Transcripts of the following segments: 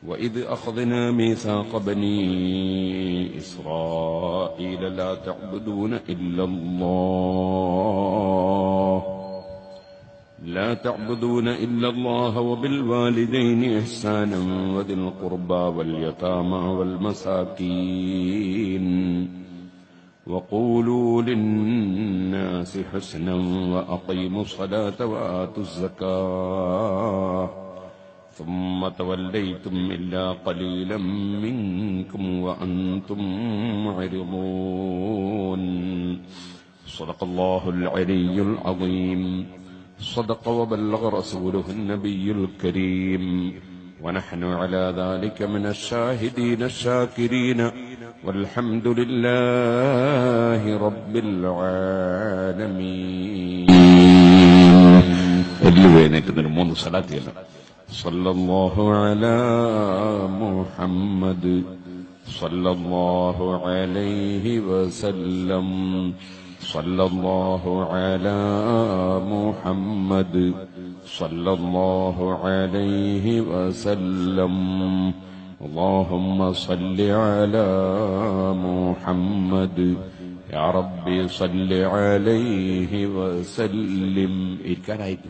وإذ أخذنا ميثاق بني إسرائيل لا تعبدون إلا الله لا تعبدون إلا الله وبالوالدين إحسانا وذي القربى واليتامى والمساكين وقولوا للناس حسنا وأقيموا الصلاة وآتوا الزكاة ثم توليتم إلا قليلا منكم وأنتم معرضون صدق الله العلي العظيم صدق وبلغ رسوله النبي الكريم ونحن على ذلك من الشاهدين الشاكرين والحمد لله رب العالمين اللي മൂന്ന് സലാത്തിയല്ല صلى الله على محمد صلى الله عليه وسلم صلى الله على محمد صلى الله عليه وسلم اللهم صل على محمد يا ربي صل عليه وسلم ഇരിക്കാനായിട്ടില്ല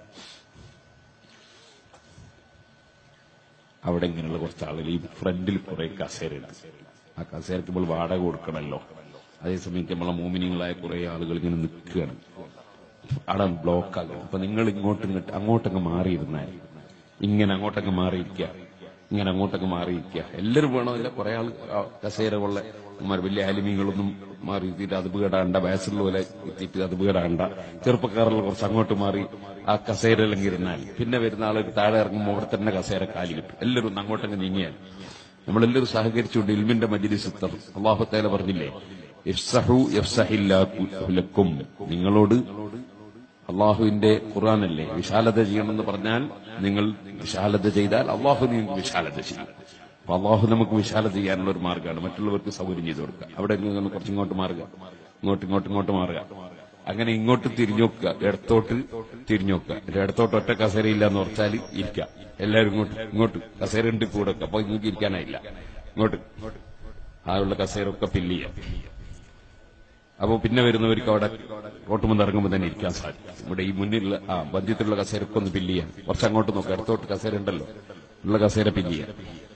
അവിടെ ഇങ്ങനെയുള്ള കുറച്ച് ആളുകൾ ഈ ഫ്രണ്ടിൽ കുറെ കസേരയുണ്ട് ആ കസേരക്ക് നമ്മൾ വാടക കൊടുക്കണമല്ലോ അതേസമയത്ത് നമ്മളെ മോമിനികളായ കുറെ ആളുകൾ ഇങ്ങനെ നിൽക്കുകയാണ് അവിടെ ബ്ലോക്ക് ആകും അപ്പൊ നിങ്ങൾ ഇങ്ങോട്ടും ഇങ്ങോട്ട് അങ്ങോട്ടങ്ങ് മാറിയിരുന്നാൽ ഇങ്ങനെ അങ്ങോട്ടങ്ങ് മാറിയിരിക്കുക ഇങ്ങനെ അങ്ങോട്ടങ്ങ് മാറിയിരിക്കുക എല്ലാവരും വേണമില്ല കുറെ ആൾ ആ കസേര ഉള്ള ഉമ്മാർ വലിയ ആലിമീങ്ങളൊന്നും മാറി എത്തിയിട്ട് അത് വീടാണ്ട വയസ്സുള്ള പോലെ എത്തിയിട്ട് അത് വീടാണ്ട ചെറുപ്പക്കാരുള്ള കുറച്ച് അങ്ങോട്ട് മാറി ആ കസേരയിലെങ്കിൽ ഇരുന്നാൽ പിന്നെ വരുന്ന ആൾക്ക് താഴെ ഇറങ്ങുമ്പോൾ അവിടെ തന്നെ കസേര കാലി കിട്ടും എല്ലാവരും ഒന്ന് അങ്ങോട്ടങ്ങ് നീങ്ങിയാൽ നമ്മളെല്ലാവരും സഹകരിച്ചുകൊണ്ട് ഇൽമിന്റെ മജിലിസിത്തർ അള്ളാഹുത്തേല പറഞ്ഞില്ലേ ഇഫ്സഹു യഫ്സഹില്ലാക്കും നിങ്ങളോട് അള്ളാഹുവിന്റെ ഖുർആാനല്ലേ വിശാലത ചെയ്യണമെന്ന് പറഞ്ഞാൽ നിങ്ങൾ വിശാലത ചെയ്താൽ അള്ളാഹു നിങ്ങൾക്ക് വിശാലത ചെയ്യും അപ്പൊ അള്ളാഹു നമുക്ക് വിശാലത ചെയ്യാനുള്ള ഒരു മാർഗ്ഗമാണ് മറ്റുള്ളവർക്ക് സൗകര്യം ചെയ്തു കൊടുക്കുക അവിടെ നിന്ന് കുറച്ച് ഇങ്ങോട്ട് മാറുക ഇങ്ങോട്ട് ഇങ്ങോട്ട് ഇങ്ങോട്ട് മാറുക അങ്ങനെ ഇങ്ങോട്ട് തിരിഞ്ഞു നോക്കുക ഇടത്തോട്ട് തിരിഞ്ഞു നോക്കുക എന്നിട്ട് ഇടത്തോട്ട് ഒറ്റ കസേരയില്ല എന്ന് ഉറച്ചാൽ ഇരിക്കുക എല്ലാവരും ഇങ്ങോട്ട് ഇങ്ങോട്ട് കസേര ഉണ്ട് കൂടെ അപ്പൊ നിങ്ങൾക്ക് ഇരിക്കാനായില്ല ഇങ്ങോട്ട് ആ ഉള്ള കസേരൊക്കെ ഫില്ല് ചെയ്യാം അപ്പൊ പിന്നെ വരുന്നവർക്ക് അവിടെ റോട്ടുമെന്ന് ഇറങ്ങുമ്പോൾ തന്നെ ഇരിക്കാൻ സാധിക്കും ഇവിടെ ഈ മുന്നിലുള്ള ആ ബന്ധ്യത്തിലുള്ള കസേരൊക്കെ ഒന്ന് ഫില്ല് ചെയ്യാം കുറച്ച് അങ്ങോട്ട് നോക്കാം ഇടത്തോട്ട് കസേര ഉണ്ടല്ലോ ഉള്ള കസേര ഫില്ല് ചെയ്യാം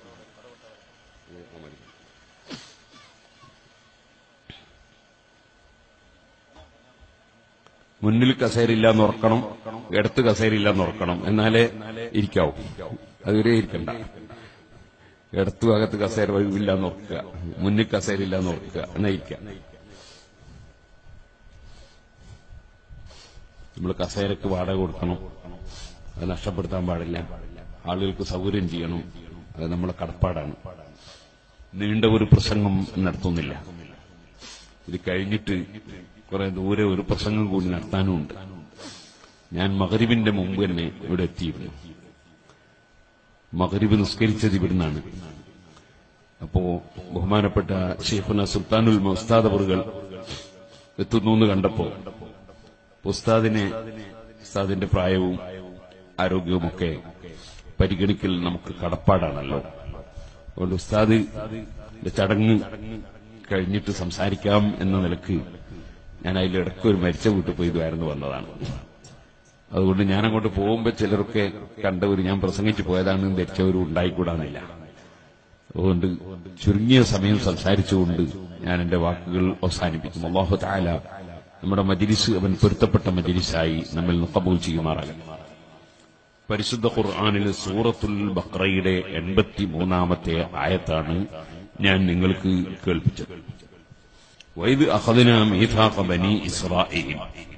മുന്നിൽ കസേരയില്ല എന്ന് ഉറക്കണം ഇടത്ത് കസേരയില്ല എന്ന് ഉറക്കണം എന്നാലേ ഇരിക്കാവൂ അതുവരെ ഇരിക്കണ്ട ഇടത്തു അകത്ത് കസേര ഇല്ല എന്ന് ഓർക്കുക മുന്നിൽ കസേരയില്ല എന്ന് ഓർക്കുക എന്നാ ഇരിക്കുക നമ്മൾ കസേരക്ക് വാടക കൊടുക്കണം അത് നഷ്ടപ്പെടുത്താൻ പാടില്ല ആളുകൾക്ക് സൗകര്യം ചെയ്യണം അത് നമ്മളെ കടപ്പാടാണ് നീണ്ട ഒരു പ്രസംഗം നടത്തുന്നില്ല ഇത് കഴിഞ്ഞിട്ട് കുറെ ദൂരെ ഒരു പ്രസംഗം കൂടി നടത്താനുമുണ്ട് ഞാൻ മകരിബിന്റെ മുമ്പ് തന്നെ ഇവിടെ എത്തിയിരുന്നു മകരിബ് നിസ്കരിച്ചത് ഇവിടുന്നാണ് അപ്പോ ബഹുമാനപ്പെട്ട ഷെയ്ഖുന സുൽത്താനുൽ മുസ്താദബറുകൾ എത്തുന്നു എന്ന് കണ്ടപ്പോ ഉസ്താദിനെ ഉസ്താദിന്റെ പ്രായവും ആരോഗ്യവുമൊക്കെ പരിഗണിക്കൽ നമുക്ക് കടപ്പാടാണല്ലോ അതുകൊണ്ട് ഉസ്താദ് ചടങ്ങ് കഴിഞ്ഞിട്ട് സംസാരിക്കാം എന്ന നിലക്ക് ഞാൻ അതിൽ ഇടയ്ക്ക് ഒരു മരിച്ച വീട്ടിൽ പോയി ഇതായിരുന്നു വന്നതാണ് അതുകൊണ്ട് ഞാൻ അങ്ങോട്ട് പോകുമ്പോൾ ചിലരൊക്കെ കണ്ടവർ ഞാൻ പ്രസംഗിച്ചു പോയതാണെന്ന് ധരിച്ചവരും ഉണ്ടായിക്കൂടാന്നില്ല അതുകൊണ്ട് ചുരുങ്ങിയ സമയം സംസാരിച്ചുകൊണ്ട് ഞാൻ എന്റെ വാക്കുകൾ അവസാനിപ്പിക്കും അള്ളാഹു താല നമ്മുടെ മജിലിസ് അവൻ പൊരുത്തപ്പെട്ട മജിലിസായി നമ്മിൽ നിന്ന് കബൂൽ ചെയ്യുമാറാകണം പരിശുദ്ധ ഖുർആാനിലെ സൂറത്തുൽ ബക്രയുടെ എൺപത്തി മൂന്നാമത്തെ ആയത്താണ് ഞാൻ നിങ്ങൾക്ക് കേൾപ്പിച്ചത് വൈദ് അഹദിന മീഥാഖ ബനി ഇസ്രായേൽ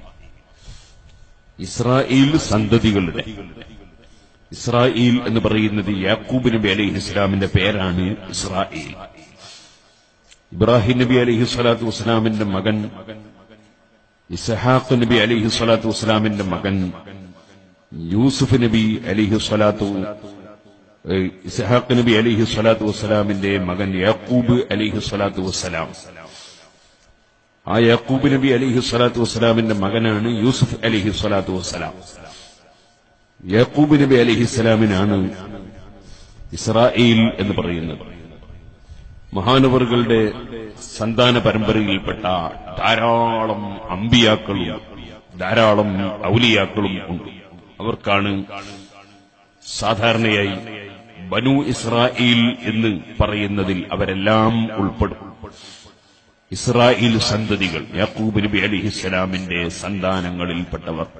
ഇസ്രായേൽ സന്തതികളുടെ ഇസ്രായേൽ എന്ന് പറയുന്നത് യാക്കൂബ് നബി അലൈഹി ഇസ്ലാമിന്റെ പേരാണ് ഇസ്രായേൽ ഇബ്രാഹിം നബി അലൈഹി സ്വലാത്തു വസ്സലാമിന്റെ മകൻ ഇസഹാഖ് നബി അലിഹി സ്വലാത്തു വസ്സലാമിന്റെ മകൻ യൂസുഫ് നബി അലിഹി സ്വലാത്തു ഇസഹാഖ് നബി അലിഹി സ്വലാത്തു വസ്സലാമിന്റെ മകൻ യാക്കൂബ് അലിഹി സ്വലാത്തു വസ്സലാം ആ യാക്കൂബ് നബി അലിഹി സ്വലാത്തു വസ്സലാമിന്റെ മകനാണ് യൂസുഫ് അലിഹി സ്വലാത്തു വസ്സലാം യാക്കൂബ് നബി അലിഹി സ്വലാമിനാണ് ഇസ്രായേൽ എന്ന് പറയുന്നത് മഹാനവറുകളുടെ സന്താന പരമ്പരയിൽപ്പെട്ട ധാരാളം അമ്പിയാക്കളും ധാരാളം ഔലിയാക്കളും ഉണ്ട് അവർക്കാണ് സാധാരണയായി ബനു ഇസ്രായേൽ എന്ന് പറയുന്നതിൽ അവരെല്ലാം ഉൾപ്പെടും ഇസ്രായേൽ സന്തതികൾ യാക്കൂബ് നബി അലിഹിസ്സലാമിന്റെ സന്താനങ്ങളിൽപ്പെട്ടവർ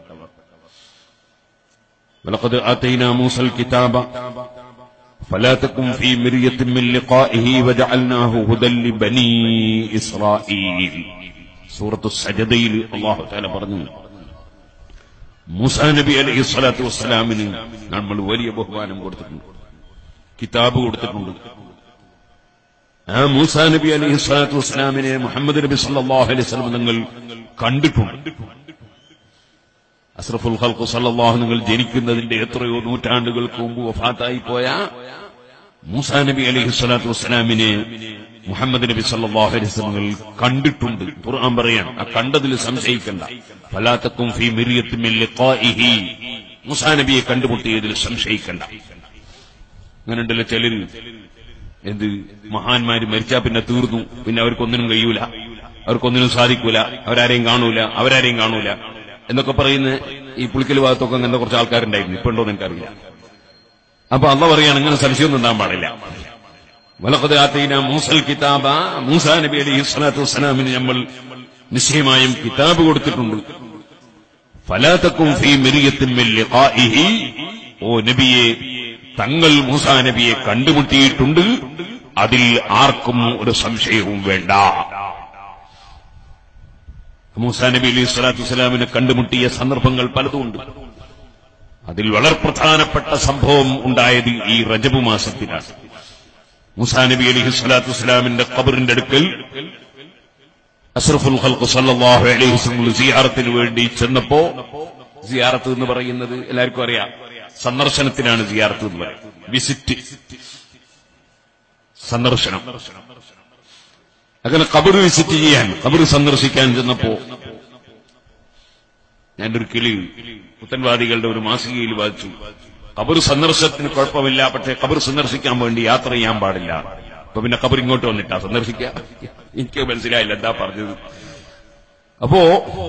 ولقد آتينا موسى الكتاب فلا تكن في مرية من لقائه وجعلناه هدى لبني إسرائيل سورة السجدين الله تعالى പറഞ്ഞു മൂസാ നബി അലൈഹി സ്വലാത്തു വസ്സലാമിന് നമ്മൾ വലിയ ബഹുമാനം കൊടുത്തിട്ടുണ്ട് കിതാബ് കൊടുത്തിട്ടുണ്ട് ആ മൂസാ നബി അലൈഹി സ്വലാത്തു വസ്സലാമിനെ മുഹമ്മദ് നബി സല്ലല്ലാഹു അലൈഹി വസല്ലം നിങ്ങൾ കണ്ടിട്ടുണ്ട് അസ്രഫുൽ ഖൽഖു സല്ലല്ലാഹു നിങ്ങൾ ജനിക്കുന്നതിന്റെ എത്രയോ നൂറ്റാണ്ടുകൾക്ക് മുമ്പ് വഫാത്തായി പോയ മൂസാ നബി അലൈഹി സ്വലാത്തു വസ്സലാമിനെ മുഹമ്മദ് നബി സല്ലല്ലാഹു അലൈഹി വസല്ലം നിങ്ങൾ കണ്ടിട്ടുണ്ട് ഖുർആൻ പറയാൻ ആ കണ്ടതിൽ സംശയിക്കണ്ട ഫലാത്തക്കും ഫീ മിറിയത്തിൻ മിൻ ലിഖാഇഹി മൂസാ നബിയെ കണ്ടുമുട്ടിയതിൽ സംശയിക്കണ്ട അങ്ങനെയുണ്ടല്ലോ ചിലര് എന്ത് മഹാന്മാര് മരിച്ചാ പിന്നെ തീർന്നു പിന്നെ അവർക്കൊന്നിനും കഴിയൂല അവർക്കൊന്നിനും സാധിക്കൂല അവരാരെയും കാണൂല അവരാരെയും കാണൂല എന്നൊക്കെ പറയുന്ന ഈ പുളിക്കൽ ഭാഗത്തൊക്കെ അങ്ങനത്തെ കുറച്ച് ആൾക്കാരുണ്ടായിരുന്നു ഇപ്പൊ ഉണ്ടോ എന്ന് എനിക്കറിയില്ല അപ്പൊ അള്ള പറയാണ് അങ്ങനെ സംശയമൊന്നും ഉണ്ടാകാൻ പാടില്ല വലക്കത് ആത്തീന മൂസൽ കിതാബ മൂസാ നബി അലൈഹി സ്വലാത്തു വസ്സലാമിന് നമ്മൾ നിശ്ചയമായും കിതാബ് കൊടുത്തിട്ടുണ്ട് ഫലാത്തക്കും ഫീ മിറിയത്തിൻ മിൻ ലിഖാഇഹി ഓ നബിയെ തങ്ങൾ മൂസാ നബിയെ കണ്ടുമുട്ടിയിട്ടുണ്ട് അതിൽ ആർക്കും ഒരു സംശയവും വേണ്ട മൂസാ നബി അലൈഹി സ്വലാത്തു വസ്സലാമിനെ കണ്ടുമുട്ടിയ സന്ദർഭങ്ങൾ പലതുമുണ്ട് അതിൽ വളരെ പ്രധാനപ്പെട്ട സംഭവം ഉണ്ടായത് ഈ റജബ് മാസത്തിലാണ് മൂസാ നബി അലൈഹി സ്വലാത്തു വസ്സലാമിന്റെ ഖബറിന്റെ അടുക്കൽ അഷ്റഫുൽ ഖൽഖ് സല്ലല്ലാഹു അലൈഹി വസല്ലം സിയാറത്തിന് വേണ്ടി ചെന്നപ്പോ സിയാറത്ത് എന്ന് പറയുന്നത് എല്ലാവർക്കും അറിയാം സന്ദർശനത്തിനാണ് സിയാറത്ത് എന്ന് പറയുന്നത് വിസിറ്റ് സന്ദർശനം അങ്ങനെ കബർ വിസിറ്റ് ചെയ്യാൻ കബർ സന്ദർശിക്കാൻ ചെന്നപ്പോ ഞാനൊരു കിളി പുത്തൻവാദികളുടെ ഒരു മാസികയിൽ വായിച്ചു കബർ സന്ദർശനത്തിന് കുഴപ്പമില്ല പക്ഷേ കബർ സന്ദർശിക്കാൻ വേണ്ടി യാത്ര ചെയ്യാൻ പാടില്ല അപ്പൊ പിന്നെ കബർ ഇങ്ങോട്ട് വന്നിട്ടാ സന്ദർശിക്കുക എനിക്ക് മനസ്സിലായില്ല എന്താ പറഞ്ഞത് അപ്പോ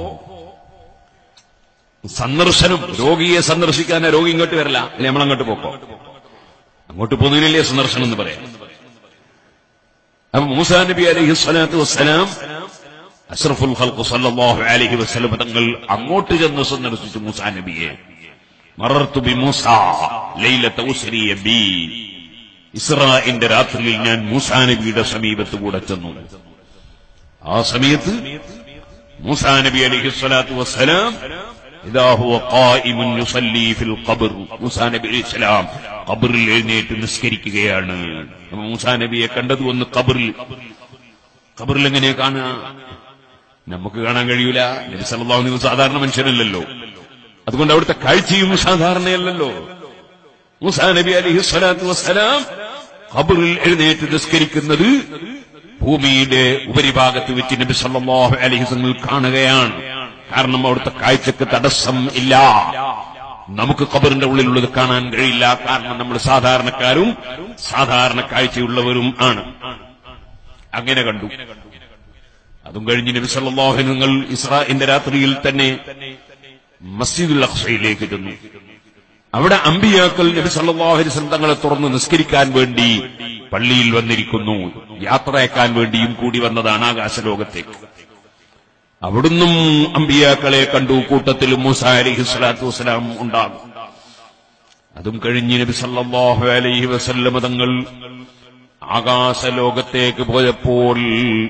സന്ദർശനം രോഗിയെ സന്ദർശിക്കാൻ രോഗി ഇങ്ങോട്ട് വരില്ല അല്ലെ നമ്മളങ്ങോട്ട് പോക്കോ അങ്ങോട്ട് പോകുന്നതിനല്ലേ സന്ദർശനം എന്ന് പറയാം അപ്പൊ മൂസാ നബി അലൈഹി സ്വലാത്തു വസ്സലാം അഷ്റഫുൽ ഖൽഖ് സല്ലല്ലാഹു അലൈഹി വസല്ലം തങ്ങൾ അങ്ങോട്ട് ചെന്ന് സന്ദർശിച്ചു മൂസാ നബിയെ മറർത്തു ബി മൂസ ലൈലത ഉസ്രിയ ബി ഇസ്രാഇന്റെ രാത്രിയിൽ ഞാൻ മൂസാ നബിയുടെ സമീപത്ത് കൂടെ ചെന്നു ആ സമയത്ത് മൂസാ നബി അലൈഹി സ്വലാത്തു വസ്സലാം ഇദാ ഹുവ ഖായിമുൻ യുസല്ലി ഫിൽ ഖബർ മൂസാ നബി അലൈഹി സ്വലാം ഖബറിൽ എഴുന്നേറ്റ് നിസ്കരിക്കുകയാണ് അപ്പൊ മൂസാ നബിയെ കണ്ടത് ഒന്ന് ഖബറിൽ ഖബറിൽ എങ്ങനെ കാണുക നമുക്ക് കാണാൻ കഴിയൂല നബി സല്ലല്ലാഹു അലൈഹി വസല്ലം സാധാരണ മനുഷ്യനല്ലല്ലോ അതുകൊണ്ട് അവിടുത്തെ കാഴ്ചയും സാധാരണയല്ലല്ലോ മൂസാ നബി അലൈഹി സ്വലാത്തു വസ്സലാം ഖബറിൽ എഴുന്നേറ്റ് നിസ്കരിക്കുന്നത് ഭൂമിയുടെ ഉപരിഭാഗത്ത് വെച്ച് നബി സല്ലല്ലാഹു അലൈഹി വസല്ലം കാണുകയാണ് കാരണം അവിടുത്തെ കാഴ്ചക്ക് തടസ്സം ഇല്ല നമുക്ക് ഖബറിന്റെ ഉള്ളിലുള്ളത് കാണാൻ കഴിയില്ല കാരണം നമ്മൾ സാധാരണക്കാരും സാധാരണ കാഴ്ചയുള്ളവരും ആണ് അങ്ങനെ കണ്ടു അതും കഴിഞ്ഞ് നബി സല്ലല്ലാഹു അലൈഹി നിങ്ങൾ ഇസ്രാഇന്റെ രാത്രിയിൽ തന്നെ മസ്ജിദുൽ അഖ്സയിലേക്ക് ചെന്നു അവിടെ അമ്പിയാക്കൾ നബി സല്ലല്ലാഹു അലൈഹി വസല്ലം തങ്ങളെ തുറന്ന് നിസ്കരിക്കാൻ വേണ്ടി പള്ളിയിൽ വന്നിരിക്കുന്നു യാത്രയാക്കാൻ വേണ്ടിയും കൂടി വന്നതാണ് ആകാശലോകത്തേക്ക് അവിടുന്നും അമ്പിയാക്കളെ കണ്ടു കൂട്ടത്തിൽ മൂസ അലൈഹി സ്വലാത്തു വസ്സലാം ഉണ്ടാകും അതും കഴിഞ്ഞ് നബി സല്ലല്ലാഹു അലൈഹി വസല്ലം തങ്ങൾ ആകാശലോകത്തേക്ക് പോയപ്പോൾ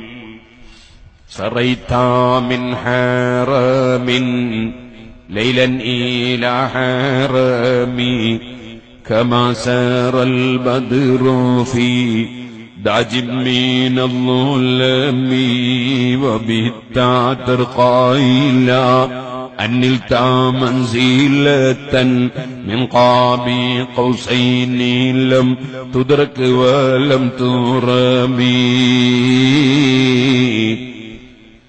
سريت من حرم ليلا إلى حرمي كما سار البدر في داج من الظلم وبت ترقى إلى أن نلت منزلة من قاب قوسين لم تدرك ولم ترمي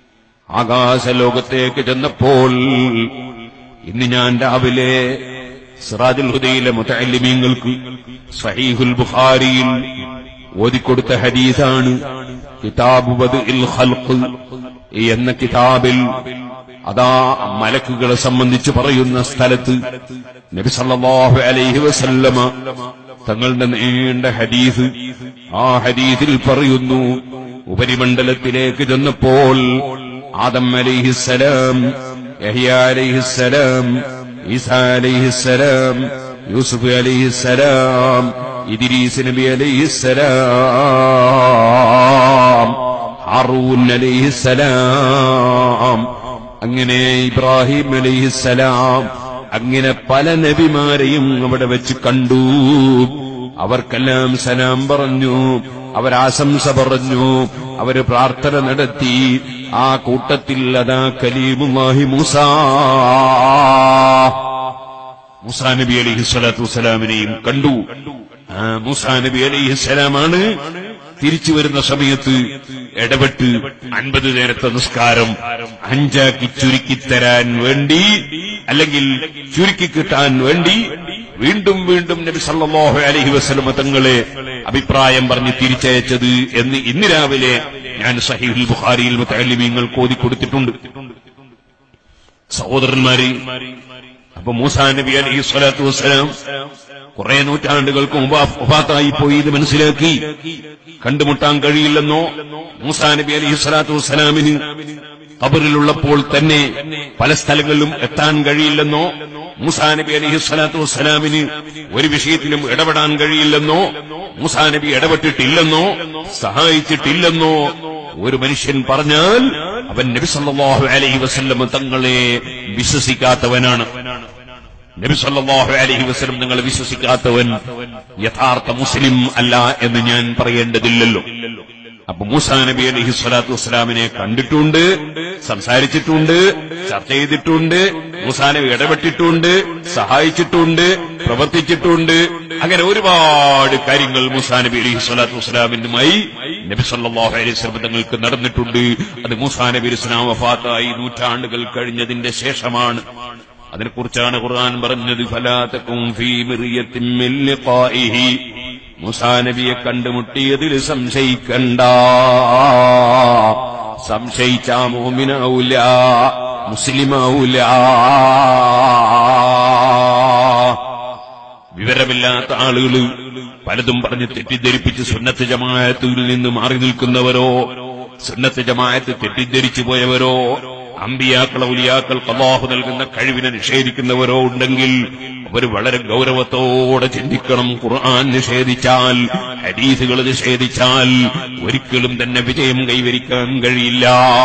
ആകാശലോകത്തേക്ക് ചെന്നപ്പോൾ ഇന്ന് ഞാൻ രാവിലെ സിറാജുൽ ഹുദയിലെ മുത്തല്ലിമീങ്ങൾക്ക് സഹീഹുൽ ബുഖാരിയിൽ ഓതിക്കൊടുത്ത ഹദീസാണ് കിതാബ് ബദ്ഇൽ ഖൽഖ് എന്ന കിതാബിൽ അതാ മലക്കുകളെ സംബന്ധിച്ച് പറയുന്ന സ്ഥലത്ത് നബി സല്ലല്ലാഹു അലൈഹി വസല്ലമ തങ്ങളുടെ നീണ്ട ഹദീസ് ആ ഹദീസിൽ പറയുന്നു ഉപരിമണ്ഡലത്തിലേക്ക് ചെന്നപ്പോൾ ആദം അലൈഹിസ്സലാം യഹ്യ അലൈഹിസ്സലാം ഈസ അലൈഹിസ്സലാം യൂസുഫ് അലൈഹിസ്സലാം ഇദ്രീസ് നബി അലൈഹിസ്സലാം ഹാറൂൻ അലൈഹിസ്സലാം അങ്ങനെ ഇബ്രാഹിം അലൈഹിസ്സലാം അങ്ങനെ പല നബിമാരെയും അവിടെ വെച്ച് കണ്ടു അവർക്കെല്ലാം സലാം പറഞ്ഞു അവരാശംസ പറഞ്ഞു അവര് പ്രാർത്ഥന നടത്തി ആ കൂട്ടത്തിൽ അതാ കലീമുല്ലാഹി മൂസ മൂസാ നബി അലൈഹി സ്വലാത്തു വസ്സലാമിനെയും കണ്ടു ആ മൂസാ നബി അലൈഹി സ്വലാമാണ് തിരിച്ചു വരുന്ന സമയത്ത് ഇടപെട്ട് അൻപത് നേരത്തെ നിസ്കാരം അഞ്ചാക്കി ചുരുക്കിത്തരാൻ വേണ്ടി അല്ലെങ്കിൽ ചുരുക്കി കിട്ടാൻ വേണ്ടി വീണ്ടും വീണ്ടും നബി സല്ലല്ലാഹു അലൈഹി വസല്ലമ തങ്ങളെ അഭിപ്രായം പറഞ്ഞ് തിരിച്ചയച്ചത് എന്ന് ഇന്ന് രാവിലെ ഞാൻ സഹീഹുൽ ബുഖാരിയിൽ മുത്തല്ലിമീങ്ങൾ കോതി കൊടുത്തിട്ടുണ്ട് സഹോദരന്മാരെ അപ്പൊ മൂസാ നബി അലൈഹി സ്വലാത്തു വസ്സലാം കുറെ നൂറ്റാണ്ടുകൾക്ക് മുമ്പ് വഫാത്തായി പോയി ഇത് മനസ്സിലാക്കി കണ്ടുമുട്ടാൻ കഴിയില്ലെന്നോ മൂസാ നബി അലൈഹി സ്വലാത്തു വസ്സലാമിന് ഖബറിലുള്ളപ്പോൾ തന്നെ പല സ്ഥലങ്ങളിലും എത്താൻ കഴിയില്ലെന്നോ മൂസാ നബി അലൈഹി സ്വലാത്തു വസ്സലാമിന് ഒരു വിഷയത്തിലും ഇടപെടാൻ കഴിയില്ലെന്നോ മൂസാ നബി ഇടപെട്ടിട്ടില്ലെന്നോ സഹായിച്ചിട്ടില്ലെന്നോ ഒരു മനുഷ്യൻ പറഞ്ഞാൽ അവൻ നബി സല്ലല്ലാഹു അലൈഹി വസല്ലം തങ്ങളെ വിശ്വസിക്കാത്തവനാണ് നബി സല്ലല്ലാഹു അലൈഹി വസല്ലം നിങ്ങളെ വിശ്വസിക്കാത്തവൻ യഥാർത്ഥ മുസ്ലിം അല്ല എന്ന് ഞാൻ പറയേണ്ടതില്ലല്ലോ അപ്പൊ മൂസാ നബി അലൈഹി സ്വലാത്തു വസ്സലാമിനെ കണ്ടിട്ടുണ്ട് സംസാരിച്ചിട്ടുണ്ട് ചർച്ച ചെയ്തിട്ടുണ്ട് മൂസാ നബി ഇടപെട്ടിട്ടുണ്ട് സഹായിച്ചിട്ടുണ്ട് പ്രവർത്തിച്ചിട്ടുണ്ട് അങ്ങനെ ഒരുപാട് കാര്യങ്ങൾ മൂസാ നബി അലൈഹി സ്വലാത്തു വസ്സലാമിനുമായി നബി സല്ലല്ലാഹു അലൈഹി വസല്ലം തങ്ങൾക്ക് നടന്നിട്ടുണ്ട് അത് മൂസാ നബി അലൈഹി സ്വലാം വഫാത്തായി നൂറ്റാണ്ടുകൾ കഴിഞ്ഞതിന്റെ ശേഷമാണ് അതിനെക്കുറിച്ചാണ് ഖുർആൻ പറഞ്ഞത് ഫലാതക്കും ഫീ മിറിയത്തിൻ മിൻ ലിഖാഇഹി മുസാ നബിയെ കണ്ടുമുട്ടിയതിൽ സംശയിക്കണ്ട സംശയിച്ച മോമിനാവൂല മുസ്ലിമാവൂല വിവരമില്ലാത്ത ആളുകൾ പലതും പറഞ്ഞ് തെറ്റിദ്ധരിപ്പിച്ച് സുന്നത്ത് ജമാഅത്തിൽ നിന്ന് മാറി നിൽക്കുന്നവരോ സുന്നത്ത് ജമാഅത്ത് തെറ്റിദ്ധരിച്ചു പോയവരോ അമ്പിയാക്കൾ ഔലിയാക്കൾ അള്ളാഹു നൽകുന്ന കഴിവിനെ നിഷേധിക്കുന്നവരോ ഉണ്ടെങ്കിൽ അവർ വളരെ ഗൗരവത്തോടെ ചിന്തിക്കണം ഖുർആൻ നിഷേധിച്ചാൽ ഹദീസുകൾ നിഷേധിച്ചാൽ ഒരിക്കലും തന്നെ വിജയം കൈവരിക്കാൻ കഴിയില്ല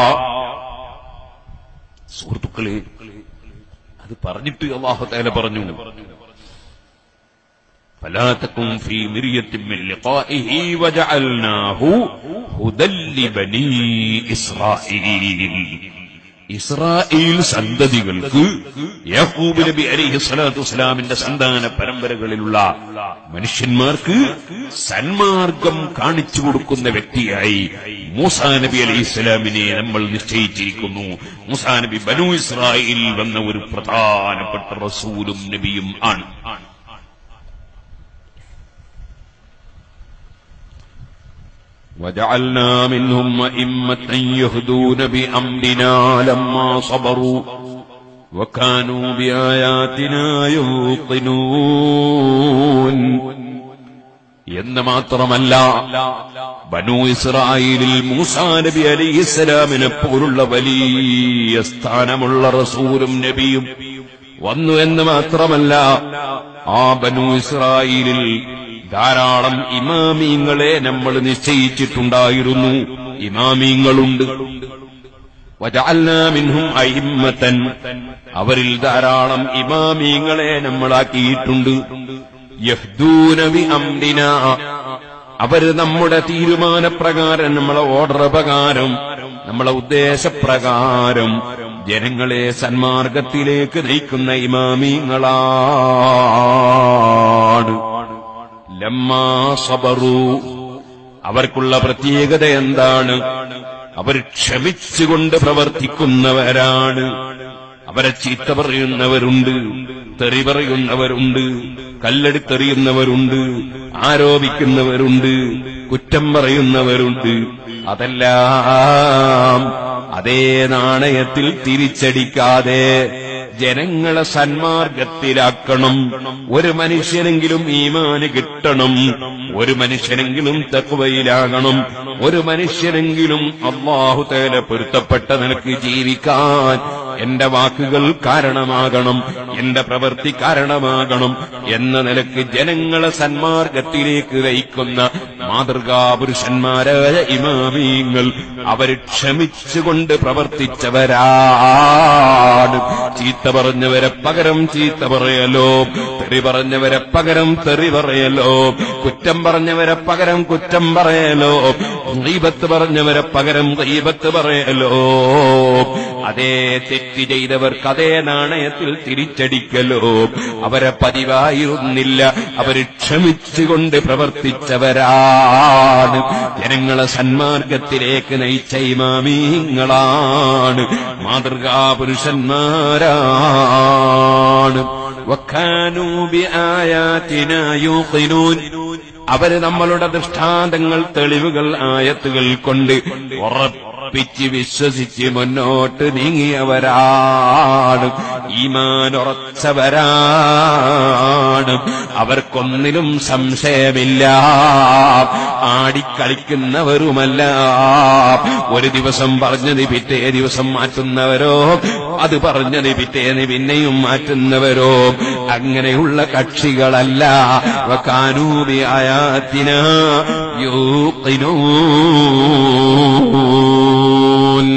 സുഹൃത്തുക്കളെ അത് പറഞ്ഞിട്ട് അള്ളാഹു തആല പറഞ്ഞു فلا تكن في مرية من لقائه وجعلناه هدى لبني إسرائيل ഇസ്രായേൽ സന്തതികൾക്ക് യാക്കൂബ് നബി അലിഹി സ്വലാത്തു വസ്സലാമിന്റെ സന്താന പരമ്പരകളിലുള്ള മനുഷ്യന്മാർക്ക് സന്മാർഗം കാണിച്ചു കൊടുക്കുന്ന വ്യക്തിയായി മൂസാ നബി അലൈഹി ഇസ്ലാമിനെ നമ്മൾ നിശ്ചയിച്ചിരിക്കുന്നു മൂസാ നബി ബനു ഇസ്രായേൽ വന്ന ഒരു പ്രധാനപ്പെട്ട റസൂലും നബിയും ആണ് وجعلنا منهم أئمة يهدون بأمرنا لما صبروا وكانوا بآياتنا يوقنون എന്ന് മാത്രമല്ല ബനു ഇസ്രായേലിൽ മൂസാ നബി അലിഹിസ്സലാമിനെ പോലുള്ള വലിയ സ്ഥാനമുള്ള റസൂലും നബിയും വന്നു എന്ന് മാത്രമല്ല ആ ബനു ഇസ്രായേലിൽ ധാരാളം ഇമാമീങ്ങളെ നമ്മൾ നിശ്ചയിച്ചിട്ടുണ്ടായിരുന്നു ഇമാമീങ്ങളുണ്ട് വജാൽനാമിൻഹും അയിമ്മത്തൻ അവരിൽ ധാരാളം ഇമാമീങ്ങളെ നമ്മളാക്കിയിട്ടുണ്ട് യഹ്ദൂനവി അംദിന അവര് നമ്മുടെ തീരുമാനപ്രകാരം നമ്മളെ ഓർഡർ പ്രകാരം നമ്മളെ ഉദ്ദേശപ്രകാരം ജനങ്ങളെ സന്മാർഗത്തിലേക്ക് നയിക്കുന്ന ഇമാമീങ്ങളാണ് ലമ്മാ സബറു അവർക്കുള്ള പ്രത്യേകത എന്താണ് അവർ ക്ഷമിച്ചുകൊണ്ട് പ്രവർത്തിക്കുന്നവരാണ് അവരെ ചീത്ത പറയുന്നവരുണ്ട് തെറി പറയുന്നവരുണ്ട് കല്ലെടുത്തെറിയുന്നവരുണ്ട് ആരോപിക്കുന്നവരുണ്ട് കുറ്റം പറയുന്നവരുണ്ട് അതെല്ലാം അതേ നാണയത്തിൽ തിരിച്ചടിക്കാതെ ജനങ്ങളെ സന്മാർഗത്തിലാക്കണം ഒരു മനുഷ്യനെങ്കിലും ഈമാന് കിട്ടണം ഒരു മനുഷ്യനെങ്കിലും തക്വയിലാകണം ഒരു മനുഷ്യനെങ്കിലും അള്ളാഹു തേല പൊരുത്തപ്പെട്ട നിനക്ക് ജീവിക്കാൻ എന്റെ വാക്കുകൾ കാരണമാകണം എന്റെ പ്രവൃത്തി കാരണമാകണം എന്ന നിലക്ക് ജനങ്ങളെ സന്മാർഗത്തിലേക്ക് നയിക്കുന്ന മാതൃകാ പുരുഷന്മാരായ ഇമാമീങ്ങൾ അവർ ക്ഷമിച്ചുകൊണ്ട് പ്രവർത്തിച്ചവരാണ് ചീത്ത പറഞ്ഞവരെ പകരം ചീത്ത പറയലോ തെറി പറഞ്ഞവരെ പകരം തെറി പറയലോ കുറ്റം പറഞ്ഞവരെ പകരം കുറ്റം പറയലോ ഗീബത്ത് പറഞ്ഞവരെ പകരം ഗീബത്ത് പറയലോ അതേ തെറ്റ് ചെയ്തവർക്ക് അതേ നാണയത്തിൽ തിരിച്ചടിക്കലോ അവരെ പതിവായിരുന്നില്ല അവര് ക്ഷമിച്ചുകൊണ്ട് പ്രവർത്തിച്ചവരാണ് ജനങ്ങളെ സന്മാർഗത്തിലേക്ക് നയിച്ച ഇമാമീങ്ങളാണ് മാതൃകാ പുരുഷന്മാരാണ് وكانوا بآياتنا يوقنون അവര് നമ്മളുടെ ദൃഷ്ടാന്തങ്ങൾ തെളിവുകൾ ആയത്തുകൾ കൊണ്ട് ഉറപ്പിച്ച് വിശ്വസിച്ച് മുന്നോട്ട് നീങ്ങിയവരാണ് ഈമാൻ ഉറച്ചവരാണ് അവർക്കൊന്നിലും സംശയമില്ല ആടിക്കളിക്കുന്നവരുമല്ല ഒരു ദിവസം പറഞ്ഞത് പിറ്റേ ദിവസം മാറ്റുന്നവരോ അത് പറഞ്ഞത് പിറ്റേന്ന് പിന്നെയും മാറ്റുന്നവരോ അങ്ങനെയുള്ള കക്ഷികളല്ല വക്കാനൂബി ആയാത്തിന യൂക്കിനൂൻ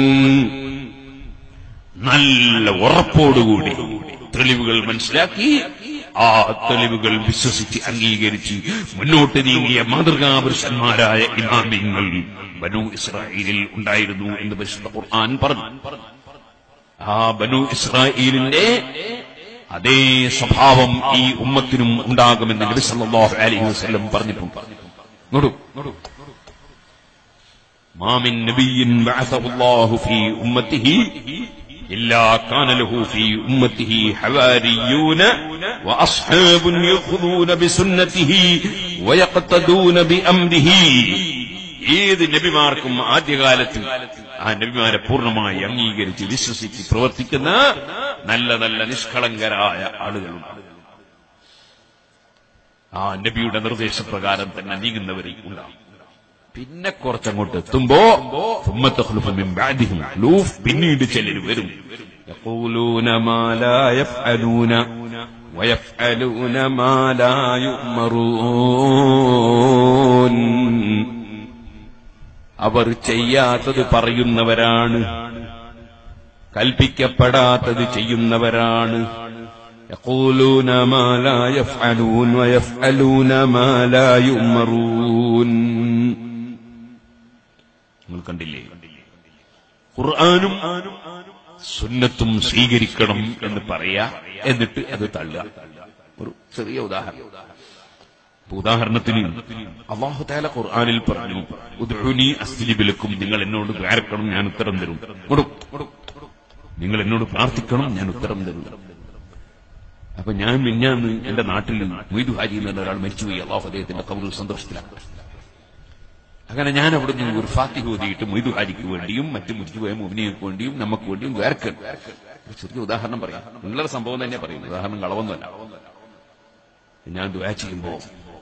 നല്ല ഉറപ്പോടുകൂടി തെളിവുകൾ മനസ്സിലാക്കി ആ തെളിവുകൾ വിശ്വസിച്ച് അംഗീകരിച്ച് മുന്നോട്ട് നീങ്ങിയ മാതൃകാ പുരുഷന്മാരായ ഇമാമിങ്ങൾ ബനു ഇസ്രായേലിൽ ഉണ്ടായിരുന്നു എന്ന് പരിശുദ്ധ ഖുർആൻ പറഞ്ഞു ആ ബനു ഇസ്രായേലിന്റെ അതേ സ്വഭാവം ഈ ഉമ്മത്തിനും ഉണ്ടാകുമെന്ന് നബി സല്ലല്ലാഹു അലൈഹി വസല്ലം പറഞ്ഞിട്ടുണ്ട് നോടു മാമിൻ നബിയിൻ ബഅസഹു അല്ലാഹു ഫീ ഉമ്മത്തിഹി إلا كان له في أمته حواريون وأصحاب يأخذون بسنته ويقتدون بأمره ഏത് നബിമാർക്കും ആദ്യകാലത്ത് ആ നബിമാരെ പൂർണ്ണമായി അംഗീകരിച്ച് വിശ്വസിച്ച് പ്രവർത്തിക്കുന്ന നല്ല നല്ല നിഷ്കളങ്കരായ ആളുകളുണ്ട് ആ നബിയുടെ നിർദ്ദേശപ്രകാരം തന്നെ നീങ്ങുന്നവരെ ഉണ്ടാവും പിന്നെ കുറച്ചങ്ങോട്ട് എത്തുമ്പോ സുമ്മത്ത് ഖുലുഫു മിൻ ബഅദിഹിം ഖുലൂഫ് പിന്നീട് ചിലർ വരും യഖൂലൂന മാ ലാ യഫ്അലൂന വയഫ്അലൂന മാ ലാ യുഅ്മറൂൻ അവർ ചെയ്യാത്തത് പറയുന്നവരാണ് കൽപ്പിക്കപ്പെടാത്തത് ചെയ്യുന്നവരാണ് يقولون ما لا يفعلون ويفعلون ما لا يؤمرون നിങ്ങൾ കണ്ടില്ലേ ഖുർആാനും സുന്നത്തും സ്വീകരിക്കണം എന്ന് പറയാ എന്നിട്ട് അത് തള്ളുക ഒരു ചെറിയ ഉദാഹരണം ഇപ്പൊ ഉദാഹരണത്തിന് അള്ളാഹു താല ഖുർആാനിൽ പറഞ്ഞു ഉദ്ഹുനി അസ്ലിബിലക്കും നിങ്ങൾ എന്നോട് ദ്വാരക്കണം ഞാൻ ഉത്തരം തരും കൊടു നിങ്ങൾ എന്നോട് പ്രാർത്ഥിക്കണം ഞാൻ ഉത്തരം തരും അപ്പൊ ഞാൻ മിഞ്ഞാന്ന് എന്റെ നാട്ടിൽ മൊയ്തു ഹാജി എന്ന ഒരാൾ മരിച്ചുപോയി അള്ളാഹു അദ്ദേഹത്തിന്റെ കബറിൽ സന്തോഷത്തിലാണ് അങ്ങനെ ഞാൻ അവിടെ നിന്ന് ഒരു ഫാത്തി ഓതിയിട്ട് മൊയ്തു ഹാജിക്ക് വേണ്ടിയും മറ്റു മുരിച്ചുപോയ മോമിനിയർക്ക് വേണ്ടിയും നമുക്ക് വേണ്ടിയും വേർക്കാൻ ഒരു ചെറിയ ഉദാഹരണം പറയാം നിങ്ങളുടെ സംഭവം തന്നെ പറയും ഉദാഹരണം കളവൊന്നുമല്ല ഞാൻ ദ്വാ ചെയ്യുമ്പോ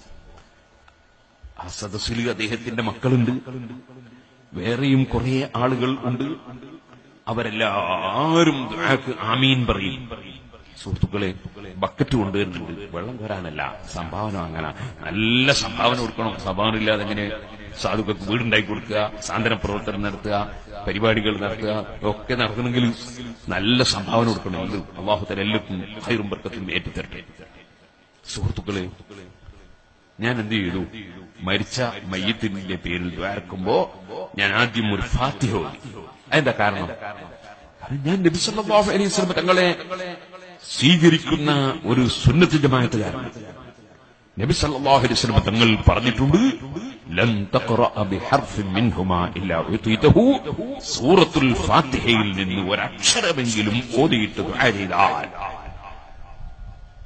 ആ സദസ്സിൽ അദ്ദേഹത്തിന്റെ മക്കളുണ്ട് വേറെയും കുറെ ആളുകൾ ഉണ്ട് അവരെല്ലാവരും ദ്വാക്ക് ആമീൻ പറയും സുഹൃത്തുക്കളെ ബക്കറ്റ് കൊണ്ടുവരുന്നുണ്ട് വെള്ളം കോരാനല്ല സംഭാവന അങ്ങനെ നല്ല സംഭാവന കൊടുക്കണം സംഭാവന ഇല്ലാതെ എങ്ങനെ സാധുക്കൾക്ക് വീടുണ്ടാക്കി കൊടുക്കുക സാന്ത്വന പ്രവർത്തനം നടത്തുക പരിപാടികൾ നടത്തുക ഒക്കെ നടത്തണമെങ്കിൽ നല്ല സംഭാവന കൊടുക്കണം എല്ലാം അള്ളാഹുത്തല എല്ലാവർക്കും ഹൈറും ബർക്കത്തും ഏറ്റുതരട്ടെ സുഹൃത്തുക്കളെ ഞാൻ എന്ത് ചെയ്തു മരിച്ച മയ്യത്തിന്റെ പേരിൽ ദ്വാരക്കുമ്പോ ഞാൻ ആദ്യം ഒരു ഫാത്തിഹ ഓതി അതെന്താ കാരണം കാരണം ഞാൻ നബി സല്ലല്ലാഹു അലൈഹി വസല്ലം തങ്ങളെ സ്വീകരിക്കുന്ന ഒരു സുന്നത്ത് ജമാഅത്തുകാരൻ നബി സല്ലല്ലാഹു അലൈഹി വസല്ലം തങ്ങൾ പറഞ്ഞിട്ടുണ്ട് ലൻ തഖറഅ ബിഹർഫിൻ മിൻഹുമാ ഇല്ലാ ഉതീതഹു സൂറത്തുൽ ഫാത്തിഹയിൽ നിന്ന് ഒരക്ഷരമെങ്കിലും ഓതിയിട്ട് ദുആ ചെയ്താൽ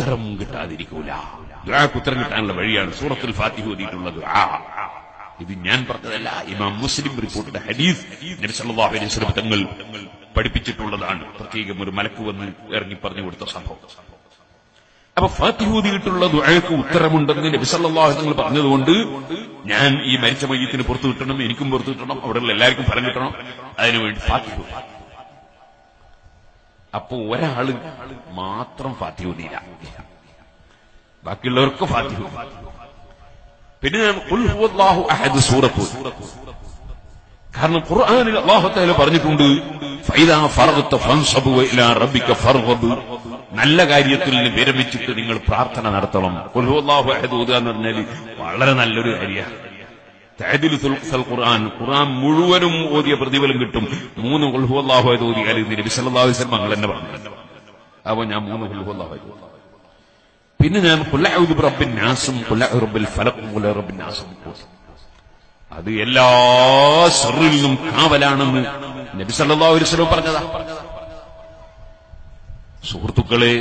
ഉത്തരം കിട്ടാതിരിക്കൂല ദുആക്ക് ഉത്തരം കിട്ടാനുള്ള വഴിയാണ് സൂറത്തുൽ ഫാത്തിഹ ഓതിയിട്ടുള്ളത് ആ ഇത് ഞാൻ പറഞ്ഞതല്ല ഇമാം മുസ്ലിം റിപ്പോർട്ടിന്റെ ഹദീസ് നബി സല്ലല്ലാഹു അലൈഹി വസല്ലം തങ്ങൾ പഠിപ്പിച്ചിട്ടുള്ളതാണ് പ്രത്യേകം ഒരു മലക്ക് വന്ന് ഇറങ്ങി പറഞ്ഞു കൊടുത്ത സംഭവം അപ്പൊ ഫാത്തിഹൂതിയിട്ടുള്ള ദുആക്ക് ഉത്തരമുണ്ടെന്ന് നബി സല്ലല്ലാഹു അലൈഹി വസല്ലം പറഞ്ഞതുകൊണ്ട് ഞാൻ ഈ മരിച്ച മയ്യത്തിന് പുറത്തു കിട്ടണം എനിക്കും പുറത്തു കിട്ടണം അവിടെയുള്ള എല്ലാവർക്കും ഫലം കിട്ടണം അതിനുവേണ്ടി ഫാത്തിഹ ഓതി. അപ്പൊ ഒരാള് മാത്രം ഫാത്തിഹ ഓതിയില്ല ബാക്കിയുള്ളവർക്ക് ഫാത്തിഹ ഓതി. പിന്നെ ഞാൻ ഖുൽ ഹുവല്ലാഹു അഹദ് സൂറത്ത് ഓതി. കാരണം ഖുർആനിൽ അല്ലാഹു തആല പറഞ്ഞിട്ടുണ്ട് ഫൈദാ ഫർഗത ഫൻസബു ഇലാ റബ്ബിക ഫർഗബ് നല്ല കാര്യത്തിൽ നിന്ന് വിരമിച്ചിട്ട് നിങ്ങൾ പ്രാർത്ഥന നടത്തണം ഖുൽ ഹുവല്ലാഹു അഹദ് ഓതുക എന്ന് പറഞ്ഞാൽ വളരെ നല്ലൊരു കാര്യമാണ് തഅദിലു സുൽഖൽ ഖുർആൻ ഖുർആൻ മുഴുവനും ഓതിയ പ്രതിഫലം കിട്ടും മൂന്ന് ഖുൽ ഹുവല്ലാഹു അഹദ് ഓതിയാൽ ഇത് നബി സല്ലല്ലാഹു അലൈഹി വസല്ലം അങ്ങനെ തന്നെ പറഞ്ഞു അപ്പോൾ ഞാൻ മൂന്ന് ഖുൽ ഹുവല്ലാഹു അഹദ് ഓതി. പിന്നെ ഞാൻ ഖുൽ അഊദു ബിറബ്ബിൻ നാസും ഖുൽ അഊദു ബിറബ്ബിൽ ഫലഖും ഖുൽ അഊദു ബിറബ്ബിൻ നാസും ഓതി. അത് എല്ലാ ഷറിൽ നിന്നും കാവലാണെന്ന് നബി സല്ലല്ലാഹു അലൈഹി വസല്ലം പറഞ്ഞതാ സുഹൃത്തുക്കളെ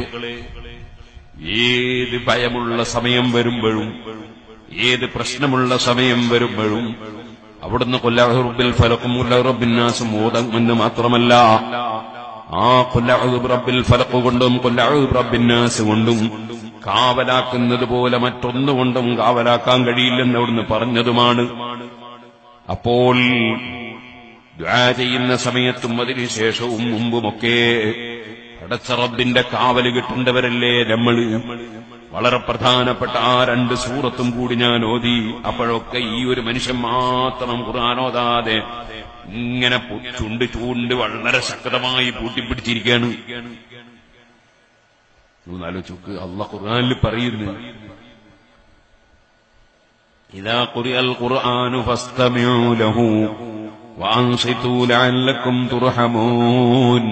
ഏത് ഭയമുള്ള സമയം വരുമ്പോഴും ഏത് പ്രശ്നമുള്ള സമയം വരുമ്പോഴും അവിടുന്ന് കൊല്ലറബിൽ ഫലക്കും കൊല്ലറബിന്നാസും ഓതമെന്ന് മാത്രമല്ല ആ കൊല്ലറബിൽ ഫലക്ക് കൊണ്ടും കൊല്ലറബിന്നാസ് കൊണ്ടും കാവലാക്കുന്നത് പോലെ മറ്റൊന്നുകൊണ്ടും കാവലാക്കാൻ കഴിയില്ലെന്ന് അവിടുന്ന് പറഞ്ഞതുമാണ് അപ്പോൾ ദ്വാ ചെയ്യുന്ന സമയത്തും അതിനുശേഷവും മുമ്പുമൊക്കെ പടച്ച റബ്ബിന്റെ കാവല് കിട്ടേണ്ടവരല്ലേ നമ്മള് വളരെ പ്രധാനപ്പെട്ട ആ രണ്ട് സൂറത്തും കൂടി ഞാൻ ഓതി അപ്പോഴൊക്കെ ഈ ഒരു മനുഷ്യൻ മാത്രം ഖുർആാനോതാതെ ഇങ്ങനെ പു- ചുണ്ട് ചൂണ്ട് വളരെ ശക്തമായി പൂട്ടിപ്പിടിച്ചിരിക്കുകയാണ് ആലോചിക്ക് അല്ല ഖുർആാനിൽ പറയുന്നു إذا قرئ القرآن فاستمعوا له وأنصتوا لعلكم ترحمون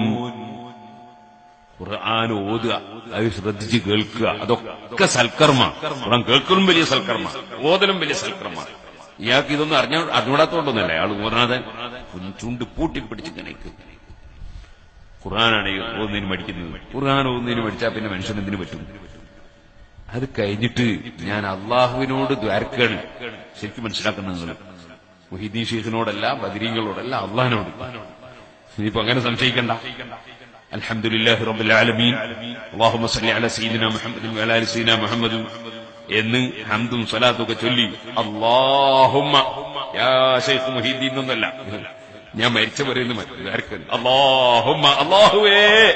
ഖുർആൻ ഓതുക അത് ശ്രദ്ധിച്ച് കേൾക്കുക അതൊക്കെ സൽക്കർമ്മ ഖുർആൻ കേൾക്കലും വലിയ സൽക്കർമ്മ ഓതലും വലിയ സൽക്കർമ്മ ഇയാൾക്ക് ഇതൊന്നും അറിഞ്ഞ അറിഞ്ഞൂടാത്തോണ്ടൊന്നല്ല അയാൾ ഓതാതെ ചുണ്ട് പൂട്ടിപ്പിടിച്ച് ഇങ്ങനെ നിൽക്കുക. ഖുർആനാണ് ഈ ഓതുന്നതിന് മടിക്കുന്നത് ഖുർആൻ ഓതുന്നതിന് മടിച്ചാൽ പിന്നെ മനുഷ്യൻ എന്തിനു പറ്റും അത് കഴിഞ്ഞിട്ട് ഞാൻ അള്ളാഹുവിനോട് ദ്വാരക്കാണ് ശരിക്കും മനസ്സിലാക്കുന്നത് നിങ്ങൾ മുഹിദ്ദീൻ ഷെയ്ഖിനോടല്ല ബദരീങ്ങളോടല്ല അള്ളാഹിനോട് ഇനിയിപ്പോ അങ്ങനെ സംശയിക്കണ്ട അൽഹംദുലില്ലാഹി റബ്ബിൽ ആലമീൻ അല്ലാഹുമ്മ സല്ലി അലാ സയ്യിദിനാ മുഹമ്മദിൻ വഅലാ ആലി സയ്യിദിനാ മുഹമ്മദ് എന്ന് ഹംദും സ്വലാത്തും ഒക്കെ ചൊല്ലി അല്ലാഹുമ്മ യാ ശൈഖ് മുഹീദ്ദീൻ എന്നല്ല ഞാൻ മരിച്ച പറയുന്നു ദ്വാരക്കാണ് അല്ലാഹുമ്മ അല്ലാഹുവേ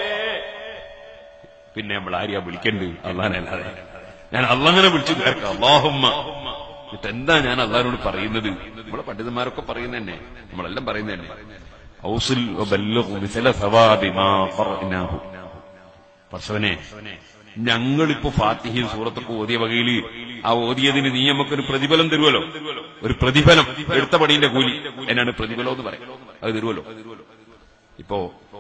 പിന്നെ നമ്മൾ ആരെയാ വിളിക്കണ്ട് അള്ളഹാനല്ലാതെ ഞാൻ അള്ളാഹനെ വിളിച്ചു കേൾക്കാം അള്ളാഹുമ്മ എന്നിട്ട് എന്താ ഞാൻ അള്ളഹാനോട് പറയുന്നത് നമ്മളെ പണ്ഡിതന്മാരൊക്കെ പറയുന്ന തന്നെ നമ്മളെല്ലാം പറയുന്ന തന്നെ ഔസുൽ വബല്ലിഗു മിഥല സവാബി മാ ഖറഅനാഹു. പടച്ചവനെ ഞങ്ങളിപ്പോ ഫാത്തിഹയും സൂറത്തൊക്കെ ഓതിയ വകയിൽ ആ ഓതിയതിന് നീ നമുക്കൊരു പ്രതിഫലം തരുമല്ലോ ഒരു പ്രതിഫലം എടുത്ത പണീന്റെ കൂലി എന്നാണ് പ്രതിഫലം എന്ന് പറയാം അത് തരുമല്ലോ ഇപ്പോ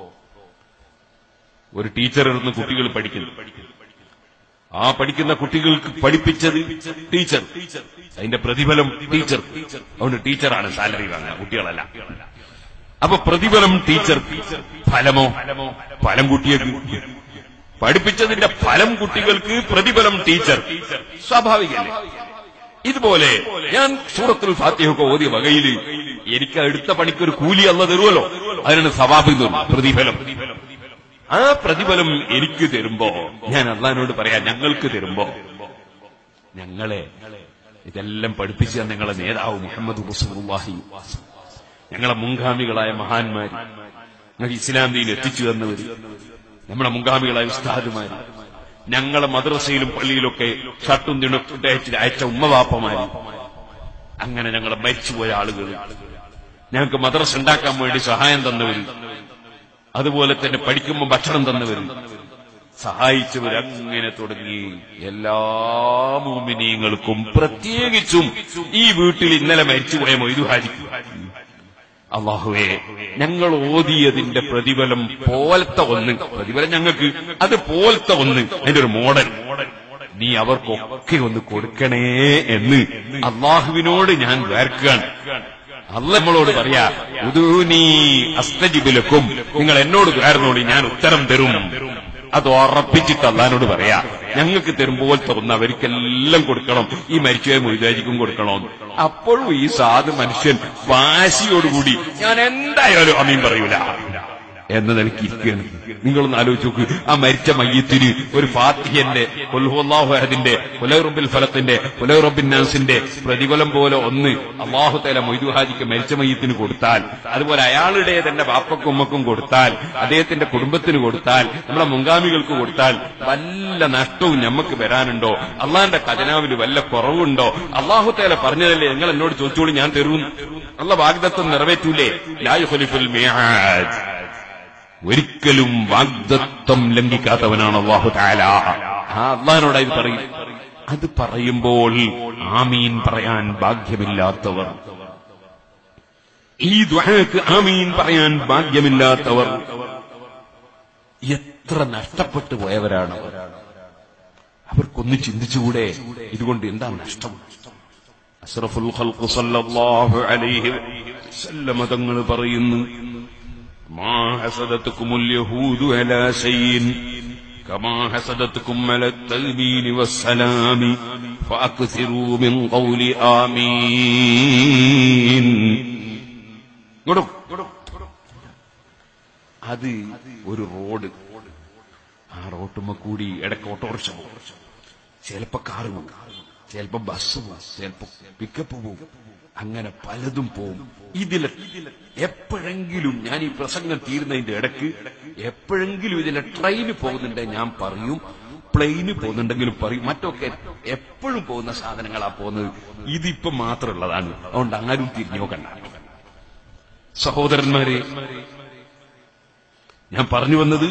ഒരു ടീച്ചർ ഇരുന്ന് കുട്ടികൾ പഠിക്കുന്നു ആ പഠിക്കുന്ന കുട്ടികൾക്ക് പഠിപ്പിച്ചത് ടീച്ചർ അതിന്റെ പ്രതിഫലം ടീച്ചർ അതുകൊണ്ട് ടീച്ചറാണ് സാലറി വാങ്ങുക കുട്ടികളല്ല അപ്പൊ പ്രതിഫലം ടീച്ചർ ഫലമോ ഫലം കുട്ടിയേക്ക് പഠിപ്പിച്ചതിന്റെ ഫലം കുട്ടികൾക്ക് പ്രതിഫലം ടീച്ചർ സ്വാഭാവികല്ലേ ഇതുപോലെ ഞാൻ സൂറത്തുൽ ഫാത്തിഹൊക്കെ ഓതിയ വകയിൽ എനിക്ക് എടുത്ത പണിക്കൊരു കൂലി അല്ല തരുമല്ലോ അതിനാണ് സവാബ് എന്ന് പറയുന്നത്, പ്രതിഫലം ആ പ്രതിഫലം എനിക്ക് തരുമ്പോ ഞാൻ അള്ളഹാനോട് പറയാം ഞങ്ങൾക്ക് തരുമ്പോ ഞങ്ങളെ ഇതെല്ലാം പഠിപ്പിച്ച ഞങ്ങളെ നേതാവ് മുഹമ്മദ് റസൂലുള്ളാഹി ഞങ്ങളെ മുൻഗാമികളായ മഹാന്മാര് ഞങ്ങൾ ഇസ്ലാം ദീൻ എത്തിച്ചു തന്നവര് നമ്മളെ മുൻഗാമികളായ ഉസ്താദുമാര് ഞങ്ങളെ മദ്രസയിലും പള്ളിയിലൊക്കെ ഷർട്ടും തിണൊക്കെ അയച്ച് അയച്ച ഉമ്മവാപ്പമാര് അങ്ങനെ ഞങ്ങളെ മരിച്ചുപോയ ആളുകൾ ഞങ്ങൾക്ക് മദ്രസ ഉണ്ടാക്കാൻ വേണ്ടി സഹായം തന്നവര് അതുപോലെ തന്നെ പഠിക്കുമ്പോൾ ഭക്ഷണം തന്നവരും സഹായിച്ചവരങ്ങനെ തുടങ്ങി എല്ലാ മോമിനിയങ്ങൾക്കും പ്രത്യേകിച്ചും ഈ വീട്ടിൽ ഇന്നലെ മരിച്ചുപോയ മൊയ്തുഹാരിക്കും അള്ളാഹുവേ ഞങ്ങൾ ഓതിയതിന്റെ പ്രതിഫലം പോലത്തെ ഒന്ന് പ്രതിഫലം ഞങ്ങൾക്ക് അത് പോലത്തെ ഒന്ന് അതിന്റെ ഒരു മോഡൽ നീ അവർക്കൊക്കെ ഒന്ന് കൊടുക്കണേ എന്ന് അള്ളാഹുവിനോട് ഞാൻ വേർക്കുകയാണ് അല്ല നമ്മളോട് പറയാ ഉദൂനി അസ്തജിബിലക്കും നിങ്ങൾ എന്നോട് കയറുന്നോളി ഞാൻ ഉത്തരം തരും അത് ഉറപ്പിച്ചിട്ട് അള്ളഹാനോട് പറയാ ഞങ്ങൾക്ക് തരുമ്പോൾ തോന്നുന്ന അവർക്കെല്ലാം കൊടുക്കണം ഈ മരിച്ചുപോയ മൊയ്താജിക്കും കൊടുക്കണം അപ്പോഴും ഈ സാധു മനുഷ്യൻ വാശിയോടുകൂടി ഞാൻ എന്തായാലും അമീൻ പറയൂല എന്ന നിലയ്ക്ക് ഇരിക്കുകയാണ് നിങ്ങളൊന്ന് ആലോചിച്ച് നോക്ക് ആ മരിച്ച മയ്യത്തിന് ഒരു ഫാത്തിഹന്റെ കൊൽഹുല്ലാഹുഹദിന്റെ പുലൈറുബിൽ ഫലത്തിന്റെ പുലൈറുബിൻ നാസിന്റെ പ്രതിഫലം പോലെ ഒന്ന് അള്ളാഹു തല മൊയ്തു ഹാജിക്ക് മരിച്ച മയ്യത്തിന് കൊടുത്താൽ അതുപോലെ അയാളുടെ തന്നെ ബാപ്പക്കും ഉമ്മക്കും കൊടുത്താൽ അദ്ദേഹത്തിന്റെ കുടുംബത്തിന് കൊടുത്താൽ നമ്മുടെ മുൻഗാമികൾക്ക് കൊടുത്താൽ വല്ല നഷ്ടവും ഞമ്മക്ക് വരാനുണ്ടോ അള്ളാന്റെ ഖജനാവിൽ വല്ല കുറവുണ്ടോ അള്ളാഹു തല പറഞ്ഞതല്ലേ നിങ്ങൾ എന്നോട് ചോദിച്ചോളൂ ഞാൻ തരും അള്ള വാഗ്ദത്വം നിറവേറ്റൂലേ ലായുഹലിഫുൽ മിയാജ് ഒരിക്കലും വാഗ്ദത്വം ലംഘിക്കാത്തവനാണ് അള്ളാഹു താല ആ അള്ളഹാനോട് ഇത് പറയും അത് പറയുമ്പോൾ ആമീൻ പറയാൻ ഭാഗ്യമില്ലാത്തവർ ഈ ദ്വാക്ക് ആമീൻ പറയാൻ ഭാഗ്യമില്ലാത്തവർ എത്ര നഷ്ടപ്പെട്ടു പോയവരാണ് അവർ അവർക്കൊന്ന് ചിന്തിച്ചുകൂടെ ഇതുകൊണ്ട് എന്താ നഷ്ടം അഷ്റഫുൽ ഖൽഖ് സല്ലല്ലാഹു അലൈഹി വസല്ലമ തങ്ങൾ പറയുന്നു ما حسدتكم اليهود على شيء كما حسدتكم على التلبين والسلام فأكثروا من قول آمين അത് ഒരു റോഡ് ആ റോട്ടുമ്മ കൂടി ഇടയ്ക്ക് ഓട്ടോറിക്ഷ പോകും ചിലപ്പോ കാറ് പോകും ചിലപ്പോ ബസ് പോകും ചിലപ്പോ പിക്കപ്പ് പോകും അങ്ങനെ പലതും പോവും ഇതിലെ എപ്പോഴെങ്കിലും ഞാൻ ഈ പ്രസംഗം തീരുന്നതിന്റെ ഇടയ്ക്ക് എപ്പോഴെങ്കിലും ഇതിലെ ട്രെയിന് പോകുന്നുണ്ടെ ഞാൻ പറയും പ്ലെയിന് പോകുന്നുണ്ടെങ്കിലും പറയും മറ്റൊക്കെ എപ്പോഴും പോകുന്ന സാധനങ്ങളാ പോകുന്നത് ഇതിപ്പോ മാത്രമുള്ളതാണ് അതുകൊണ്ട് ആരും തിരിഞ്ഞു നോക്കണ്ട സഹോദരന്മാരെ ഞാൻ പറഞ്ഞു വന്നത്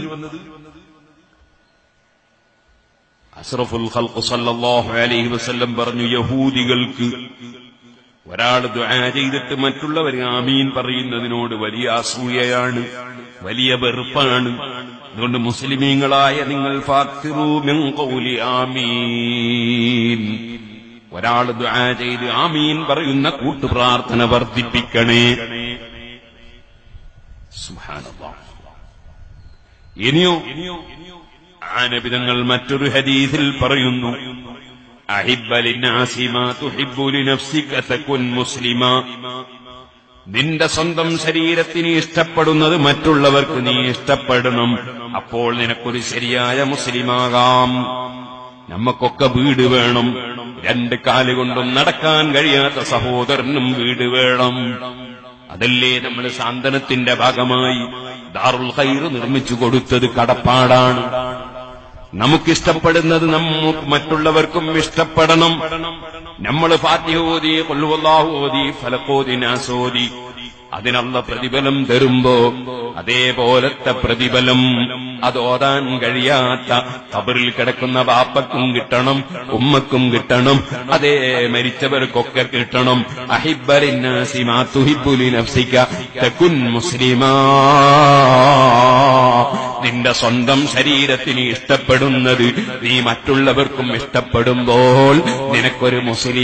അഷ്റഫുൽ ഖൽഖ് സല്ലല്ലാഹു അലൈഹി വസല്ലം പറഞ്ഞു യഹൂദികൾക്ക് ഒരാൾ ദുആ ചെയ്തിട്ട് മറ്റുള്ളവർ ആമീൻ പറയുന്നതിനോട് വലിയ അസൂയയാണ് വലിയ വെറുപ്പാണ് അതുകൊണ്ട് മുസ്ലിമീങ്ങളായ നിങ്ങൾ ഫാക്തിറൂ മിൻ ഖൗലി ആമീൻ ഒരാൾ ദുആ ചെയ്ത് ആമീൻ പറയുന്ന കൂട്ടുപ്രാർത്ഥന വർദ്ധിപ്പിക്കണേ സുബ്ഹാനല്ലാഹ് ഇനിയോ ആനബിതങ്ങൾ മറ്റൊരു ഹദീസിൽ പറയുന്നു أحب للناس ما تحب لنفسك تكن مسلما നിന്റെ സ്വന്തം ശരീരത്തിന് ഇഷ്ടപ്പെടുന്നത് മറ്റുള്ളവർക്ക് നീ ഇഷ്ടപ്പെടണം അപ്പോൾ നിനക്കൊരു ശരിയായ മുസ്ലിമാകാം നമ്മക്കൊക്കെ വീട് വേണം രണ്ട് കാലുകൊണ്ടും നടക്കാൻ കഴിയാത്ത സഹോദരനും വീട് വേണം അതല്ലേ നമ്മൾ സാന്ത്വനത്തിന്റെ ഭാഗമായി ദാറുൽ ഖൈർ നിർമ്മിച്ചു കൊടുത്തത് കടപ്പാടാണ് നമുക്കിഷ്ടപ്പെടുന്നത് നമുക്ക് മറ്റുള്ളവർക്കും ഇഷ്ടപ്പെടണം നമ്മൾ ഫാത്തിഹ ഓതി കൊല്ലുവല്ലാഹു ഓതി ഫലക്കോതി നാസോതി അതിനുള്ള പ്രതിഫലം തരുമ്പോ അതേപോലത്തെ പ്രതിഫലം അത് ഓതാൻ കഴിയാത്ത കബറിൽ കിടക്കുന്ന ബാപ്പക്കും കിട്ടണം ഉമ്മക്കും കിട്ടണം അതേ മരിച്ചവർക്കൊക്കെ കിട്ടണം അഹിബലിനാസിമാ തുഹിബുലി നഫ്സിക തകുൻ മുസ്ലിമാ നിന്റെ സ്വന്തം ശരീരത്തിന് ഇഷ്ടപ്പെടുന്നത് നീ മറ്റുള്ളവർക്കും ഇഷ്ടപ്പെടുമ്പോൾ നിനക്കൊരു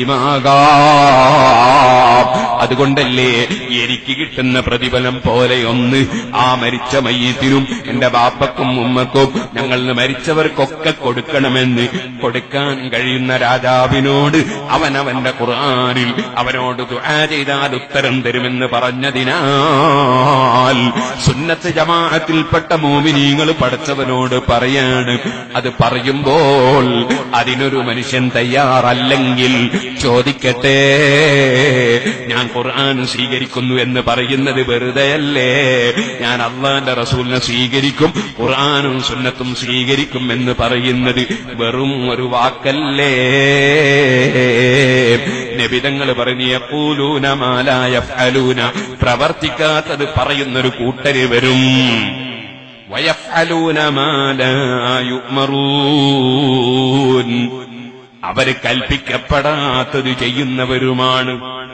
മുസ്ലിമാകാം അതുകൊണ്ടല്ലേ എനിക്ക് കിട്ടുന്ന പ്രതിഫലം പോലെയൊന്ന് ആ മരിച്ച മയ്യത്തിനും എന്റെ ബാപ്പക്കും ഉമ്മക്കും ഞങ്ങൾ മരിച്ചവർക്കൊക്കെ കൊടുക്കണമെന്ന് കൊടുക്കാൻ കഴിയുന്ന രാജാവിനോട് അവൻ അവന്റെ ഖുർആാനിൽ അവനോട് ദുആ ചെയ്താൽ ഉത്തരം തരുമെന്ന് പറഞ്ഞതിനാൽ സുന്നത്ത് ജമാഅത്തിൽപ്പെട്ട മോമിനീങ്ങൾ പഠിച്ചവനോട് പറയാണ് അത് പറയുമ്പോൾ അതിനൊരു മനുഷ്യൻ തയ്യാറല്ലെങ്കിൽ ചോദിക്കട്ടെ ഞാൻ ഖുർആൻ സ്വീകരിക്കുന്നു എന്ന് പറയുന്നത് വെറുതെയല്ലേ ഞാൻ അള്ളാന്റെ റസൂലിനെ സ്വീകരിക്കും ഖുർആാനും സുന്നത്തും സ്വീകരിക്കും എന്ന് പറയുന്നത് വെറും ഒരു വാക്കല്ലേ നബിതങ്ങൾ പറഞ്ഞു യഖൂലൂന മാലായ ഫലൂന പ്രവർത്തിക്കാത്തത് പറയുന്നൊരു കൂട്ടര് വരും വയഫലൂന യുമറൂൻ അവര് കൽപ്പിക്കപ്പെടാത്തത് ചെയ്യുന്നവരുമാണ്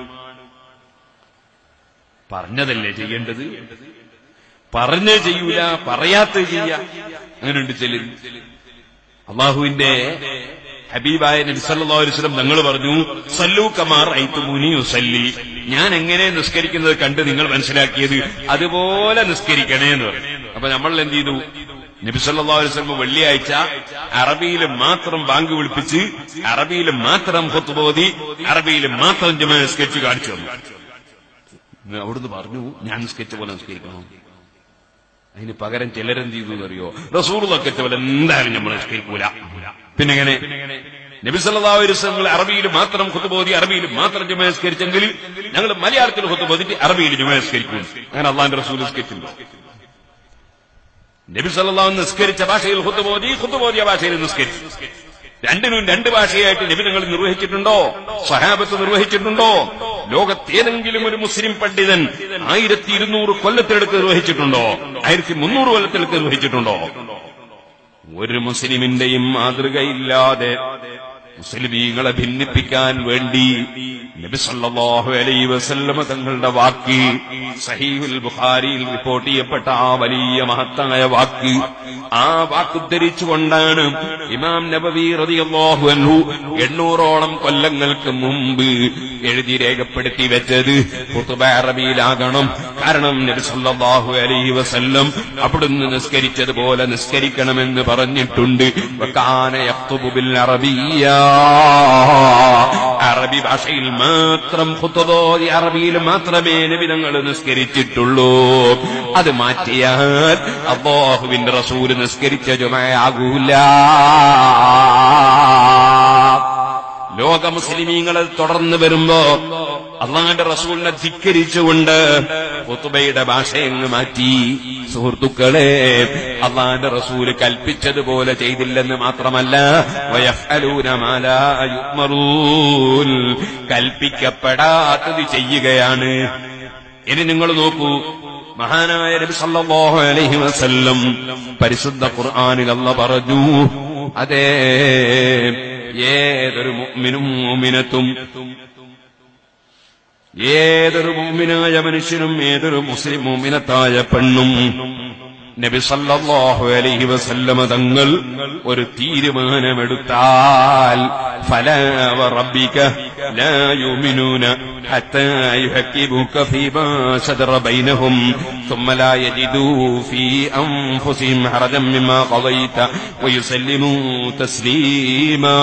പറഞ്ഞതല്ലേ ചെയ്യേണ്ടത് പറഞ്ഞ് ചെയ്യൂല പറയാത്തത് ചെയ്യ അങ്ങനെയുണ്ട് ചിലർ അള്ളാഹുവിന്റെ ഹബീബായ നബി സല്ലല്ലാഹു അലൈഹി വസല്ലം തങ്ങൾ പറഞ്ഞു സല്ലു കമാർ ഐത്തുമുനി യുസല്ലി ഞാൻ എങ്ങനെ നിസ്കരിക്കുന്നത് കണ്ട് നിങ്ങൾ മനസ്സിലാക്കിയത് അതുപോലെ നിസ്കരിക്കണേ എന്ന് പറഞ്ഞു അപ്പൊ നമ്മൾ എന്ത് ചെയ്തു നബി സല്ലല്ലാഹു അലൈഹി വസല്ലം വെള്ളിയാഴ്ച അറബിയിൽ മാത്രം ബാങ്ക് വിളിപ്പിച്ച് അറബിയിൽ മാത്രം ഖുത്ബ ഓതി അറബിയിൽ മാത്രം ജമാ സ്കെച്ച് കാണിച്ചു തന്നു അവിടുന്ന് പറഞ്ഞു ഞാൻ സ്കെച്ച് പോലെ നിസ്കരിക്കണം അതിന് പകരം ചിലരെന്ത് ചെയ്തു എന്നറിയോ റസൂർ സ്കെച്ച് പോലെ എന്തായാലും നമ്മൾ നിസ്കരിക്കൂല പിന്നെ എങ്ങനെ നബി സല്ലല്ലാഹു അലൈഹി വസല്ലം അറബിയിൽ മാത്രം ഖുത്ബ ഓതി അറബിയിൽ മാത്രം ജമാ സ്കരിച്ചെങ്കിൽ ഞങ്ങൾ മലയാളത്തിൽ ഖുത്ബ ഓതിട്ട് അറബിയിൽ ജമാ സ്കരിക്കും അങ്ങനെ അള്ളാഹിന്റെ റസൂൽ സ്കെച്ചുണ്ടോ നബി സല്ലല്ലാഹു നിസ്കരിച്ച ഭാഷയിൽ ഖുത്ബോധി ഖുത്ബോധിയ ഭാഷയിൽ നിസ്കരിച്ചു രണ്ടിനും രണ്ട് ഭാഷയായിട്ട് നബി നിങ്ങൾ നിർവഹിച്ചിട്ടുണ്ടോ സഹാബത്ത് നിർവഹിച്ചിട്ടുണ്ടോ ലോകത്തേതെങ്കിലും ഒരു മുസ്ലിം പണ്ഡിതൻ ആയിരത്തി ഇരുന്നൂറ് കൊല്ലത്തിലെടുത്ത് നിർവഹിച്ചിട്ടുണ്ടോ ആയിരത്തി മുന്നൂറ് കൊല്ലത്തിലെടുത്ത് നിർവഹിച്ചിട്ടുണ്ടോ ഒരു മുസ്ലിമിന്റെയും മാതൃകയില്ലാതെ മുസ്ലിമീങ്ങളെ ഭിന്നിപ്പിക്കാൻ വേണ്ടി നബി സല്ലല്ലാഹു അലൈഹി വസല്ലമ തങ്ങളുടെ വാക്ക് സഹീഹുൽ ബുഖാരിയിൽ റിപ്പോർട്ട് ചെയ്യപ്പെട്ട ആ വലിയ മഹത്തായ വാക്ക് ആ വാക്ക് ഉദ്ധരിച്ചുകൊണ്ടാണ് ഇമാം നബവി റളിയല്ലാഹു അൻഹു എണ്ണൂറോളം കൊല്ലങ്ങൾക്ക് മുമ്പ് എഴുതി രേഖപ്പെടുത്തി വെച്ചത് ഖുത്ബ അറബിയിലാകണം കാരണം നബി സല്ലല്ലാഹു അലൈഹി വസല്ലം അവിടുന്ന് നിസ്കരിച്ചതുപോലെ നിസ്കരിക്കണമെന്ന് പറഞ്ഞിട്ടുണ്ട് വകാന യഖ്തുബു ബിൽ അറബിയ്യ അറബി ഭാഷയിൽ മാത്രം ഖുത്ബോധി അറബിയിൽ മാത്രമേ നബി തങ്ങൾ നിസ്കരിച്ചിട്ടുള്ളൂ അത് മാറ്റിയാൽ അള്ളാഹുവിന്റെ റസൂല് നിസ്കരിച്ച ജുമയാകൂല ലോക മുസ്ലിമീങ്ങളെ തുടർന്ന് വരുമ്പോ അള്ളാന്റെ റസൂലിനെ ധിക്കരിച്ചുകൊണ്ട് കുത്തുബയുടെ ഭാഷയങ്ങ് മാറ്റി സുഹൃത്തുക്കളെ അള്ളാന്റെ റസൂല് കൽപ്പിച്ചതുപോലെ ചെയ്തില്ലെന്ന് മാത്രമല്ല വയഫ്അലൂന മാ ലാ യുഅ്മറൂൻ. കൽപ്പിക്കപ്പെടാത്തത് ചെയ്യുകയാണ് ഇനി നിങ്ങൾ നോക്കൂ മഹാനായ നബി സല്ലല്ലാഹു അലൈഹി വസല്ലം പരിശുദ്ധ ഖുർആനിൽ അല്ല പറഞ്ഞു അതേ ഏതൊരു മുഅ്മിനും മുഅ്മിനത്തും ഏതൊരു മുഅ്മിനായ മനുഷ്യനും ഏതൊരു മുസ്ലിം മുഅ്മിനത്തായ പെണ്ണും നബി സല്ലല്ലാഹു അലൈഹി വസല്ലമ തങ്ങൾ ഒരു തീരുമാനമെടുത്താൽ ഫലാ വറബ്ബിക ലാ യുമിനൂന حتى يحكموك فيما شجر بينهم ثم لا يجدوا في أنفسهم حرجا مما قضيت ويسلموا تسليما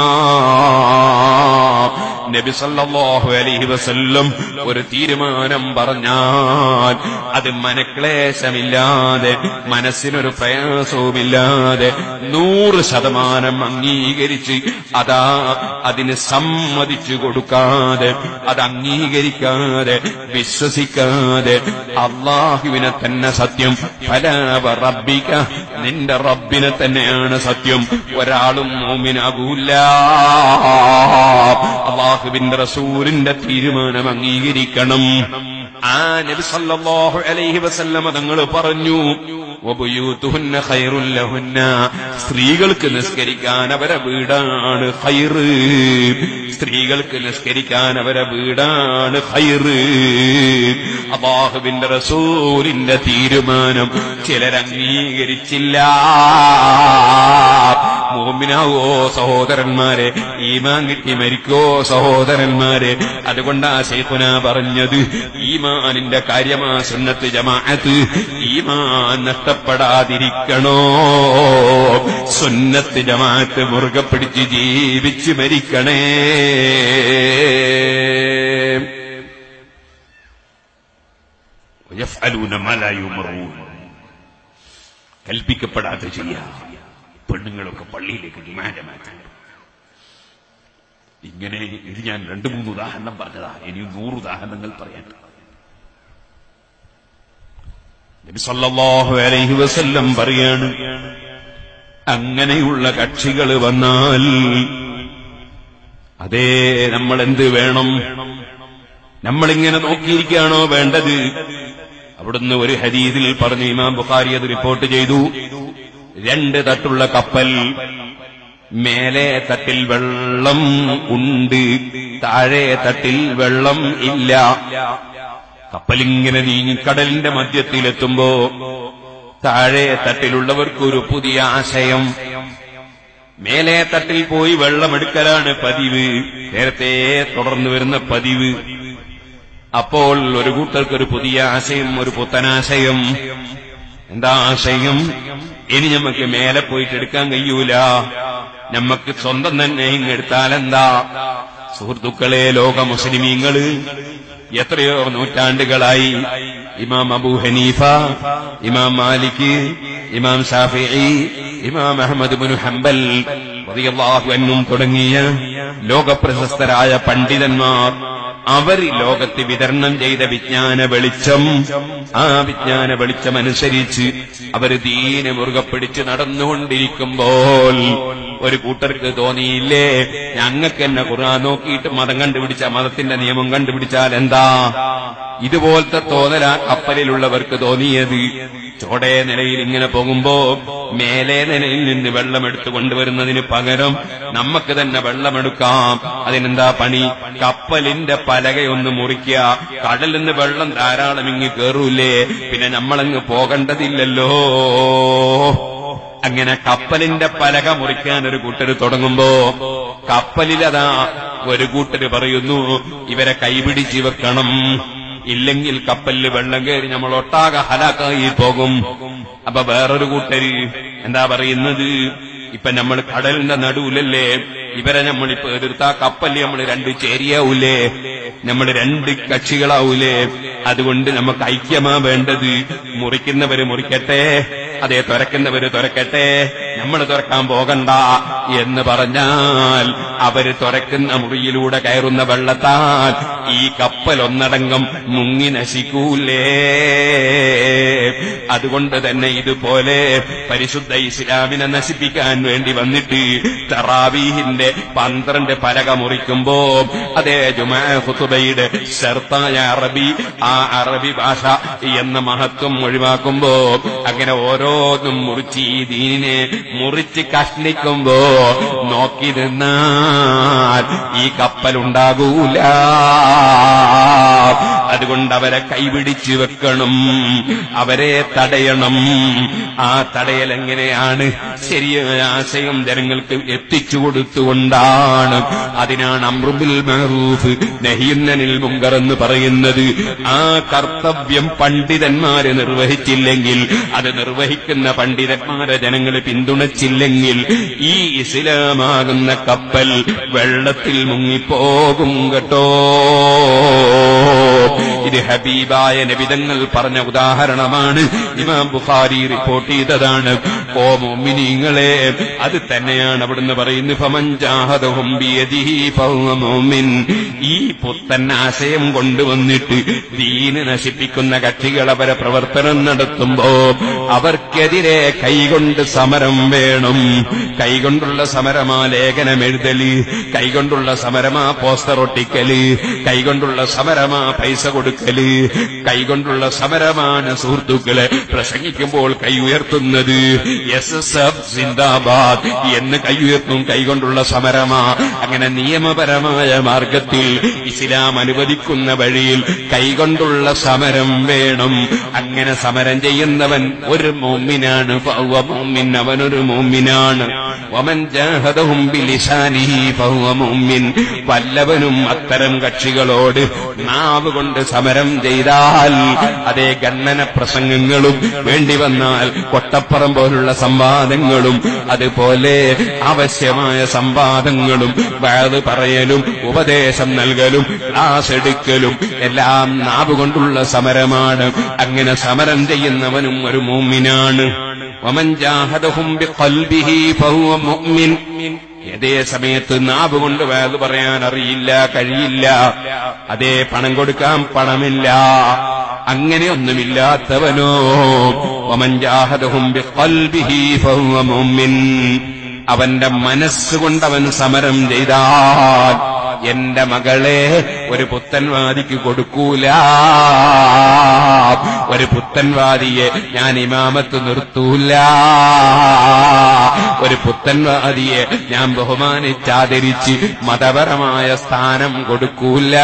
നബി സല്ലല്ലാഹു അലൈഹി വസല്ലം ഒരു തീരുമാനം പറഞ്ഞാൽ അത് മനക്ലേശമില്ലാതെ മനസ്സിനൊരു പ്രയാസവുമില്ലാതെ നൂറ് ശതമാനം അംഗീകരിച്ച് അതാ അതിന് സമ്മതിച്ചു കൊടുക്കാതെ അത് അംഗീകരിക്കാതെ വിശ്വസിക്കാതെ അള്ളാഹുവിനെ തന്നെ സത്യം ഫലാവ റബ്ബിക നിന്റെ റബ്ബിനെ തന്നെയാണ് സത്യം ഒരാളും മോമിനാകൂല അള്ളാഹുവിന്റെ റസൂലിന്റെ തീരുമാനം അംഗീകരിക്കണം ആ നബി സല്ലല്ലാഹു അലൈഹി വസല്ലമ തങ്ങൾ പറഞ്ഞു വബുയൂതുഹുന്ന ഖൈറുൽ ലഹുന്ന സ്ത്രീകൾക്ക് നിസ്കരിക്കാൻ അവരെ വീടാണ് ഖൈറ് സ്ത്രീകൾക്ക് നിസ്കരിക്കാൻ അവരെ വീടാണ് ഖൈറ് അള്ളാഹുവിന്റെ റസൂലിന്റെ തീരുമാനം ചിലരംഗീകരിച്ചില്ല മോമിനാവോ സഹോദരന്മാരെ ഈമാൻ കിട്ടി മരിക്കോ സഹോദരന്മാരെ അതുകൊണ്ടാ ശൈഖുന പറഞ്ഞത് ഈമാനിന്റെ കാര്യമാ സുന്നത്ത് ജമാഅത്ത് ഈമാൻ നഷ്ടപ്പെടാതിരിക്കണോ സുന്നത്ത് ജമാഅത്ത് മുറുകെ പിടിച്ച് ജീവിച്ച് മരിക്കണേ ويفعلون ما لا يؤمرون കൽപ്പിക്കപ്പെടാതെ ചെയ്യാം പെണ്ണുങ്ങളൊക്കെ പള്ളിയിലേക്ക് ഡിമാൻഡ് മാറ്റാൻ ഇങ്ങനെ ഇത് ഞാൻ രണ്ടു മൂന്ന് ഉദാഹരണം പറഞ്ഞതാ ഇനിയും നൂറ് ഉദാഹരണങ്ങൾ പറയാൻ നബി സല്ലല്ലാഹു അലൈഹി വസല്ലം പറയാണ് അങ്ങനെയുള്ള കക്ഷികൾ വന്നാൽ അതേ നമ്മൾ എന്ത് വേണം നമ്മളിങ്ങനെ നോക്കിയിരിക്കുകയാണോ വേണ്ടത് അവിടുന്ന് ഒരു ഹദീദിൽ പറഞ്ഞു ഇമാം ബുഖാരി അത് റിപ്പോർട്ട് ചെയ്തു രണ്ട് തട്ടുള്ള കപ്പൽ മേലെ തട്ടിൽ വെള്ളം ഉണ്ട് താഴെ തട്ടിൽ വെള്ളം ഇല്ല കപ്പലിങ്ങനെ നീങ്ങി കടലിന്റെ മധ്യത്തിലെത്തുമ്പോ താഴെ തട്ടിലുള്ളവർക്കൊരു പുതിയ ആശയം മേലെ തട്ടിൽ പോയി വെള്ളമെടുക്കലാണ് പതിവ് നേരത്തെ തുടർന്നു വരുന്ന പതിവ് അപ്പോൾ ഒരു കൂട്ടർക്ക് ഒരു പുതിയ ആശയം ഒരു പുത്തനാശയം എന്താ ആശയം ഇനി നമുക്ക് മേലെ പോയിട്ട് എടുക്കാൻ കഴിയൂല നമുക്ക് സ്വന്തം തന്നെ ഇങ്ങെടുത്താൽ എന്താ സുഹൃത്തുക്കളെ ലോക മുസ്ലിമീങ്ങള് എത്രയോ നൂറ്റാണ്ടുകളായി ഇമാം അബൂ ഹനീഫ ഇമാം മാലിക് ഇമാം ഷാഫിഇ ഇമാം അഹമ്മദ് ബിൻ ഹംബൽ റളിയല്ലാഹു അൻഹും തുടങ്ങിയ ലോകപ്രശസ്തരായ പണ്ഡിതന്മാർ അവർ ലോകത്ത് വിതരണം ചെയ്ത വിജ്ഞാന വെളിച്ചം ആ വിജ്ഞാന വെളിച്ചം അനുസരിച്ച് അവർ ദീന മുറുകെ പിടിച്ച് നടന്നുകൊണ്ടിരിക്കുമ്പോൾ ഒരു കൂട്ടർക്ക് തോന്നിയില്ലേ ഞങ്ങൾക്ക് തന്നെ ഖുർആൻ നോക്കിയിട്ട് മതം കണ്ടുപിടിച്ച മതത്തിന്റെ നിയമം കണ്ടുപിടിച്ചാൽ എന്താ ഇതുപോലത്തെ തോന്നലാ കപ്പലിലുള്ളവർക്ക് തോന്നിയത് ചോടേ നിലയിൽ ഇങ്ങനെ പോകുമ്പോ മേലെ നിലയിൽ നിന്ന് വെള്ളം എടുത്തു കൊണ്ടുവരുന്നതിന് പകരം നമുക്ക് തന്നെ വെള്ളമെടുക്കാം അതിനെന്താ പണി കപ്പലിന്റെ പലകയൊന്ന് മുറിക്കുക കടലിൽ നിന്ന് വെള്ളം ധാരാളം ഇങ്ങ് കേറൂലേ പിന്നെ നമ്മളങ്ങ് പോകേണ്ടതില്ലല്ലോ അങ്ങനെ കപ്പലിന്റെ പലക മുറിക്കാൻ ഒരു കൂട്ടര് തുടങ്ങുമ്പോ കപ്പലിലതാ ഒരു കൂട്ടര് പറയുന്നു ഇവരെ കൈപിടിച്ച് വെക്കണം ഇല്ലെങ്കിൽ കപ്പലിൽ വെള്ളം കയറി നമ്മൾ ഒട്ടാകെ ഹലാക്കായി പോകും അപ്പൊ വേറൊരു കൂട്ടര് എന്താ പറയുന്നത് ഇപ്പൊ നമ്മൾ കടലിന്റെ നടുവിലല്ലേ ഇവരെ നമ്മളിപ്പോ എതിർത്താ കപ്പലിൽ നമ്മൾ രണ്ട് ചേരിയാവൂലേ നമ്മൾ രണ്ട് കക്ഷികളാവൂലേ അതുകൊണ്ട് നമുക്ക് ഐക്യമാ വേണ്ടത് മുറിക്കുന്നവര് മുറിക്കട്ടെ അതേ തുറക്കുന്നവര് തുറക്കട്ടെ നമ്മൾ തുറക്കാൻ പോകണ്ട എന്ന് പറഞ്ഞാൽ അവര് തുറക്കുന്ന മുറിയിലൂടെ കയറുന്ന വെള്ളത്താൽ ഈ കപ്പൽ ഒന്നടങ്കം മുങ്ങി നശിക്കൂലേ അതുകൊണ്ട് തന്നെ ഇതുപോലെ പരിശുദ്ധ ഇസ്ലാമിനെ നശിപ്പിക്കാൻ വേണ്ടി വന്നിട്ട് തറാവീഹിന്റെ പന്ത്രണ്ട് പലക മുറിക്കുമ്പോ അതേ ജുമാ ഖുതുബയുടെ ഷർത്തായ അറബി ആ അറബി ഭാഷ എന്ന മഹത്വം ഒഴിവാക്കുമ്പോ അങ്ങനെ ഓരോന്നും മുറിച്ച് ഈ ദീനിനെ മുറിച്ച് കഷ്ണിക്കുമ്പോ നോക്കി നിന്നാൽ ഈ കപ്പലുണ്ടാകൂല അതുകൊണ്ട് അവരെ കൈപിടിച്ച് വെക്കണം അവരെ തടയണം ആ തടയൽ എങ്ങനെയാണ് ശരിയായ ആശയം ജനങ്ങൾക്ക് എത്തിച്ചു കൊടുത്തുകൊണ്ടാണ് അതിനാണ് അമ്രുബിൽ മഹറൂഫ് നഹിയുന്നനിൽ മുങ്കർ എന്ന് പറയുന്നത് ആ കർത്തവ്യം പണ്ഡിതന്മാര് നിർവഹിച്ചില്ലെങ്കിൽ അത് നിർവഹിക്കുന്ന പണ്ഡിതന്മാരെ ജനങ്ങൾ പിന്തുണച്ചില്ലെങ്കിൽ ഈ ഇസ്ലാമാകുന്ന കപ്പൽ വെള്ളത്തിൽ മുങ്ങിപ്പോകും കേട്ടോ ഇത് ഹബീബായ നബിതങ്ങൾ പറഞ്ഞ ഉദാഹരണമാണ് ഇമാം ബുഖാരി റിപ്പോർട്ട് ചെയ്തതാണ് ഓ മോമിനിങ്ങളെ അത് തന്നെയാണ് അവിടുന്ന് പറയുന്നത് ഫമഞ്ചാഹദഹും ബിയദിഹി ഫഹുവ മുഅ്മിൻ ഈ പുത്തൻ ആശയം കൊണ്ടുവന്നിട്ട് ദീന് നശിപ്പിക്കുന്ന കക്ഷികൾ അവരെ പ്രവർത്തനം നടത്തുമ്പോ അവർക്കെതിരെ കൈകൊണ്ട് സമരം വേണം കൈകൊണ്ടുള്ള സമരമാ ലേഖനം എഴുതല് കൈകൊണ്ടുള്ള സമരമാ പോസ്റ്റർ ഒട്ടിക്കല് കൈകൊണ്ടുള്ള സമരമാ പൈസ കൊടുക്കല് കൈകൊണ്ടുള്ള സമരമാണ് സുഹൃത്തുക്കളെ പ്രസംഗിക്കുമ്പോൾ കൈ ഉയർത്തുന്നത് എസ് എസ് എഫ് സിന്ദാബാദ് എന്ന് കൈ ഉയർത്തും കൈകൊണ്ടുള്ള സമരമാ അങ്ങനെ നിയമപരമായ മാർഗത്തിൽ ഇസ്ലാം അനുവദിക്കുന്ന വഴിയിൽ കൈകൊണ്ടുള്ള സമരം വേണം അങ്ങനെ സമരം ചെയ്യുന്നവൻ ഒരു മോമിനാണ് ഫഹുവ മുഅ്മിൻ അവനൊരു മോമിനാണ് വമൻ ജാഹദഹും ബിലിസാനിഹി ഫഹുവ മുഅ്മിൻ വല്ലവനും അത്തരം കക്ഷികളോട് നാവ് കൊണ്ട് സമരം ചെയ്താൽ അതേ ഗണ്ണന പ്രസംഗങ്ങളും വേണ്ടി വന്നാൽ കൊട്ടപ്പുറം പോലുള്ള സംവാദങ്ങളും അതുപോലെ ആവശ്യമായ സംവാദങ്ങളും വാത് പറയലും ഉപദേശം നൽകലും ക്ലാസ് എടുക്കലും എല്ലാം നാവ് കൊണ്ടുള്ള സമരമാണ് അങ്ങനെ സമരം ചെയ്യുന്നവനും ഒരു മൂമിനാണ് വമൻ ജാഹദഹും ബിഖൽബിഹി ഫഹുവ മുഅ്മിൻ അതേ സമയത്ത് നാവ് കൊണ്ട് വേത് പറയാൻ അറിയില്ല കഴിയില്ല അതേ പണം കൊടുക്കാൻ പണമില്ല അങ്ങനെയൊന്നുമില്ലാത്തവനോ ഒമഞ്ചാഹദഹും ബിഖൽബിഹി ഫഹുവ മുഅ്മിൻ അവന്റെ മനസ്സുകൊണ്ട് അവൻ സമരം ചെയ്താൽ എന്റെ മകളെ ഒരു പുത്തൻവാദിക്ക് കൊടുക്കൂല ഒരു പുത്തൻവാദിയെ ഞാൻ ഇമാമത്ത് നിർത്തൂല ഒരു പുത്തൻവാദിയെ ഞാൻ ബഹുമാനിച്ചാദരിച്ച് മതപരമായ സ്ഥാനം കൊടുക്കൂല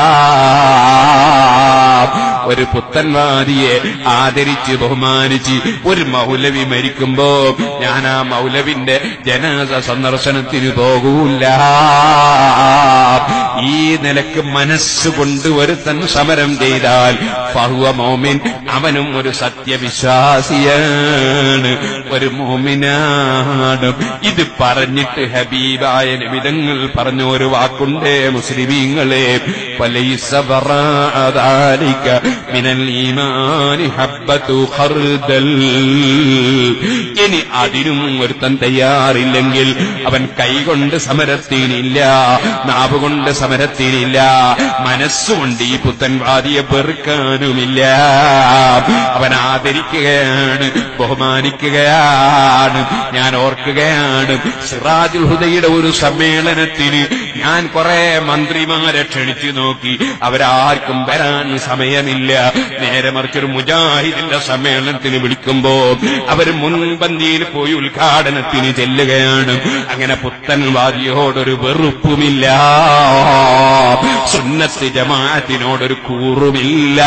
ഒരു പുത്തൻവാദിയെ ആദരിച്ച് ബഹുമാനിച്ച് ഒരു മൗലവി മരിക്കുമ്പോ ഞാൻ ആ മൗലവിന്റെ ജനാസ സന്ദർശനത്തിന് പോകൂല ഈ നിലക്ക് മനസ്സുകൊണ്ട് ഒരുത്തൻ സമരം ചെയ്താൽ ഫഹുവ മോമിൻ അവനും ഒരു സത്യവിശ്വാസിയാണ് ഒരു മോമിനാണ് ഇത് പറഞ്ഞിട്ട് ഹബീബായ നിമിതങ്ങൾ പറഞ്ഞ ഒരു വാക്കുണ്ടേ മുസ്ലിമീങ്ങളെ പലൈസ ബറാദാലിക മിനൽ ഈമാനി ഹബ്ബത്തു ഖർദൽ ഇനി അതിനും ഒരുത്തൻ തയ്യാറില്ലെങ്കിൽ അവൻ കൈകൊണ്ട് സമരത്തിനില്ല നാവ് കൊണ്ട് സമരത്തിനില്ല മനസ്സുകൊണ്ട് ഈ പുത്തൻവാദിയെ വെറുക്കാനുമില്ല അവൻ ആദരിക്കുകയാണ് ബഹുമാനിക്കുകയാണ് ഞാൻ ഓർക്കുകയാണ് സിറാജുൽ ഹുദയുടെ ഒരു സമ്മേളനത്തിന് ഞാൻ കുറെ മന്ത്രിമാരെ ക്ഷണിച്ചു നോക്കി അവരാർക്കും വരാൻ സമയമില്ല നേരെ മറിച്ചൊരു മുജാഹിദിന്റെ സമ്മേളനത്തിന് വിളിക്കുമ്പോ അവർ മുൻപന്തിയിൽ പോയി ഉദ്ഘാടനത്തിന് ചെല്ലുകയാണ് അങ്ങനെ പുത്തൻവാദിയോടൊരു വെറുപ്പുമില്ല സുന്നത്ത് ജമാഅത്തിനോടൊരു കൂറുമില്ല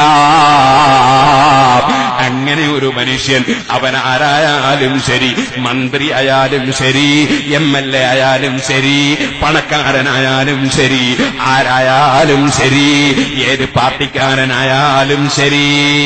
അങ്ങനെ ഒരു മനുഷ്യൻ അവൻ ആരായാലും ശരി മന്ത്രി ആയാലും ശരി എം എൽ എ ആയാലും ശരി പണക്കാരനായാലും ശരി ആരായാലും ശരി ഏത് പാർട്ടിക്കാരനായാലും ശരി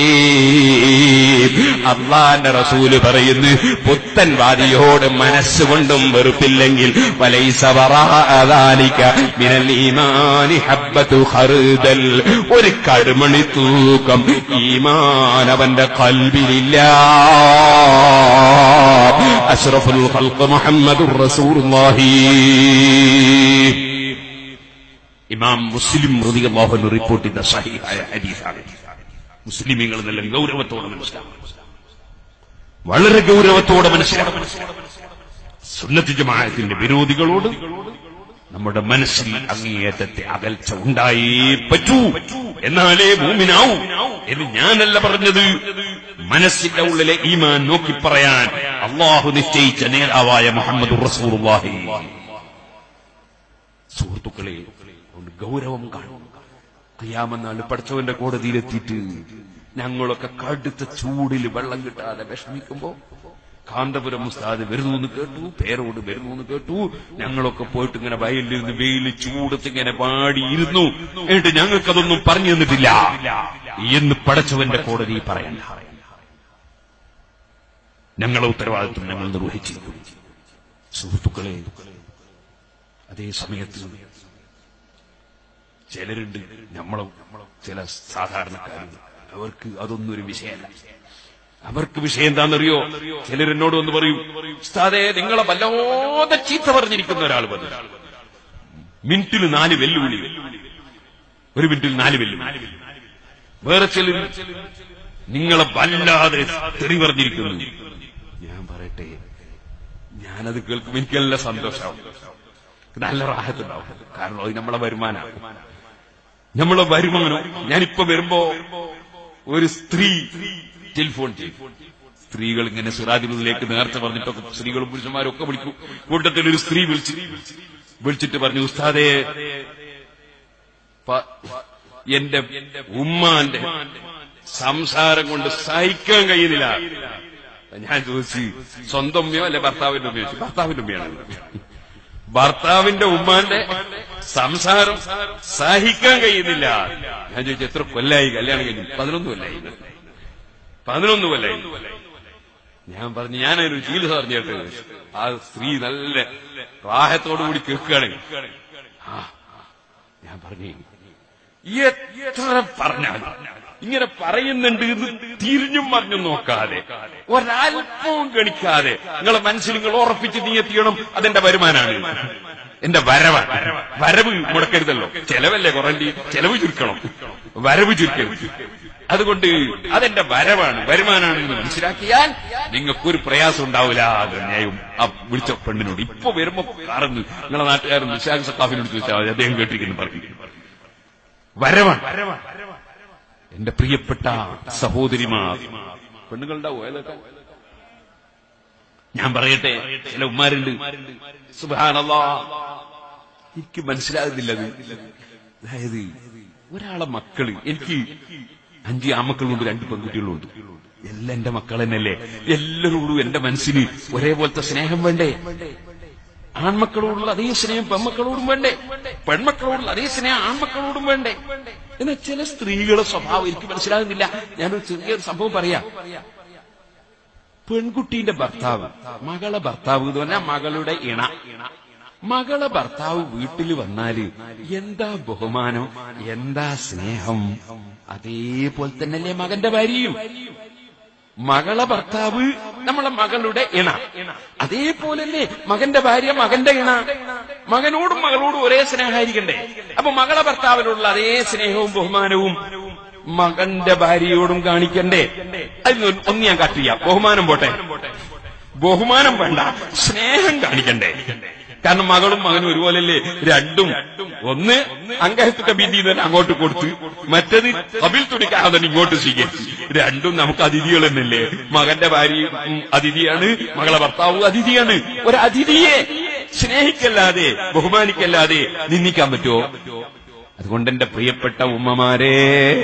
അള്ളാന്റെ റസൂല് പറയുന്നു പുത്തൻവാദിയോട് മനസ്സുകൊണ്ടും വെറുപ്പില്ലെങ്കിൽ വലൈസവറാലിക്ക മിനൽ ഈമാനി ഹബ്ബത്തു ഖർദൽ ഒരു കടുമണി തൂക്കം ഈമാൻ അവന്റെ കൽബിലില്ല അഷ്റഫുൽ ഖൽഖ് മുഹമ്മദുർ റസൂലുള്ളാഹി ഇമാം മുസ്ലിം റളിയല്ലാഹു റിപ്പോർട്ട് ചെയ്ത സഹീഹായ ഹദീസാണ് മുസ്ലിമീങ്ങൾ എന്നെല്ലാം ഗൗരവത്തോടെ മനസ്സിലാക്കണം വളരെ ഗൗരവത്തോടെ മനസ്സിലാക്കണം സുന്നത്ത് ജമാഅത്തിന്റെ വിരോധികളോട് നമ്മുടെ മനസ്സിൽ അങ്ങേയറ്റത്തെ അകൽച്ച ഉണ്ടായേ പറ്റൂ എന്നാലേ ഭൂമിനാവൂ എന്ന് ഞാനല്ല പറഞ്ഞത് മനസ്സിന്റെ ഉള്ളിലെ ഈമാൻ നോക്കി പറയാൻ അള്ളാഹു നിശ്ചയിച്ച നേതാവായ മുഹമ്മദ് റസൂറുല്ലാഹി സുഹൃത്തുക്കളെ അതുകൊണ്ട് ഗൗരവം കാണും കയ്യാമെന്നാൾ പഠിച്ചവന്റെ കോടതിയിലെത്തിയിട്ട് ഞങ്ങളൊക്കെ കടുത്ത ചൂടിൽ വെള്ളം കിട്ടാതെ വിഷമിക്കുമ്പോ കാന്തപുരം ഉസ്താദ് വരുന്നു എന്ന് കേട്ടു പേരോട് വരുന്നു എന്ന് കേട്ടു ഞങ്ങളൊക്കെ പോയിട്ട് ഇങ്ങനെ വയലിലിരുന്ന് വെയിൽ ചൂടത്ത് ഇങ്ങനെ പാടിയിരുന്നു എന്നിട്ട് ഞങ്ങൾക്കതൊന്നും പറഞ്ഞു തന്നിട്ടില്ല എന്ന് പടച്ചവന്റെ കോടതി പറയണ്ട ഞങ്ങളെ ഉത്തരവാദിത്വം ഞങ്ങൾ നിർവഹിച്ചിരിക്കും സുഹൃത്തുക്കളെ അതേ സമയത്ത് ചിലരുണ്ട് നമ്മളും ചില സാധാരണക്കാരുണ്ട് അവർക്ക് അതൊന്നും ഒരു വിഷയമല്ല അവർക്ക് വിഷയം എന്താണെന്നറിയോ ചിലരെന്നോട് വന്ന് പറയും ഉസ്താദേ നിങ്ങളെ വല്ലാതെ ചീത്ത പറഞ്ഞിരിക്കുന്ന ഒരാൾ വന്നു മിനിറ്റിൽ നാല് വെല്ലുവിളി ഒരു മിനിറ്റിൽ നാല് വെല്ലുവിളി വേറെ ചിലർ നിങ്ങളെ വല്ലാതെ തെറി പറഞ്ഞിരിക്കുന്നു ഞാൻ പറയട്ടെ ഞാനത് കേൾക്കുമ്പോൾ എനിക്ക് നല്ല സന്തോഷമാവും നല്ല റാഹത്തുണ്ടാവും കാരണം അത് നമ്മളെ വരുമാനമാണ് നമ്മളെ വരുമാനം ഞാനിപ്പോ വരുമ്പോ ഒരു സ്ത്രീ ടെലിഫോൺ ചെയ്യും സ്ത്രീകൾ ഇങ്ങനെ സിറാജുലിലേക്ക് നേർച്ച പറഞ്ഞിട്ടൊക്കെ സ്ത്രീകളും പുരുഷന്മാരും ഒക്കെ വിളിക്കും കൂട്ടത്തിൽ ഒരു സ്ത്രീ വിളിച്ചു വിളിച്ചിട്ട് പറഞ്ഞു ഉസ്താദേ പ- എന്റെ ഉമ്മാന്റെ സംസാരം കൊണ്ട് സഹിക്കാൻ കഴിയുന്നില്ല ഞാൻ ചോദിച്ചു സ്വന്തം ഉമ്മയോ അല്ലെ ഭർത്താവിന്റെ ഉമ്മയോ ചോദിച്ചു ഭർത്താവിന്റെ ഉമ്മയാണ് ഭർത്താവിന്റെ ഉമ്മാന്റെ സംസാരം സഹിക്കാൻ കഴിയുന്നില്ല ഞാൻ ചോദിച്ചു എത്ര കൊല്ലായി കല്യാണം കഴിഞ്ഞു പതിനൊന്ന് കൊല്ലായി പതിനൊന്ന് കൊല്ലായി ഞാൻ പറഞ്ഞു ഞാനൊരു ചികിത്സ പറഞ്ഞിട്ട് ആ സ്ത്രീ നല്ല റാഹത്തോടുകൂടി കേൾക്കുകയാണ് ആ ഞാൻ പറഞ്ഞു എത്ര പറഞ്ഞാലും ഇങ്ങനെ പറയുന്നുണ്ട് എന്ന് തിരിഞ്ഞും മറിഞ്ഞും നോക്കാതെ ഒരല്പവും ഗണിക്കാതെ നിങ്ങളെ മനസ്സിൽ നിങ്ങൾ ഉറപ്പിച്ച് നീ എത്തിയണം അതെന്റെ വരുമാനാണ് എന്റെ വരവാണ് വരവ് മുടക്കരുതല്ലോ ചെലവല്ലേ കുറണ്ടി ചെലവ് ചുരുക്കണം വരവ് ചുരുക്കരുത് അതുകൊണ്ട് അതെന്റെ വരവാണ് വരുമാനാണ് എന്ന് മനസ്സിലാക്കിയാൽ നിങ്ങൾക്കൊരു പ്രയാസം ഉണ്ടാവില്ല അത് ന്യായം ആ വിളിച്ച പെണ്ണിനോട് ഇപ്പൊ വരുമ്പോ കാറുന്നു നിങ്ങളെ നാട്ടുകാരൻ നിശാഖ് സത്താഫിനോട് ചോദിച്ചാൽ മതി അദ്ദേഹം കേട്ടിരിക്കുന്നു പറഞ്ഞു വരവാണ് എന്റെ പ്രിയപ്പെട്ട സഹോദരിമാർ പെണ്ണുങ്ങളുണ്ടാവോ ഏതൊക്കെ ഞാൻ പറയട്ടെ ചില ഉമ്മാരുണ്ട് സുബാനല്ലാ എനിക്ക് മനസ്സിലാകുന്നില്ല അത് അതായത് ഒരാളെ മക്കള് എനിക്ക് അഞ്ച് ആമക്കളുണ്ട് രണ്ട് പെൺകുട്ടികളുണ്ട് എല്ലാം എന്റെ മക്കൾ തന്നെയല്ലേ എല്ലാവരോടും എന്റെ മനസ്സിന് ഒരേപോലത്തെ സ്നേഹം വേണ്ടേ ആൺമക്കളോടുള്ള അതേ സ്നേഹം പെൺമക്കളോടും വേണ്ടേ പെൺമക്കളോടുള്ള അതേ സ്നേഹം ആൺമക്കളോടും വേണ്ടേ എന്നാൽ ചില സ്ത്രീകളുടെ സ്വഭാവം എനിക്ക് മനസ്സിലാകുന്നില്ല ഞാനൊരു ചെറിയൊരു സംഭവം പറയാം പെൺകുട്ടീന്റെ ഭർത്താവ് മകളെ ഭർത്താവ് എന്ന് പറഞ്ഞാൽ മകളുടെ ഇണ മകളെ ഭർത്താവ് വീട്ടിൽ വന്നാല് എന്താ ബഹുമാനം എന്താ സ്നേഹം അതേപോലെ തന്നെയല്ലേ മകന്റെ ഭാര്യയും മകളെ ഭർത്താവ് നമ്മളെ മകളുടെ ഇണ അതേപോലല്ലേ മകന്റെ ഭാര്യ മകന്റെ ഇണ മകനോടും മകളോടും ഒരേ സ്നേഹമായിരിക്കണ്ടേ അപ്പൊ മകളെ ഭർത്താവിനുള്ള അതേ സ്നേഹവും ബഹുമാനവും മകന്റെ ഭാര്യയോടും കാണിക്കണ്ടേ അതിന് ഒന്ന് ഞാൻ കട്ട് ചെയ്യാം ബഹുമാനം പോട്ടെ ബഹുമാനം വേണ്ട സ്നേഹം കാണിക്കണ്ടേ കാരണം മകളും മകനും ഒരുപോലല്ലേ രണ്ടും ഒന്ന് അങ്കഹത്തിന്റെ ബിന്ദി തന്നെ അങ്ങോട്ട് കൊടുത്ത് മറ്റത് കബിൽ തുണിക്കാതെ തന്നെ ഇങ്ങോട്ട് സ്വീകരിച്ചു രണ്ടും നമുക്ക് അതിഥികൾ തന്നെയല്ലേ മകന്റെ ഭാര്യയും ഉം, അതിഥിയാണ് മകളെ ഭർത്താവും അതിഥിയാണ് ഒരു അതിഥിയെ സ്നേഹിക്കല്ലാതെ ബഹുമാനിക്കല്ലാതെ നിന്ദിക്കാൻ പറ്റുമോ അതുകൊണ്ട് എന്റെ പ്രിയപ്പെട്ട ഉമ്മമാരെ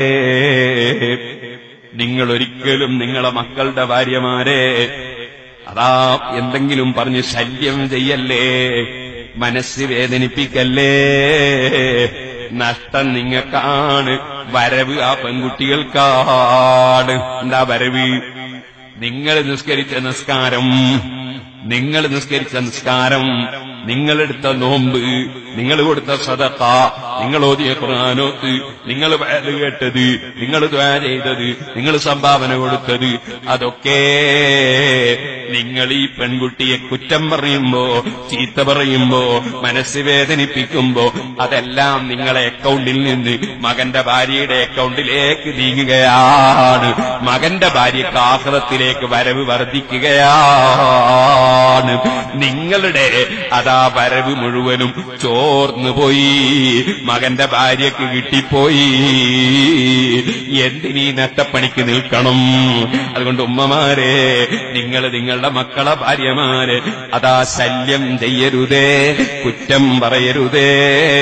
നിങ്ങൾ ഒരിക്കലും നിങ്ങളെ മക്കളുടെ ഭാര്യമാരെ അതാ എന്തെങ്കിലും പറഞ്ഞ് ശല്യം ചെയ്യല്ലേ മനസ്സ് വേദനിപ്പിക്കല്ലേ നഷ്ടം നിങ്ങൾക്കാണ് വരവ് ആ പെൺകുട്ടികൾക്കാണ് എന്താ വരവ് നിങ്ങൾ നിസ്കരിച്ച നിസ്കാരം നിങ്ങൾ നിസ്കരിച്ച നിസ്കാരം നിങ്ങളെടുത്ത നോമ്പ് നിങ്ങൾ കൊടുത്ത സദക്ക നിങ്ങൾ ഓതിയ ഖുർആാനോത്ത് നിങ്ങൾ വയത് കേട്ടത് നിങ്ങൾ ദ്വാ ചെയ്തത് നിങ്ങൾ സംഭാവന കൊടുത്തത് അതൊക്കെ നിങ്ങൾ ഈ പെൺകുട്ടിയെ കുറ്റം പറയുമ്പോ ചീത്ത പറയുമ്പോ മനസ്സ് വേദനിപ്പിക്കുമ്പോ അതെല്ലാം നിങ്ങളെ അക്കൗണ്ടിൽ നിന്ന് മകന്റെ ഭാര്യയുടെ അക്കൗണ്ടിലേക്ക് നീങ്ങുകയാണ് മകന്റെ ഭാര്യക്ക് ആഹ്റത്തിലേക്ക് വരവ് വർദ്ധിക്കുകയാണ് നിങ്ങളുടെ അതാ വരവ് മുഴുവനും ചോർന്നു പോയി മകന്റെ ഭാര്യക്ക് കിട്ടിപ്പോയി എന്തിനീ നട്ടപ്പണിക്ക് നിൽക്കണം അതുകൊണ്ട് ഉമ്മമാരെ നിങ്ങൾ നിങ്ങളുടെ മക്കളെ ഭാര്യമാരെ അതാ ശല്യം ചെയ്യരുതേ കുറ്റം പറയരുതേ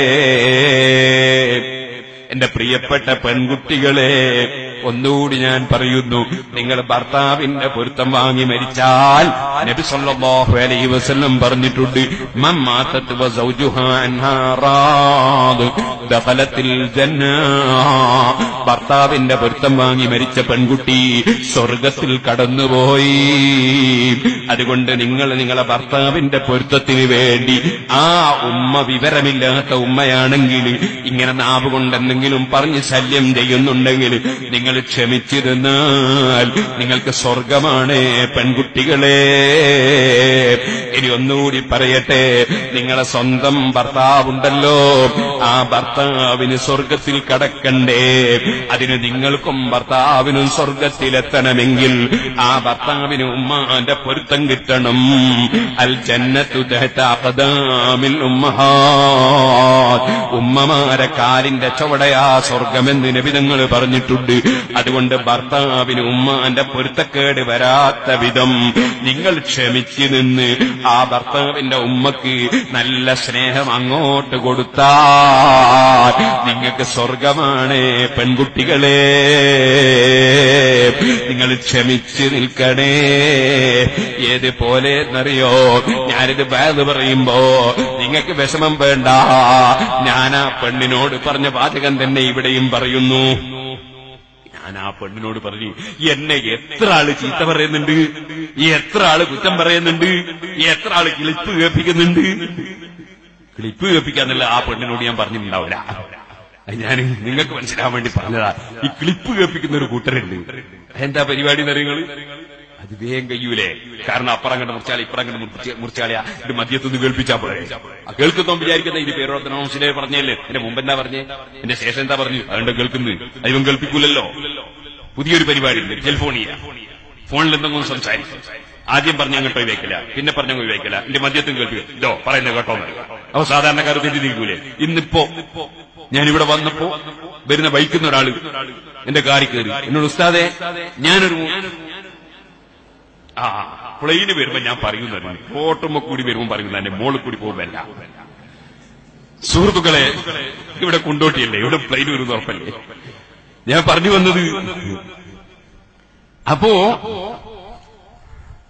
എന്റെ പ്രിയപ്പെട്ട പെൺകുട്ടികളെ ഒന്നുകൂടി ഞാൻ പറയുന്നു നിങ്ങൾ ഭർത്താവിന്റെ പൊരുത്തം വാങ്ങി മരിച്ചാൽ നബി സല്ലല്ലാഹു അലൈഹി വസല്ലം പറഞ്ഞിട്ടുണ്ട് മൻ മാതത് വ സൗജുഹാ അൻഹാ റാദ് ദഖലത്തിൽ ജന്ന ഭർത്താവിന്റെ പൊരുത്തം വാങ്ങി മരിച്ച പെൺകുട്ടി സ്വർഗത്തിൽ കടന്നുപോയി അതുകൊണ്ട് നിങ്ങൾ നിങ്ങളെ ഭർത്താവിന്റെ പൊരുത്തത്തിന് വേണ്ടി ആ ഉമ്മ വിവരമില്ലാത്ത ഉമ്മയാണെങ്കിൽ ഇങ്ങനെ നാവ് കൊണ്ട് എന്തെങ്കിലും പറഞ്ഞ് ശല്യം ചെയ്യുന്നുണ്ടെങ്കിൽ നിങ്ങൾ ക്ഷമിച്ചിരുന്നാൽ നിങ്ങൾക്ക് സ്വർഗമാണ് പെൺകുട്ടികളെ ഇനി ഒന്നുകൂടി പറയട്ടെ നിങ്ങളെ സ്വന്തം ഭർത്താവുണ്ടല്ലോ ആ ഭർത്താവിന് സ്വർഗത്തിൽ കടക്കണ്ടേ അതിന് നിങ്ങൾക്കും ഭർത്താവിനും സ്വർഗത്തിലെത്തണമെങ്കിൽ ആ ഭർത്താവിന് ഉമ്മാന്റെ പൊരുത്തം കിട്ടണം അൽ ജന്നത്തു തഹ്ത അഖദാമിൽ ഉമ്മഹാത്ത് ഉമ്മമാരെ കാലിന്റെ ചുവടയാ സ്വർഗമെന്ന് നബിതങ്ങൾ പറഞ്ഞിട്ടുണ്ട് അതുകൊണ്ട് ഭർത്താവിന് ഉമ്മാന്റെ പൊരുത്തക്കേട് വരാത്ത വിധം നിങ്ങൾ ക്ഷമിച്ചു നിന്ന് ആ ഭർത്താവിന്റെ ഉമ്മക്ക് നല്ല സ്നേഹം അങ്ങോട്ട് കൊടുത്താൽ നിങ്ങൾക്ക് സ്വർഗമാണ് പെൺകുട്ടികളെ നിങ്ങൾ ക്ഷമിച്ച് നിൽക്കണേ ഏതുപോലെ എന്നറിയോ ഞാനിത് ബാഗ് പറയുമ്പോ നിങ്ങൾക്ക് വിഷമം വേണ്ട ഞാൻ ആ പെണ്ണിനോട് പറഞ്ഞ വാചകം തന്നെ ഇവിടെയും പറയുന്നു ഞാൻ ആ പെണ്ണിനോട് പറഞ്ഞു എന്നെ എത്ര ആള് ചീത്ത പറയുന്നുണ്ട് എത്ര ആള് കുറ്റം പറയുന്നുണ്ട് എത്ര ആള് ക്ലിപ്പ് കേൾപ്പിക്കുന്നുണ്ട് ക്ലിപ്പ് കേൾപ്പിക്കാന്നുള്ള ആ പെണ്ണിനോട് ഞാൻ പറഞ്ഞിട്ടുണ്ടാവില്ല അത് ഞാൻ നിങ്ങൾക്ക് മനസ്സിലാവാൻ വേണ്ടി പറഞ്ഞതാ ഈ ക്ലിപ്പ് കേൾപ്പിക്കുന്ന ഒരു കൂട്ടരുണ്ട് എന്താ പരിപാടി എന്നറിയങ്ങള് അത് വേഗം കഴിയൂലേ കാരണം അപ്പുറം കണ്ട് മുറിച്ചാളി ഇപ്പുറം കണ്ട് മുറിച്ച മുറിച്ചാളിയാ ഇത് മദ്യത്തൊന്ന് കേൾപ്പിച്ചാ പോരെ ആ കേൾക്കുന്നോ വിചാരിക്കുന്ന ഇത് പേരോടത്തിനെ പറഞ്ഞല്ലേ എന്റെ മുമ്പ് എന്താ പറഞ്ഞേ എന്റെ ശേഷം എന്താ പറഞ്ഞു അതുകൊണ്ട് കേൾക്കുന്നു ദൈവം കേൾപ്പിക്കൂലല്ലോ പുതിയൊരു പരിപാടി ഉണ്ട് ടെലിഫോണിയ ഫോണിൽ എന്തെങ്കിലും സംസാരിക്കും ആദ്യം പറഞ്ഞ അങ്ങോട്ട് ഒഴിവാക്കില്ല പിന്നെ പറഞ്ഞ ഒഴിവാക്കില്ല എന്റെ മദ്യത്തും കേൾപ്പിക്കുക ഇതോ പറയുന്നത് കേട്ടോ അപ്പൊ സാധാരണക്കാർ തെറ്റിദ്ധരിക്കൂലേ ഇന്നിപ്പോ ഞാനിവിടെ വന്നപ്പോ വരുന്ന ബൈക്കുന്ന ഒരാള് എന്റെ കാറിൽ കയറി എന്നോട് ഉസ്താദെ ഞാനൊരു ആ പ്ലെയിന് വരുമ്പോ ഞാൻ പറയുന്നു ഓട്ടുമ്പോ കൂടി വരുമ്പോ പറയുന്നു എന്റെ മോളിൽ കൂടി പോകുമ്പല്ല സുഹൃത്തുക്കളെ ഇവിടെ കൊണ്ടോട്ടിയല്ലേ ഇവിടെ പ്ലെയിൻ വരുന്ന ഉറപ്പല്ലേ ഞാൻ പറഞ്ഞു വന്നത് അപ്പോ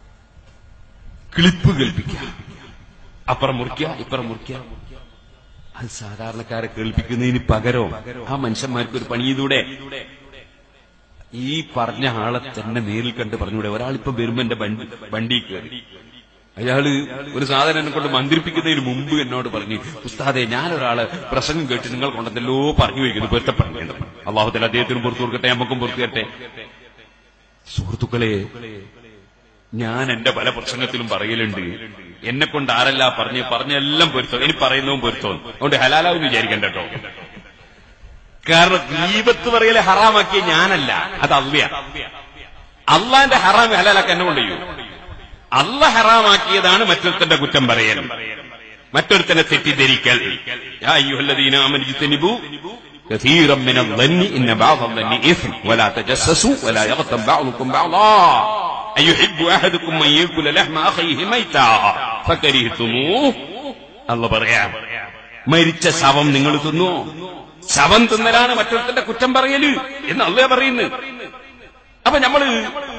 ക്ലിപ്പ് കേൾപ്പിക്കുക അപ്പുറം മുറിക്കുക ഇപ്പുറം മുറിക്കുക അത് സാധാരണക്കാരെ കേൾപ്പിക്കുന്നതിന് പകരം ആ മനുഷ്യന്മാർക്ക് ഒരു പണി ചെയ്തൂടെ ഈ പറഞ്ഞ ആളെ തന്നെ നേരിൽ കണ്ട് പറഞ്ഞൂടെ ഒരാളിപ്പോ വരുമ്പോ എന്റെ വണ്ടി വണ്ടി കയറി അയാള് ഒരു സാധനം എന്നെ കൊണ്ട് മന്ത്രിപ്പിക്കുന്നതിന് മുമ്പ് എന്നോട് പറഞ്ഞു ഉസ്താദെ ഞാനൊരാള് പ്രസംഗം കേട്ട് നിങ്ങൾ കൊണ്ടെന്തല്ലോ പറഞ്ഞു വയ്ക്കുന്നു പൊരുത്തപ്പെടേണ്ടത് അള്ളാഹുത്തല അദ്ദേഹത്തിനും പുറത്തു കൊടുക്കട്ടെ നമുക്കും പുറത്തു തരട്ടെ സുഹൃത്തുക്കളെ ഞാൻ എന്റെ പല പ്രസംഗത്തിലും പറയലുണ്ട് എന്നെ കൊണ്ട് ആരല്ല പറഞ്ഞ് പറഞ്ഞെല്ലാം പൊരുത്തം ഇനി പറയുന്നതും പൊരുത്തം അതുകൊണ്ട് ഹലാലാവും വിചാരിക്കണ്ട കേട്ടോ കാരണം ദീപത്ത് പറയലെ ഹറാമാക്കിയ ഞാനല്ല അത് അള്ളയ അള്ളാന്റെ ഹറാം ഹലാലാക്കാൻ എന്നെ കൊണ്ട് ചെയ്യൂ അള്ള ഹറാമാക്കിയതാണ് മറ്റൊരുത്തന്റെ കുറ്റം പറയൽ മറ്റൊരുത്തനെ തെറ്റിദ്ധരിക്കൽ യാ അയ്യുഹല്ലദീന ആമനു ഇജ്തനിബൂ كثيرا من الظن إن بعض الظن إثم ولا تجسسوا ولا يغتب بعضكم بعضا أيحب أحدكم أن يأكل لحم أخيه ميتا فكرهتموه الله പറയാം മരിച്ച ശവം നിങ്ങൾ തിന്നോ ശവം തിന്നലാണ് മറ്റൊരുത്തന്റെ കുറ്റം പറയല് എന്ന് അല്ലേ പറയുന്നു അപ്പൊ നമ്മള്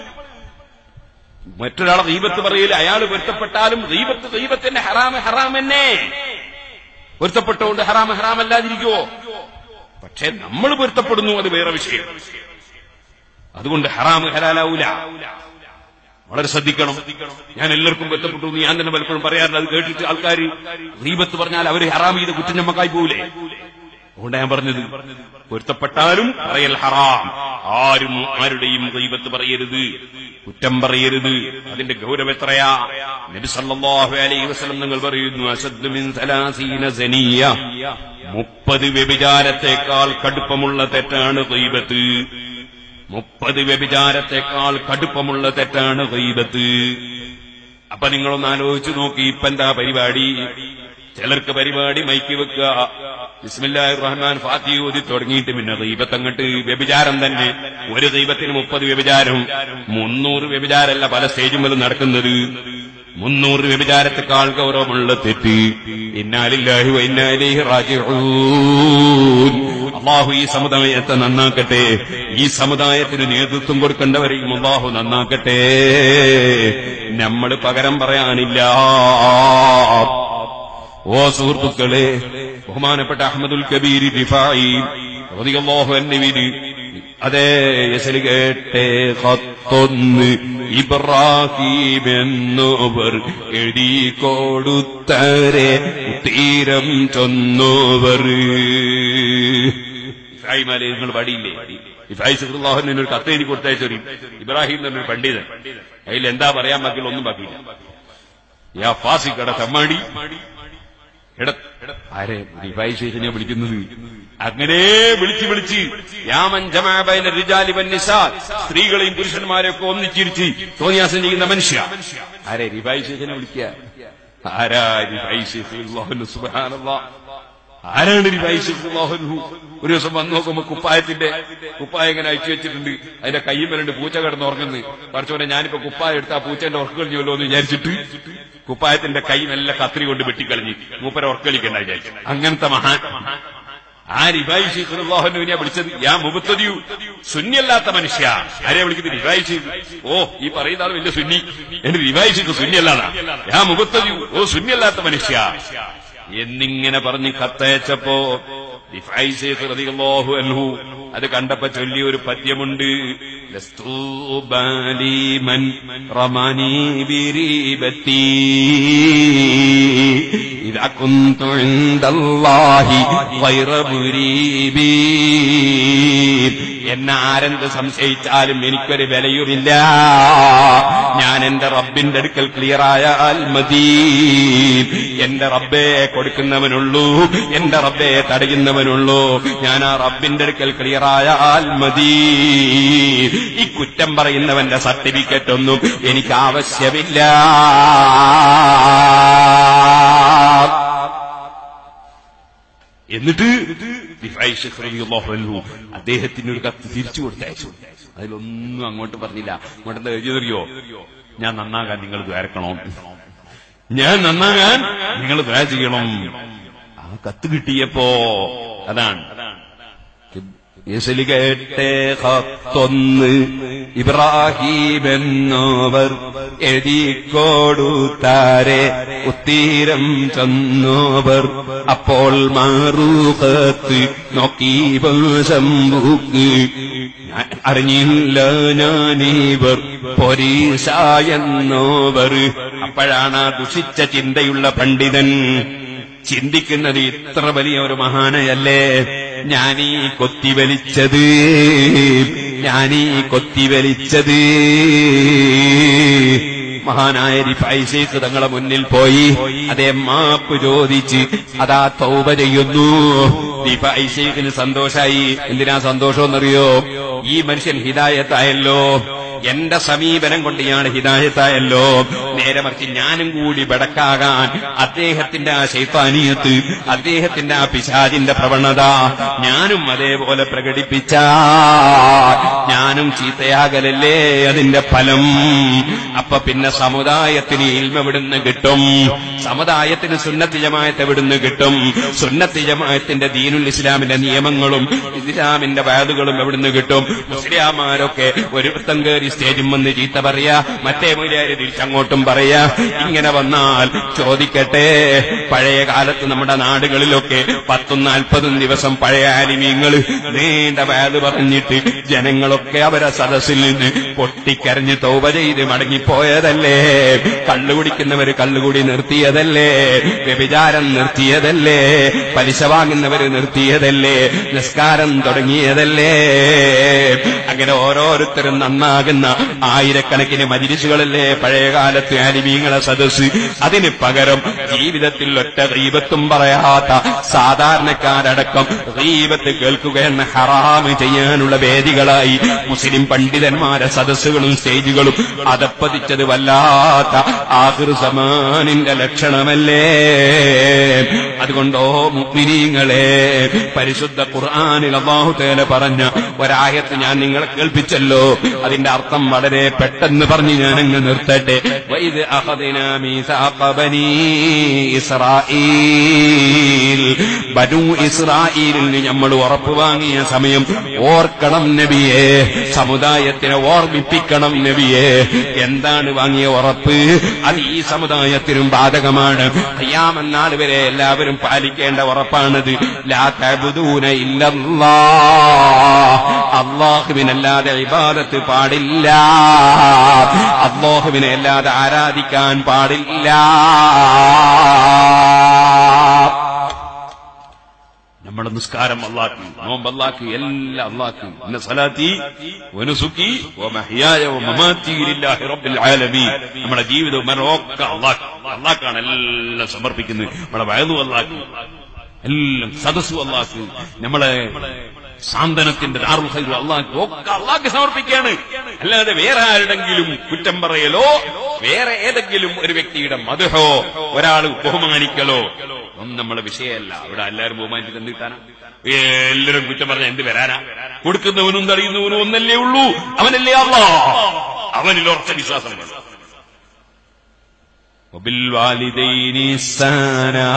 മറ്റൊരാളെ ദീപത്ത് പറയല് അയാൾ പൊരുത്തപ്പെട്ടാലും ദീപത്ത് ദീപത്തിന്റെ ഹറാമ് ഹറാമെന്നെ പൊരുത്തപ്പെട്ടുകൊണ്ട് ഹറാമ് ഹറാമല്ലാതിരിക്കുവോ പക്ഷെ നമ്മൾ പൊരുത്തപ്പെടുന്നു അത് വേറെ വിഷയം അതുകൊണ്ട് ഹറാമ് ഹലാലാവൂല വളരെ ശ്രദ്ധിക്കണം ഞാൻ എല്ലാവർക്കും പൊരുത്തപ്പെട്ടു എന്ന് ഞാൻ തന്നെ പലപ്പോഴും പറയാറുണ്ട് അത് കേട്ടിട്ട് ആൾക്കാർ ദീപത്ത് പറഞ്ഞാൽ അവര് ഹറാം ചെയ്ത കുറ്റം നമ്മക്കായി പോകൂലേ അതുകൊണ്ട് ഞാൻ പറഞ്ഞത് പൊരുത്തപ്പെട്ടാലും പറയൽ ഹറാം ആരും ആരുടെയും ദൈവത്ത് പറയരുത് കുറ്റം പറയരുത് അതിന്റെ ഗൗരവം എത്രയാ നബി സല്ലല്ലാഹു അലൈഹി വസല്ലം നിങ്ങൾ പറയുന്നു അസദ്ദു മിൻ സലാസീന സനിയ മുപ്പത് വ്യഭിചാരത്തെക്കാൾ കടുപ്പമുള്ള തെറ്റാണ് ദൈവത്ത് മുപ്പത് വ്യഭിചാരത്തെക്കാൾ കടുപ്പമുള്ള തെറ്റാണ് ഗൈബത്ത് അപ്പൊ നിങ്ങളൊന്ന് ആലോചിച്ചു നോക്കി ഇപ്പൊ എന്താ പരിപാടി ചിലർക്ക് പരിപാടി മൈക്ക് വെക്കുക ബിസ്മില്ലാഹി റഹ്മാൻ ഫാത്തി ഓതി തുടങ്ങിയിട്ട് പിന്നെ ദൈവത്ത് അങ്ങോട്ട് വ്യഭിചാരം തന്നെ ഒരു ദൈവത്തിന് മുപ്പത് വ്യഭിചാരം മുന്നൂറ് വ്യഭിചാരല്ല പല സ്റ്റേജും നടക്കുന്നത് മുന്നൂറ് വ്യഭിചാരത്തെക്കാൾ ഗൗരവമുള്ള തെറ്റ് ഇന്നാലില്ലാഹി വൈന്നാലിഹി റാജിഊൻ അള്ളാഹു ഈ സമുദായത്തെ നന്നാക്കട്ടെ ഈ സമുദായത്തിന് നേതൃത്വം കൊടുക്കേണ്ടവരെയും അള്ളാഹു നന്നാക്കട്ടെ നമ്മൾ പകരം പറയാനില്ല ഓ സുഹൃത്തുക്കളെ ബഹുമാനപ്പെട്ട അഹമ്മദുൽ കബീർ റിഫായി റളിയല്ലാഹു അൻഹുവിന് അതേ യസല് കേട്ടേ ഹത്തൊന്ന് ഇബ്രാഹിം എന്നവർ എഴുതി കൊടുത്തരെ തീരം ചൊന്നവർ ഇബ്രാഹിം അലി നിങ്ങൾ പടിയില്ലേ ഇഫായി സുഹൃത്തുല്ലാഹുവിന് ഒരു കത്ത് എഴുതി കൊടുത്തയച്ചൊരു ഇബ്രാഹിം എന്നൊരു പണ്ഡിതൻ അതിൽ എന്താ പറയാൻ ബാക്കിയുള്ള ഒന്നും ബാക്കിയില്ല യാ ഫാസിക്കട തമ്മാടി എട ആരെ റിഫായി ശേഷനെ വിളിക്കുന്നത് അങ്ങനെ വിളിച്ച് വിളിച്ച് യാമഞ്ചമാബൈന റിജാലി വന്നിസാ സ്ത്രീകളെയും പുരുഷന്മാരെയൊക്കെ ഒന്നിച്ചിരിച്ച് തോന്നിയാസം ചെയ്യുന്ന മനുഷ്യ ആരെ റിഫായി ശേഷനെ വിളിക്കുക ആരാ റിഫായി ശേഖ് സുബാനല്ലാ ആരാണ് റിഫായിഹു ഒരു ദിവസം വന്നു നോക്കുമ്പോ കുപ്പായത്തിന്റെ കുപ്പായം ഇങ്ങനെ അയച്ചു വെച്ചിട്ടുണ്ട് അതിന്റെ കയ്യും വരണ്ട് പൂച്ച കിടന്ന് ഉറങ്ങുന്നു കുറച്ചോനെ ഞാനിപ്പോ കുപ്പായം എടുത്ത് ആ പൂച്ചന്റെ ഉറക്കം കളിഞ്ഞല്ലോ എന്ന് വിചാരിച്ചിട്ട് കുപ്പായത്തിന്റെ കൈ നല്ല കത്രി കൊണ്ട് വെട്ടിക്കളഞ്ഞ് മൂപ്പര ഉറക്കളിക്കണ്ട വിചാരിച്ചു അങ്ങനത്തെ മഹാൻ ആ റിഫായി ഷെയ്ഖുല്ലാഹുവിനെ വിളിച്ചത് യാ മുബത്തതിയു സുന്നിയല്ലാത്ത മനുഷ്യ ആരെയാ വിളിക്കുന്നത് റിഫായി ഷെയ്ഖ് ഓ ഈ പറയുന്ന ആൾ വലിയ സുന്നി എന്റെ റിഫായി ഷെയ്ഖ് സുന്നിയല്ലാതാ യാ മുബത്തതിയു ഓ സുന്നിയല്ലാത്ത മനുഷ്യ എന്നിങ്ങനെ പറഞ്ഞ് കത്തയച്ചപ്പോ റിഫായി ഷെയ്ഖ് റളിയല്ലാഹു അൻഹു അത് കണ്ടപ്പോ ചൊല്ലിയ ഒരു പദ്യമുണ്ട് ലസ്തു ബാലിമൻ റമനി ബിരീബത്തി ഇതാ കുന്തു ഇൻദല്ലാഹി ഗൈറ മുരീബി എന്നെ ആരെന്ത് സംശയിച്ചാലും എനിക്കൊരു വിലയുമില്ല ഞാൻ എന്റെ റബ്ബിന്റെ അടുക്കൽ ക്ലിയറായാൽ മതി എന്റെ റബ്ബെ കൊടുക്കുന്നവനുള്ളൂ എന്റെ റബ്ബെ തടയുന്നവനുള്ളൂ ഞാൻ ആ റബ്ബിന്റെ അടുക്കൽ ക്ലിയറായാൽ മതി ഈ കുറ്റം പറയുന്നവന്റെ സർട്ടിഫിക്കറ്റ് ഒന്നും എനിക്ക് ആവശ്യമില്ല എന്നിട്ട് റിഫായി ഷെയ്ഖ് റളിയല്ലാഹു അൻഹു അദ്ദേഹത്തിന് ഒരു കത്ത് തിരിച്ചു കൊടുത്തയച്ചു അതിലൊന്നും അങ്ങോട്ട് പറഞ്ഞില്ല അങ്ങോട്ട് എന്താ എഴുതിയതറിയോ ഞാൻ നന്നാകാൻ നിങ്ങൾ ദ്വാരക്കണം ഞാൻ നന്നാകാൻ നിങ്ങൾ ദ്വാര ചെയ്യണം ആ കത്ത് കിട്ടിയപ്പോ അതാണ് ഇസ്ലി കേട്ടേ ഹത്തൊന്ന് ഇബ്രാഹിം എന്നോവർ എഴുതിക്കൊടുത്താരെ ഉത്തീരം ചെന്നോവർ അപ്പോൾ മാറൂഹത്ത് നോക്കി ശംഭുക്ക് അറിഞ്ഞില്ല ഞാനീവർ പൊരീസ എന്നോവർ അപ്പോഴാണ് ആ ദുഷിച്ച ചിന്തയുള്ള പണ്ഡിതൻ ചിന്തിക്കുന്നത് ഇത്ര വലിയ ഒരു മഹാനയല്ലേ ഞാനീ കൊത്തിവലിച്ചത് ഞാനീ കൊത്തിവലിച്ചത് മഹാനായ റിഫൈസേക്ക് തങ്ങളെ മുന്നിൽ പോയി അതേ മാപ്പ് ചോദിച്ച് അതാ തൗബ ചെയ്യുന്നു റിഫൈസേക്കിന് സന്തോഷായി എന്തിനാ സന്തോഷമെന്നറിയോ ഈ മനുഷ്യൻ ഹിദായത്തായല്ലോ എന്റെ സമീപനം കൊണ്ട് ഇയാൾ ഹിദായത്തായല്ലോ നേരെ മറിച്ച് ഞാനും കൂടി ബടക്കാകാൻ അദ്ദേഹത്തിന്റെ ആ ശൈത്താനീയത്ത് അദ്ദേഹത്തിന്റെ ആ പിശാചിന്റെ പ്രവണത ഞാനും അതേപോലെ പ്രകടിപ്പിച്ച ഞാനും ചീത്തയാകലല്ലേ അതിന്റെ ഫലം അപ്പൊ പിന്നെ സമുദായത്തിന് ഇൽമ എവിടുന്ന് കിട്ടും സമുദായത്തിന് സുന്നത്തി ജമായത്ത് എവിടുന്ന് കിട്ടും സുന്നത്തി ജമായത്തിന്റെ ദീനുൽ ഇസ്ലാമിന്റെ നിയമങ്ങളും ഇസ്ലാമിന്റെ വയലുകളും എവിടുന്ന് കിട്ടും മുസ്ലിയാമാരൊക്കെ ഒരു വൃത്തം കയറി സ്റ്റേജും വന്ന് ചീത്ത പറയാ മറ്റേ മൂലാര് തിരിച്ചങ്ങോട്ടും പറയാ ഇങ്ങനെ വന്നാൽ ചോദിക്കട്ടെ പഴയ കാലത്ത് നമ്മുടെ നാടുകളിലൊക്കെ പത്തും നാൽപ്പതും ദിവസം പഴയ ആലിമീങ്ങൾ നീണ്ട വയത് പറഞ്ഞിട്ട് ജനങ്ങളൊക്കെ അവരെ സദസ്സിൽ നിന്ന് പൊട്ടിക്കരഞ്ഞ് തൗപ ചെയ്ത് മടങ്ങിപ്പോയതല്ലേ കള്ളുകുടിക്കുന്നവര് കള്ളുകൂടി നിർത്തിയതല്ലേ വ്യഭിചാരം നിർത്തിയതല്ലേ പലിശ വാങ്ങുന്നവര് നിർത്തിയതല്ലേ നിസ്കാരം തുടങ്ങിയതല്ലേ അങ്ങനെ ഓരോരുത്തരും നന്നാകുന്ന ആയിരക്കണക്കിന് മജിലിസുകളല്ലേ പഴയകാലത്ത് ആലിമീങ്ങളെ സദസ് അതിന് പകരം ജീവിതത്തിൽ ഒറ്റ റീബത്തും പറയാത്ത സാധാരണക്കാരടക്കം റീബത്ത് കേൾക്കുകയെന്ന ഹറാമ് ചെയ്യാനുള്ള വേദികളായി മുസ്ലിം പണ്ഡിതന്മാരെ സദസ്സുകളും സ്റ്റേജുകളും അതപ്പതിച്ചത് വല്ലാത്ത ആഹൃ സമാനിന്റെ ലക്ഷണമല്ലേ അതുകൊണ്ടോ മുഗ്മിനീങ്ങളെ പരിശുദ്ധ ഖുർആാനിൽ അള്ളാഹുതേല പറഞ്ഞ ഒരായത്ത് ഞാൻ നിങ്ങളെ കേൾപ്പിച്ചല്ലോ അതിന്റെ അർത്ഥം വളരെ പെട്ടെന്ന് പറഞ്ഞ് ഞാൻ അങ്ങ് നിർത്തട്ടെ വൈദ് അഹദിന മീസാഖ ബനീ ഇസ്രായീൽ ബനു ഇസ്രായേലിന് നമ്മൾ ഉറപ്പ് വാങ്ങിയ സമയം ഓർക്കണം നബിയെ സമുദായത്തിനെ ഓർമ്മിപ്പിക്കണം നബിയെ എന്താണ് വാങ്ങിയ ഉറപ്പ് അത് ഈ സമുദായത്തിനും ബാധകമാണ് അയ്യാമെന്നാൾ വരെ എല്ലാവരും പാലിക്കേണ്ട ഉറപ്പാണത് ലാ തബുദൂന ഇല്ലല്ലാ അള്ളാഹുവിനല്ലാതെ ഇബാദത്ത് പാടില്ല അള്ളാഹുവിനെ അല്ലാതെ ആരാധിക്കാൻ പാടില്ല നമ്മുടെ നിസ്കാരം അള്ളാക്കി നോമ്പ് അള്ളാക്കി എല്ലാം അള്ളാക്കി ഇന്ന സലാത്തി വനുസുക്കി വമഹ്യായ വമമാത്തി ലില്ലാഹി റബ്ബിൽ ആലമീൻ നമ്മുടെ ജീവിതവും മരണവും ഒക്കെ അള്ളാഹ് അള്ളാഹ്ക്കാണ് എല്ലാം സമർപ്പിക്കുന്നത് നമ്മുടെ വയലും അള്ളാക്കി എല്ലാം സദസ്സും അള്ളാഹ് നമ്മളെ സാന്ത്വനത്തിന്റെ ദാറുൽ ഖൈർ അള്ളാഹ് ഒക്കെ അള്ളാഹ്ക്ക് സമർപ്പിക്കുകയാണ് അല്ലാതെ വേറെ ആരുടെങ്കിലും കുറ്റം പറയലോ വേറെ ഏതെങ്കിലും ഒരു വ്യക്തിയുടെ മധുഹോ ഒരാൾ ബഹുമാനിക്കലോ ഒന്നും നമ്മളെ വിഷയമല്ല ഇവിടെ എല്ലാവരും ബഹുമാനിച്ചിട്ട് എന്ത് കിട്ടാനാ എല്ലാവരും കുറ്റം പറഞ്ഞ എന്ത് വരാനാ കൊടുക്കുന്നവനും തടയുന്നവനും ഒന്നല്ലേ ഉള്ളൂ അവനല്ലേ അള്ളാ അവനിൽ ഉറച്ച വിശ്വാസം വേണം وبالوالدين إحسانا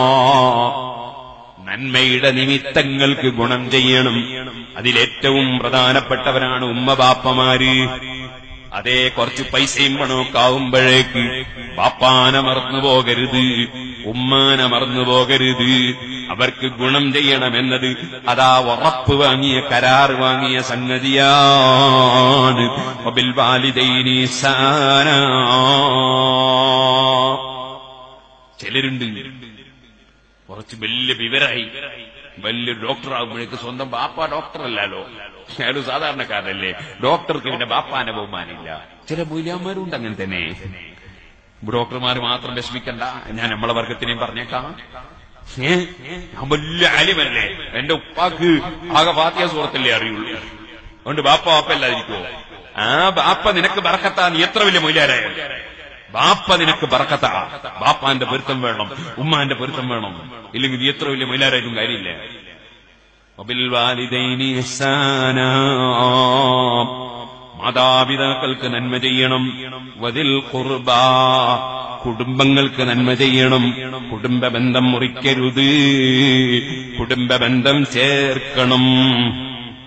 നന്മയുടെ നിമിത്തങ്ങൾക്ക് ഗുണം ചെയ്യണം അതിലേറ്റവും പ്രധാനപ്പെട്ടവരാണ് ഉമ്മ ബാപ്പമാര് അതേ കുറച്ച് പൈസയും പണമൊക്കെ ആവുമ്പോഴേക്ക് ബാപ്പാനെ മറന്നു പോകരുത് ഉമ്മാനെ മറന്നു പോകരുത് അവർക്ക് ഗുണം ചെയ്യണമെന്നത് അതാ ഉറപ്പ് വാങ്ങിയ കരാർ വാങ്ങിയ സംഗതിയാണ് ഒബിൽ വാലിദൈനി ചിലരുണ്ട് കുറച്ച് വലിയ വിവരായി വലിയ ഡോക്ടർ ആകുമ്പോഴേക്ക് സ്വന്തം ബാപ്പ ഡോക്ടർ അല്ലല്ലോ അയാൾ സാധാരണക്കാരനല്ലേ ഡോക്ടർക്ക് പിന്നെ ബാപ്പാനെ ബഹുമാനില്ല ചില മൂല്യന്മാരുണ്ട് അങ്ങനെ തന്നെ ഡോക്ടർമാർ മാത്രം വിഷമിക്കണ്ട ഞാൻ നമ്മളെ വർഗത്തിനെയും പറഞ്ഞേക്കാം ഏ ഞാൻ വലിയ അലിമല്ലേ എന്റെ ഉപ്പാക്ക് ആകെ ഫാത്തിയ സുഹൃത്തല്ലേ അറിയുള്ളൂ അതുകൊണ്ട് ബാപ്പ ബാപ്പ അല്ലാതിരിക്കുവോ ആ ബാപ്പ നിനക്ക് ബറക്കത്താ നീ എത്ര വലിയ മൂല്യാരായ ബാപ്പ നിനക്ക് ബറക്കത്ത ബാപ്പാന്റെ പൊരുത്തം വേണം ഉമ്മാന്റെ പൊരുത്തം വേണം ഇല്ലെങ്കിൽ നീ എത്ര വലിയ മൈലാരായിട്ടും കാര്യമില്ല വബിൽവാലിദൈനി ഇഹ്സാനാ. മാതാപിതാക്കൾക്ക് നന്മ ചെയ്യണം വതിൽ കുർബ കുടുംബങ്ങൾക്ക് നന്മ ചെയ്യണം കുടുംബ ബന്ധം മുറിക്കരുത് കുടുംബ ബന്ധം ചേർക്കണം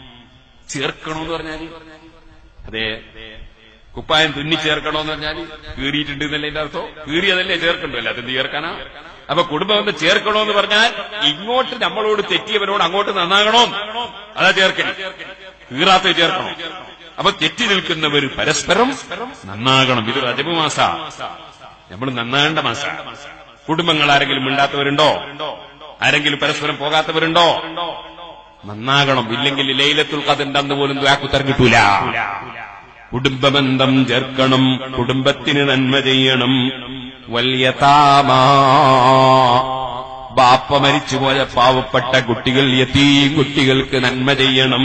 ചേർക്കണോന്ന് പറഞ്ഞാല് അതെ കുപ്പായം തുന്നി ചേർക്കണോന്ന് പറഞ്ഞാൽ കീറിയിട്ടുണ്ട് എന്നല്ലേ എന്റെ അർത്ഥം കീറിയതല്ലേ ചേർക്കണ്ടല്ലോ അതെന്ത് ചേർക്കാനാ അപ്പൊ കുടുംബബന്ധം ചേർക്കണോന്ന് പറഞ്ഞാൽ ഇങ്ങോട്ട് നമ്മളോട് തെറ്റിയവരോട് അങ്ങോട്ട് നന്നാകണോ അതാ ചേർക്കല് കീറാത്ത ചേർക്കണം അപ്പൊ തെറ്റി നിൽക്കുന്നവർ പരസ്പരം നന്നാകണം ഇത് റജബ് മാസ നമ്മൾ നന്നാകേണ്ട മാസ കുടുംബങ്ങൾ ആരെങ്കിലും മിണ്ടാത്തവരുണ്ടോ ആരെങ്കിലും പരസ്പരം പോകാത്തവരുണ്ടോ നന്നാകണം ഇല്ലെങ്കിൽ ലൈലത്തുൽ ഖദറിന്റെ അന്ന് പോലും ദ്വാക്കുത്തരം കിട്ടൂല കുടുംബബന്ധം ചേർക്കണം കുടുംബത്തിന് നന്മ ചെയ്യണം വല്യതാമാ ബാപ്പ മരിച്ചുപോയ പാവപ്പെട്ട കുട്ടികൾ യതീം കുട്ടികൾക്ക് നന്മ ചെയ്യണം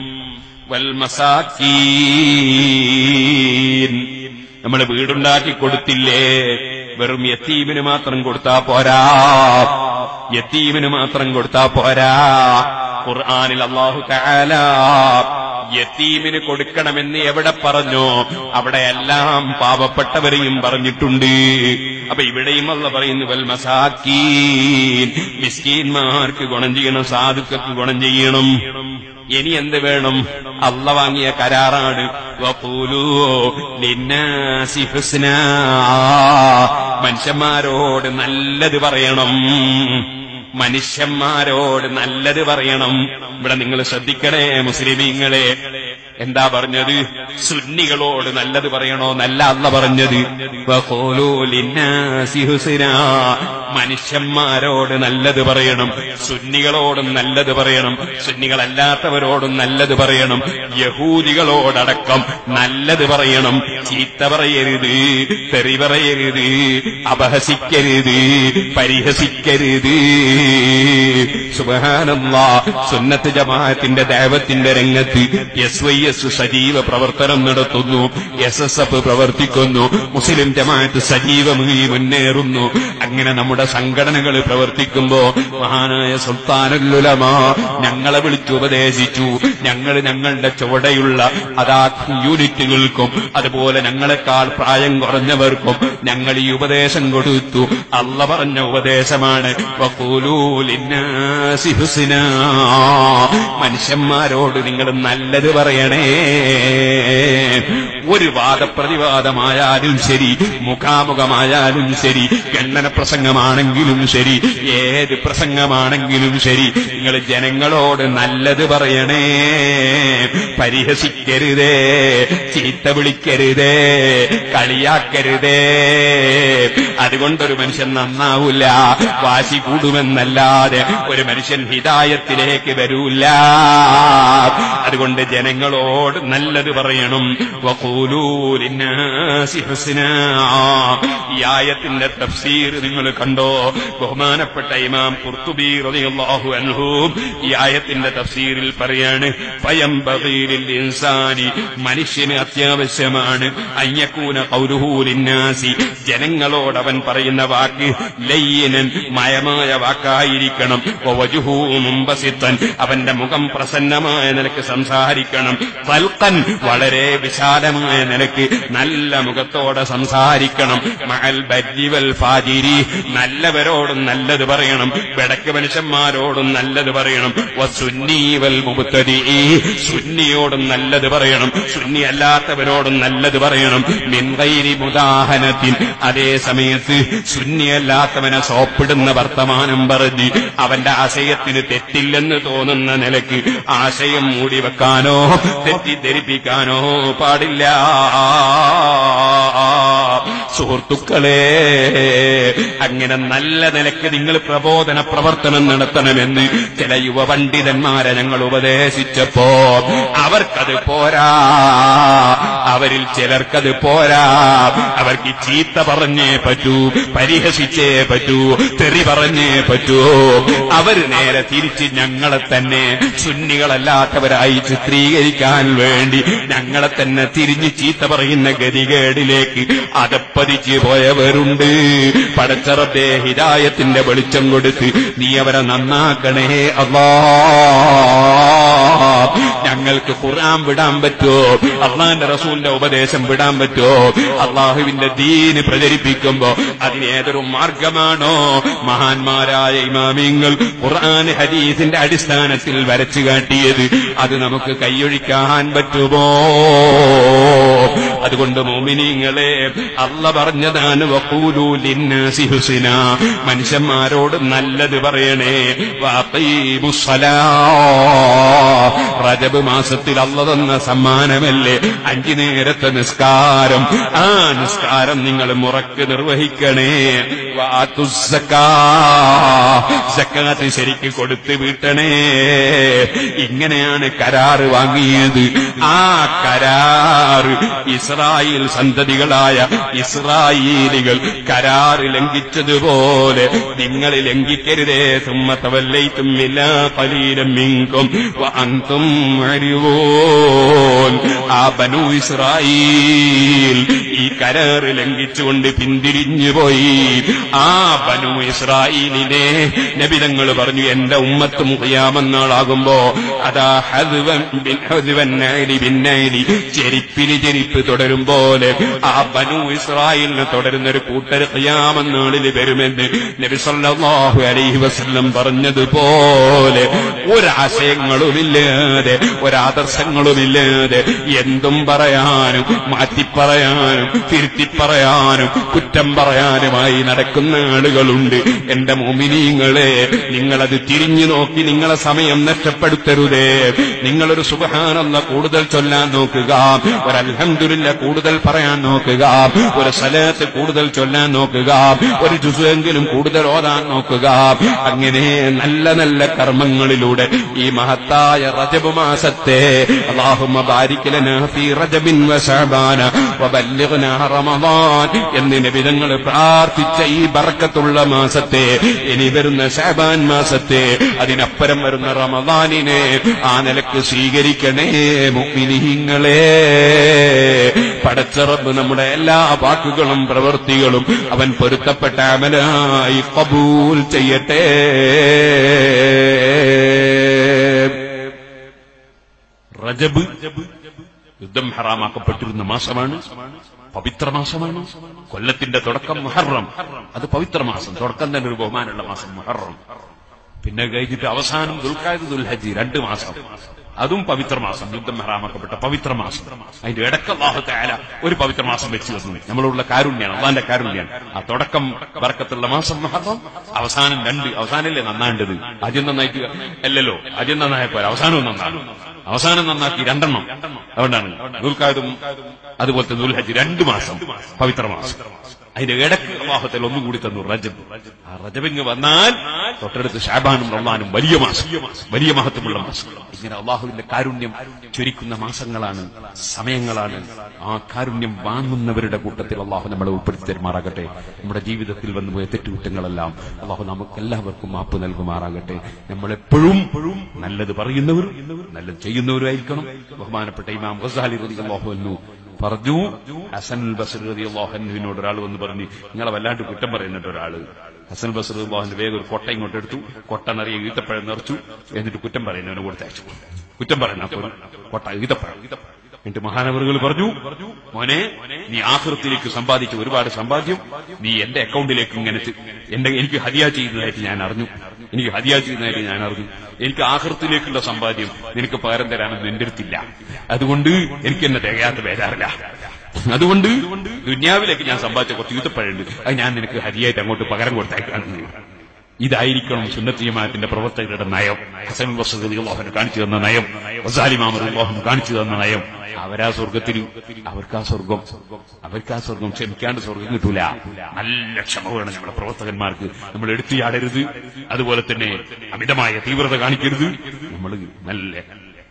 വൽമസാക്കീൻ നമ്മൾ വീടുണ്ടാക്കി കൊടുത്തില്ലേ വെറും യത്തീമിന് മാത്രം കൊടുത്താ പോരാ യത്തീമിന് മാത്രം കൊടുത്താ പോരാ ഖുർആനിൽ അള്ളാഹു തആല യത്തീമിന് കൊടുക്കണമെന്ന് എവിടെ പറഞ്ഞു അവിടെയെല്ലാം പാവപ്പെട്ടവരെയും പറഞ്ഞിട്ടുണ്ട് അപ്പൊ ഇവിടെയും അല്ല പറയുന്നു വൽ മസാക്കീൻ മിസ്കീന്മാർക്ക് ഗുണം ചെയ്യണം സാധുക്കൾക്ക് ഗുണം ചെയ്യണം ഇനി എന്ത് വേണം അല്ല വാങ്ങിയ കരാറാണ് വഖൂലൂ ലിന്നാസി ഹുസ്നാ. മനുഷ്യന്മാരോട് നല്ലത് പറയണം മനുഷ്യന്മാരോട് നല്ലത് പറയണം ഇവിടെ നിങ്ങൾ ശ്രദ്ധിക്കണേ മുസ്ലിമീങ്ങളെ എന്താ പറഞ്ഞത് സുന്നികളോട് നല്ലത് പറയണോ നല്ല അല്ല പറഞ്ഞത് വഖൂലൂ ലിന്നാസി ഹുസ്നാ. മനുഷ്യന്മാരോട് നല്ലത് പറയണം സുന്നികളോടും നല്ലത് പറയണം സുന്നികളല്ലാത്തവരോടും നല്ലത് പറയണം യഹൂദികളോടടക്കം നല്ലത് പറയണം ചീത്ത പറയരുത് തെറി പറയരുത് അപഹസിക്കരുത് പരിഹസിക്കരുത് സുബഹാനല്ലാ സുന്നത്ത് ജമാഅത്തിന്റെ ദേവത്തിന്റെ രംഗത്ത് എസ് വൈ എസ് സജീവ പ്രവർത്തനം നടത്തുന്നു എസ് എസ് എഫ് പ്രവർത്തിക്കുന്നു മുസ്ലിം ജമാഅത്ത് സജീവമായി മുന്നേറുന്നു അങ്ങനെ നമ്മുടെ സംഘടനകൾ പ്രവർത്തിക്കുമ്പോ മഹാനായ സുൽത്താനുലുലമാ ഞങ്ങളെ വിളിച്ചു ഉപദേശിച്ചു ഞങ്ങൾ ഞങ്ങളുടെ ചുവടെയുള്ള അതാ യൂണിറ്റുകൾക്കും അതുപോലെ ഞങ്ങളെക്കാൾ പ്രായം കുറഞ്ഞവർക്കും ഞങ്ങൾ ഈ ഉപദേശം കൊടുത്തു അല്ല പറഞ്ഞ ഉപദേശമാണ് വഖൂലൂ ലിന്നാസി ഹുസ്നാ. മനുഷ്യന്മാരോട് നിങ്ങൾ നല്ലത് പറയണേ ഒരു വാദപ്രതിവാദമായാലും ശരി മുഖാമുഖമായാലും ശരി ഖണ്ഡന പ്രസംഗമാണെങ്കിലും ശരി ഏത് പ്രസംഗമാണെങ്കിലും ശരി നിങ്ങൾ ജനങ്ങളോട് നല്ലത് പറയണേ പരിഹസിക്കരുതേ ചീത്ത വിളിക്കരുതേ കളിയാക്കരുതേ അതുകൊണ്ടൊരു മനുഷ്യൻ നന്നാവൂല വാശി കൂടുമെന്നല്ലാതെ ഒരു മനുഷ്യൻ ഹിതായത്തിലേക്ക് വരൂല അതുകൊണ്ട് ജനങ്ങളോട് നല്ലത് പറയണം വഖൂലൂ ലിന്നാസി ഹുസ്നാ. ഈ ആയത്തിന്റെ തഫ്സീർ നിങ്ങൾ കണ്ടോ ബഹുമാനപ്പെട്ട ഇമാം ഖുർത്തുബി റളിയല്ലാഹു അൻഹു ഈ ആയത്തിന്റെ തഫ്സീറിൽ പറയാണ് ഫയംബഗീലിൽ ഇൻസാനി മനുഷ്യന് അത്യാവശ്യമാണ് അയ്യക്കൂന ഖൗലുഹു ലിന്നാസി ജനങ്ങളോട് അവൻ പറയുന്ന വാക്ക് ലയ്യനൻ മയമായ വാക്കായിരിക്കണം വവജുഹു മുമ്പസിത്തൻ അവന്റെ മുഖം പ്രസന്നമായ നിലക്ക് സംസാരിക്കണം തൽക്കൻ വളരെ വിശാലമായ നിലക്ക് നല്ല മുഖത്തോടെ സംസാരിക്കണം മഅൽ ബജ്ജിവൽ ഫാജിരി നല്ലവരോടും നല്ലത് പറയണം വെടക്ക് മനുഷ്യന്മാരോടും നല്ലത് പറയണം വസുന്നീവൽ മുബത്തരി സുന്നിയോടും നല്ലത് പറയണം സുന്നി അല്ലാത്തവരോടും നല്ലത് പറയണം മിൻകൈരി മുദാഹനത്തിൻ അതേ സമയത്ത് സുന്നിയല്ലാത്തവനെ സോപ്പിടുന്ന വർത്തമാനം പറഞ്ഞ് അവന്റെ ആശയത്തിന് തെറ്റില്ലെന്ന് തോന്നുന്ന നിലയ്ക്ക് ആശയം മൂടി വെക്കാനോ തെറ്റിദ്ധരിപ്പിക്കാനോ പാടില്ല സുഹൃത്തുക്കളെ അങ്ങനെ നല്ല നിലയ്ക്ക് നിങ്ങൾ പ്രബോധന പ്രവർത്തനം നടത്തണമെന്ന് ചില യുവ പണ്ഡിതന്മാരെ ഞങ്ങൾ ഉപദേശിച്ചപ്പോ അവർക്കത് പോരാ അവരിൽ ചിലർക്കത് പോരാ അവർക്ക് ചീത്ത പറഞ്ഞേ പറ്റൂ പരിഹസിച്ചേ പറ്റൂ തെറി പറഞ്ഞേ പറ്റൂ അവര് നേരെ തിരിച്ച് ഞങ്ങളെ തന്നെ സുന്നികളല്ലാത്തവരായി ചിത്രീകരിക്കാൻ വേണ്ടി ഞങ്ങളെ തന്നെ തിരിഞ്ഞ് ചീത്ത പറയുന്ന ഗതികേടിലേക്ക് അതപ്പതിച്ചു പതിച്ചു പോയവരുണ്ട് പടച്ചറബേ ഹിദായത്തിന്റെ വെളിച്ചം കൊടുത്ത് നീ അവരെ നന്നാക്കണേ അല്ലാ ഞങ്ങൾക്ക് ഖുർആൻ വിടാൻ പറ്റുമോ അള്ളാന്റെ റസൂലിന്റെ ഉപദേശം വിടാൻ പറ്റുമോ അള്ളാഹുവിന്റെ ദീന് പ്രചരിപ്പിക്കുമ്പോ അതിന് ഏതൊരു മാർഗമാണോ മഹാന്മാരായ ഇമാമിങ്ങൾ ഖുർആൻ ഹദീസിന്റെ അടിസ്ഥാനത്തിൽ വരച്ചു കാട്ടിയത് അത് നമുക്ക് കൈയൊഴിക്കാൻ പറ്റുമോ അതുകൊണ്ട് മോമിനിങ്ങളെ അല്ല പറഞ്ഞതാണ് വഖൂലൂ ലിന്നാസി ഹുസ്ന മനുഷ്യന്മാരോട് നല്ലത് പറയണേ വഖീമുസ്സലാ റജബ് മാസത്തിൽ അല്ല തന്ന സമ്മാനമല്ലേ അഞ്ചു നേരത്തെ നിസ്കാരം ആ നിസ്കാരം നിങ്ങൾ മുറക്ക് നിർവഹിക്കണേ വാത്തുസക്കാ സക്കാത്ത് ശരിക്ക് കൊടുത്ത് വീട്ടണേ ഇങ്ങനെയാണ് കരാറ് വാങ്ങിയത് ആ കരാറ് ഇസ്രായേൽ സന്തതികളായ ഇസ്രായേലികൾ കരാറ് ലംഘിച്ചതുപോലെ നിങ്ങൾ ലംഘിക്കരുതേ സുമ്മത്തവല്ലൈത്തും ഇല്ലാ പലീരം മിങ്കും അന്തും അറിവോൻ ആ ബനു ഇസ്രായേൽ ഈ കരാറ് ലംഘിച്ചുകൊണ്ട് പിന്തിരിഞ്ഞു പോയി ആ ബനു ഇസ്രായേലിനെ നബിതങ്ങൾ പറഞ്ഞു എന്റെ ഉമ്മത്തും ഖിയാമന്നാളാകുമ്പോ അതാ ഹദ്വൻ ബിൻ ഹദ്വൻ നഅലി ബിൻ നഅലി ചെരിപ്പിന് ചെരിപ്പ് തുടരും പോലെ ആ ബനു ഇസ്രായേലിന് തുടരുന്ന ഒരു കൂട്ടർ ഖിയാമന്നാളിൽ വരുമെന്ന് നബി സല്ലല്ലാഹു അലൈഹി വസല്ലം പറഞ്ഞതുപോലെ ഒരാശയങ്ങളുമില്ലാതെ ഒരാദർശങ്ങളുമില്ലാതെ എന്തും പറയാനും മാറ്റിപ്പറയാനും തിരുത്തിപ്പറയാനും കുറ്റം പറയാനുമായി നടക്കുന്ന ആളുകളുണ്ട് എന്റെ മോമിനീങ്ങളെ നിങ്ങളത് തിരിഞ്ഞു നോക്കി നിങ്ങളെ സമയം നഷ്ടപ്പെടുത്തരുതേ നിങ്ങളൊരു സുബഹാനല്ല കൂടുതൽ ചൊല്ലാൻ നോക്കുക ഒരു അൽഹംദുലില്ല കൂടുതൽ പറയാൻ നോക്കുക ഒരു സലത്ത് കൂടുതൽ ചൊല്ലാൻ നോക്കുക ഒരു ജുസെങ്കിലും കൂടുതൽ ഓതാൻ നോക്കുക അങ്ങനെ നല്ല നല്ല കർമ്മങ്ങളിലൂടെ ഈ മഹത്തായ റജബ് മാസത്തെ അള്ളാഹുമ്മ ബാരിക് ലനാ ഫീ റജബിൻ വശഅബാന വബല്ലിഗ്നാ റമദാൻ എന്ന് നബിതങ്ങൾ പ്രാർത്ഥിച്ച ഈ ബർക്കത്തുള്ള മാസത്തെ ഇനി വരുന്ന ഷാബാൻ മാസത്തെ അതിനപ്പുറം വരുന്ന റമദാനിനെ ആ നിലക്ക് സ്വീകരിക്കണേ മുഅ്മിനീങ്ങളെ പടച്ചറബ് നമ്മുടെ എല്ലാ വാക്കുകളും പ്രവൃത്തികളും അവൻ പൊരുത്തപ്പെട്ട അമലായി കബൂൽ ചെയ്യട്ടെ റജബ് യുദ്ധം ഹറാമാക്കപ്പെട്ടിരുന്ന മാസമാണ് പവിത്ര മാസമാണ് കൊല്ലത്തിന്റെ തുടക്കം മുഹറം അത് പവിത്ര മാസം തുടക്കം തന്നെ ഒരു ബഹുമാനമുള്ള മാസം മുഹറം പിന്നെ കഴിഞ്ഞിട്ട് അവസാനം ദുൽഖായത് ദുൽഹജി രണ്ട് മാസം അതും പവിത്ര മാസം യുദ്ധം ഹറാമാക്കപ്പെട്ട പവിത്ര മാസം അതിന്റെ ഇടക്ക് അള്ളാഹുത്തായാല ഒരു പവിത്ര മാസം വെച്ച് തന്നു നമ്മളുള്ള കാരുണ്യാണ് അള്ളാന്റെ കാരുണ്യാണ് ആ തുടക്കം വർക്കത്തുള്ള മാസം മഹത്വം അവസാനം രണ്ട് അവസാനല്ലേ നന്നാണ്ടത് ആദ്യം നന്നായിട്ട് അല്ലല്ലോ ആദ്യം നന്നായപ്പോൾ അവസാനവും നന്നാണ് അവസാനം നന്നാക്കി രണ്ടെണ്ണം അതുകൊണ്ടാണ് ദുൽഖാദും അതുപോലത്തെ ദുൽഹജ് രണ്ട് മാസം പവിത്ര മാസം അതിന്റെ ഇടക്ക് അള്ളാഹത്തിൽ ഒന്നും കൂടി തന്നു റജബ് ആ റജബിങ് വന്നാൽ തൊട്ടടുത്ത് ഷാബാനും റമദാനും വലിയ മാസം വലിയ മഹത്വമുള്ള മാസം ഇങ്ങനെ അള്ളാഹുവിന്റെ കാരുണ്യം ചൊരിക്കുന്ന മാസങ്ങളാണ് സമയങ്ങളാണ് ആ കാരുണ്യം വാങ്ങുന്നവരുടെ കൂട്ടത്തിൽ അള്ളാഹു നമ്മളെ ഉൾപ്പെടുത്തി തരുമാറാകട്ടെ നമ്മുടെ ജീവിതത്തിൽ വന്നുപോയ തെറ്റുകുറ്റങ്ങളെല്ലാം അള്ളാഹു നമുക്ക് എല്ലാവർക്കും മാപ്പ് നൽകുമാറാകട്ടെ നമ്മളെപ്പോഴും നല്ലത് പറയുന്നവരും നല്ലത് ചെയ്യുന്നവരുമായിരിക്കണം ബഹുമാനപ്പെട്ട ഇമാം ഗസാലി റതി അള്ളാഹു പറഞ്ഞു ഹസൻ ബസർ റതി അള്ളാഹുവിനോട് ഒരാൾ വന്ന് പറഞ്ഞു നിങ്ങളെ വല്ലാണ്ട് കുറ്റം പറയുന്നുണ്ട് ഒരാള് ഹസൻ ബസർ അള്ളാഹുന്റെ വേഗം ഒരു കൊട്ട ഇങ്ങോട്ട് എടുത്തു കൊട്ട നിറയെ ഈത്തപ്പഴം നിറച്ചു എന്നിട്ട് കുറ്റം പറയുന്നവനെ കൊടുത്തയച്ചു കുറ്റം പറയുന്ന അപ്പോൾ കൊട്ട ഈത്തപ്പഴം എന്നിട്ട് മഹാനവറുകൾ പറഞ്ഞു മോനെ നീ ആഹൃത്തിലേക്ക് സമ്പാദിച്ച ഒരുപാട് സമ്പാദ്യം നീ എന്റെ അക്കൗണ്ടിലേക്ക് ഇങ്ങനെ തി- എന്റെ എനിക്ക് ഹദിയ ചെയ്യുന്നതായിട്ട് ഞാൻ അറിഞ്ഞു എനിക്ക് ഹദിയ ചെയ്യുന്നതായിട്ട് ഞാൻ അറിഞ്ഞു എനിക്ക് ആഹൃത്തിലേക്കുള്ള സമ്പാദ്യം നിനക്ക് പകരം തരാനൊന്നും എന്റെ അടുത്തില്ല അതുകൊണ്ട് എനിക്ക് എന്നെ തികയാത്ത ബേജാറില്ല അതുകൊണ്ട് ദുന്യാവിലേക്ക് ഞാൻ സമ്പാദിച്ച കുറച്ച് യൂത്തപ്പഴുണ്ട് അത് ഞാൻ നിനക്ക് ഹരിയായിട്ട് അങ്ങോട്ട് പകരം കൊടുത്തേക്കാണ് ഇതായിരിക്കണം സുന്നത്ത് ജമാഅത്തിന്റെ പ്രവർത്തകരുടെ നയം ഹസൻ വസതി അള്ളാഹുന് കാണിച്ചു തന്ന നയം വസാലിമാമർ അള്ളാഹുന് കാണിച്ചു തന്ന നയം അവരാ സ്വർഗത്തിൽ അവർക്കാ സ്വർഗം അവർക്കാ സ്വർഗം ക്ഷമിക്കാണ്ട് സ്വർഗം കിട്ടൂല നല്ല ക്ഷമ വേണം നമ്മുടെ പ്രവർത്തകന്മാർക്ക് നമ്മൾ എടുത്തിയാടരുത് അതുപോലെ തന്നെ അമിതമായ തീവ്രത കാണിക്കരുത് നമ്മൾ നല്ല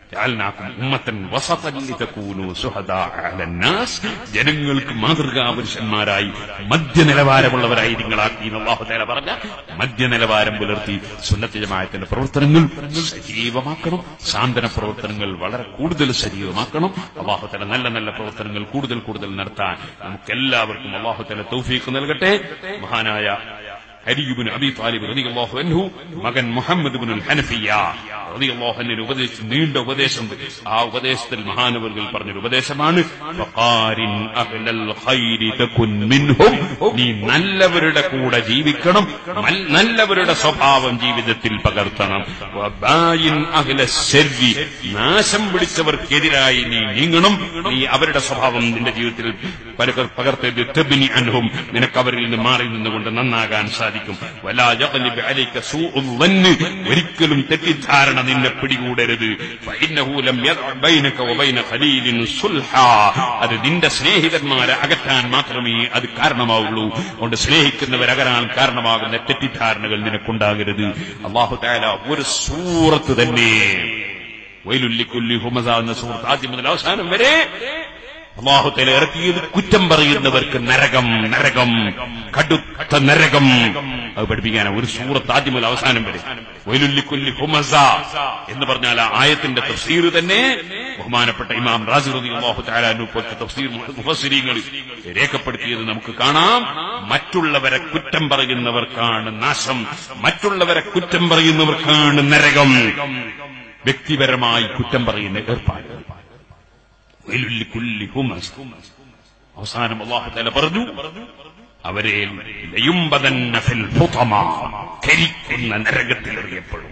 ജഅൽനാകും ഉമ്മത്തൻ വസതൻ ലിതകൂനു ശുഹദാ അലന്നാസ് ജനങ്ങൾക്ക് മാതൃകാ പുരുഷന്മാരായി മധ്യനിലവാരമുള്ളവരായി നിങ്ങളാക്കി എന്ന് അല്ലാഹു തആല പറഞ്ഞ മധ്യനിലവാരം പുലർത്തി സുന്നത്ത് ജമാഅത്തിന്റെ പ്രവർത്തനങ്ങൾ സജീവമാക്കണം സാന്ത്വന പ്രവർത്തനങ്ങൾ വളരെ കൂടുതൽ സജീവമാക്കണം അല്ലാഹു തആല നല്ല നല്ല പ്രവർത്തനങ്ങൾ കൂടുതൽ കൂടുതൽ നടത്താൻ നമുക്ക് എല്ലാവർക്കും അല്ലാഹു തആല തൗഫീഖ് നൽകട്ടെ മഹാനായ ഹരിയുബിൻ അബി താലിബ് റളിയല്ലാഹു അൻഹു മകൻ മുഹമ്മദ് ബിൻ ഹനഫിയ റളിയല്ലാഹു അൻഹു ഉപദേശിച്ച നീണ്ട ഉപദേശം ആ ഉപദേശത്തിൽ മഹാനവറുകൾ പറഞ്ഞൊരു ഉപദേശമാണ് ഫഖാരിൻ അഹ്ലൽ ഖൈരി തകുൻ മിൻഹും നീ നല്ലവരുടെ കൂടെ ജീവിക്കണം മൽ- നല്ലവരുടെ സ്വഭാവം ജീവിതത്തിൽ പകർത്തണം വബായിൻ അഹ്ല ശർരി നാശം പിടിച്ചവർക്കെതിരായി നീ നീങ്ങണം നീ അവരുടെ സ്വഭാവം നിന്റെ ജീവിതത്തിൽ പകർ- പകർത്തരുത് തബ്നി അൻഹും നിനക്ക് അവരിൽ നിന്ന് മാറി നിന്നുകൊണ്ട് നന്നാകാൻ സാധിക്കും വലാ യഗ്ലിബ് അലൈക സൂഉൽ ളന്ന് ഒരിക്കലും തെറ്റിദ്ധാരണ നിന്നെ പിടികൂടരുത് ഫഇന്നഹു ലം യദ്അ ബൈനക വബൈന ഖലീലിൻ സുൽഹാ അത് നിന്റെ സ്നേഹിതന്മാരെ അകറ്റാൻ മാത്രമേ അത് കാരണമാവുള്ളൂ അതുകൊണ്ട് സ്നേഹിക്കുന്നവരകരാൻ കാരണമാകുന്ന തെറ്റിദ്ധാരണകൾ നിനക്കുണ്ടാകരുത് അള്ളാഹു താല ഒരു സൂറത്ത് തന്നെ വൈലുല്ലിക്കുല്ലി ഹുമസ എന്ന സൂറത്ത് ആദ്യം മുതൽ അവസാനം വരെ അള്ളാഹുത്തല ഇറക്കിയത് കുറ്റം പറയുന്നവർക്ക് നരകം നരകം കടുത്ത നരകം അത് പഠിപ്പിക്കാനാ ഒരു സൂറത്ത് ആദ്യം മുതൽ അവസാനം വരെ വൈലുല്ലിക്കുല്ലി ഹുമസ എന്ന് പറഞ്ഞാൽ ആ ആയത്തിന്റെ തഫ്സീർ തന്നെ ബഹുമാനപ്പെട്ട ഇമാം റാസി റതി അള്ളാഹു താലാനു പോലത്തെ തഫ്സീർ മുഫസ്സിരീങ്ങൾ രേഖപ്പെടുത്തിയത് നമുക്ക് കാണാം മറ്റുള്ളവരെ കുറ്റം പറയുന്നവർക്കാണ് നാശം മറ്റുള്ളവരെ കുറ്റം പറയുന്നവർക്കാണ് നരകം വ്യക്തിപരമായി കുറ്റം പറയുന്ന ഏർപ്പാട് വൈലുല്ലിക്കുല്ലി ഹുമസ. അവസാനം അള്ളാഹു തല പറഞ്ഞു അവരെ ലയുംബദന്ന ഫിൽ ഹുതമ. കരിക്കുന്ന നരകത്തിൽ എറിയപ്പെടും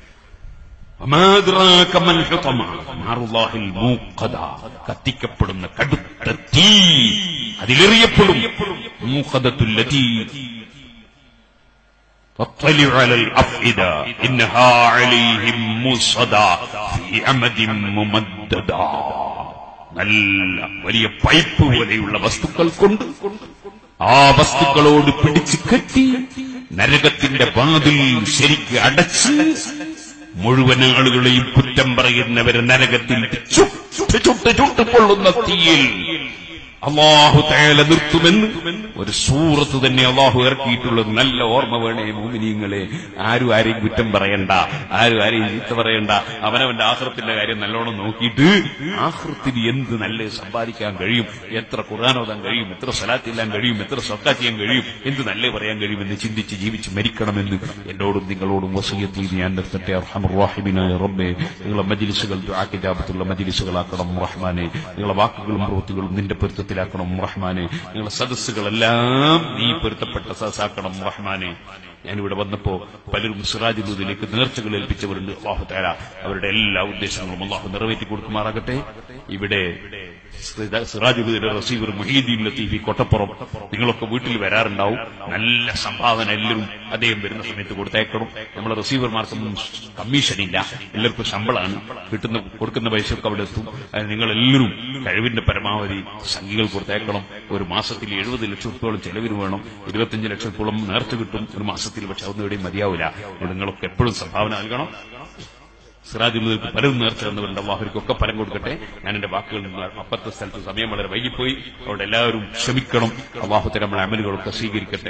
വമാദ്റാക മൽ ഹുതമ. നാറുല്ലാഹിൽ മൂഖദ. കത്തിക്കപ്പെടുന്ന കടുത്ത തീ അതിലെറിയപ്പെടും മൂഖദത്തുല്ലതീ تطلع على الأفئدة إنها عليهم مصدى في أمد ممددا നല്ല വലിയ പൈപ്പ് പോലെയുള്ള വസ്തുക്കൾ കൊണ്ട് ആ വസ്തുക്കളോട് പിടിച്ച് കെട്ടി നരകത്തിന്റെ വാതിൽ ശരിക്ക് അടച്ച് മുഴുവൻ ആളുകളെയും കുറ്റം പറയുന്നവരെ നരകത്തിൽ ചുട്ട് ചുട്ട് ചുട്ട് കൊള്ളുന്ന തീയിൽ അള്ളാഹു തേല നിർത്തുമെന്ന് ഒരു സൂറത്ത് തന്നെ അള്ളാഹു ഇറക്കിയിട്ടുള്ളത് നല്ല ഓർമ്മ വേണേ മോമിനിയങ്ങളെ ആരും ആരെയും കുറ്റം പറയണ്ട ആരും ആരെയും ചീത്ത പറയണ്ട അവനവന്റെ ആഹൃത്തിന്റെ കാര്യം നല്ലോണം നോക്കിയിട്ട് ആഹൃത്തിന് എന്ത് നല്ല സമ്പാദിക്കാൻ കഴിയും എത്ര ഖുർആാനോദാൻ കഴിയും എത്ര സലാത്തില്ലാൻ കഴിയും എത്ര സൊക്ക ചെയ്യാൻ കഴിയും എന്ത് നല്ല പറയാൻ കഴിയുമെന്ന് ചിന്തിച്ച് ജീവിച്ച് മരിക്കണമെന്ന് എന്നോടും നിങ്ങളോടും വസീയത്തിൽ ഞാൻ നിർത്തട്ടെ അർഹമുറാഹിമിനായ റബ്ബെ നിങ്ങളെ മജിലിസുകൾ ദുആക്കിജാബത്തുള്ള മജിലിസുകളാക്കണം റഹ്മാനെ നിങ്ങളെ വാക്കുകളും പ്രവൃത്തികളും നിന്റെ പൊരുത്തത്തിലാക്കണം റഹ്മാനെ നിങ്ങളെ സദസ്സുകളെല്ലാം നീ പൊരുത്തപ്പെട്ട സദസ്സാക്കണം റഹ്മാനെ ഞാനിവിടെ വന്നപ്പോ പലരും സിറാജുദ്ദീനിലേക്ക് നേർച്ചകൾ ഏൽപ്പിച്ചവരുണ്ട് അള്ളാഹു തആല അവരുടെ എല്ലാ ഉദ്ദേശങ്ങളും അള്ളാഹു നിറവേറ്റി കൊടുക്കുമാറാകട്ടെ ഇവിടെ സിറാജുദ്ദീന്റെ റസീവർ മുഹീദ്ദീൻ ലത്തീഫി കൊട്ടപ്പുറം നിങ്ങളൊക്കെ വീട്ടിൽ വരാറുണ്ടാവും നല്ല സംഭാവന എല്ലാവരും അദ്ദേഹം വരുന്ന സമയത്ത് കൊടുത്തേക്കണം നമ്മളെ റിസീവർമാർക്കൊന്നും കമ്മീഷൻ ഇല്ല എല്ലാവർക്കും ശമ്പളമാണ് കിട്ടുന്ന കൊടുക്കുന്ന പൈസയൊക്കെ അവിടെ എത്തും അത് നിങ്ങളെല്ലാവരും കഴിവിന്റെ പരമാവധി സംഖ്യകൾ കൊടുത്തേക്കണം ഒരു മാസത്തിൽ എഴുപത് ലക്ഷത്തോളം ചെലവിന് വേണം ഇരുപത്തിയഞ്ച് ലക്ഷത്തോളം നേർച്ച കിട്ടും ഒരു മാസത്തിൽ പക്ഷെ അതൊന്നും എവിടെയും മതിയാവില്ല അതുകൊണ്ട് നിങ്ങളൊക്കെ എപ്പോഴും സംഭാവന നൽകണം സിറാജ് മുതൽക്ക് പലരും നേർച്ച തന്നവരുണ്ട് അള്ളാഹുർക്കൊക്കെ ഫലം കൊടുക്കട്ടെ ഞാൻ എന്റെ വാക്കുകളിൽ നിന്ന് അപ്പുറത്തെ സ്ഥലത്ത് സമയം വളരെ വൈകിപ്പോയി അവിടെ എല്ലാവരും ക്ഷമിക്കണം അള്ളാഹുത്തെ നമ്മളെ അമലുകളൊക്കെ സ്വീകരിക്കട്ടെ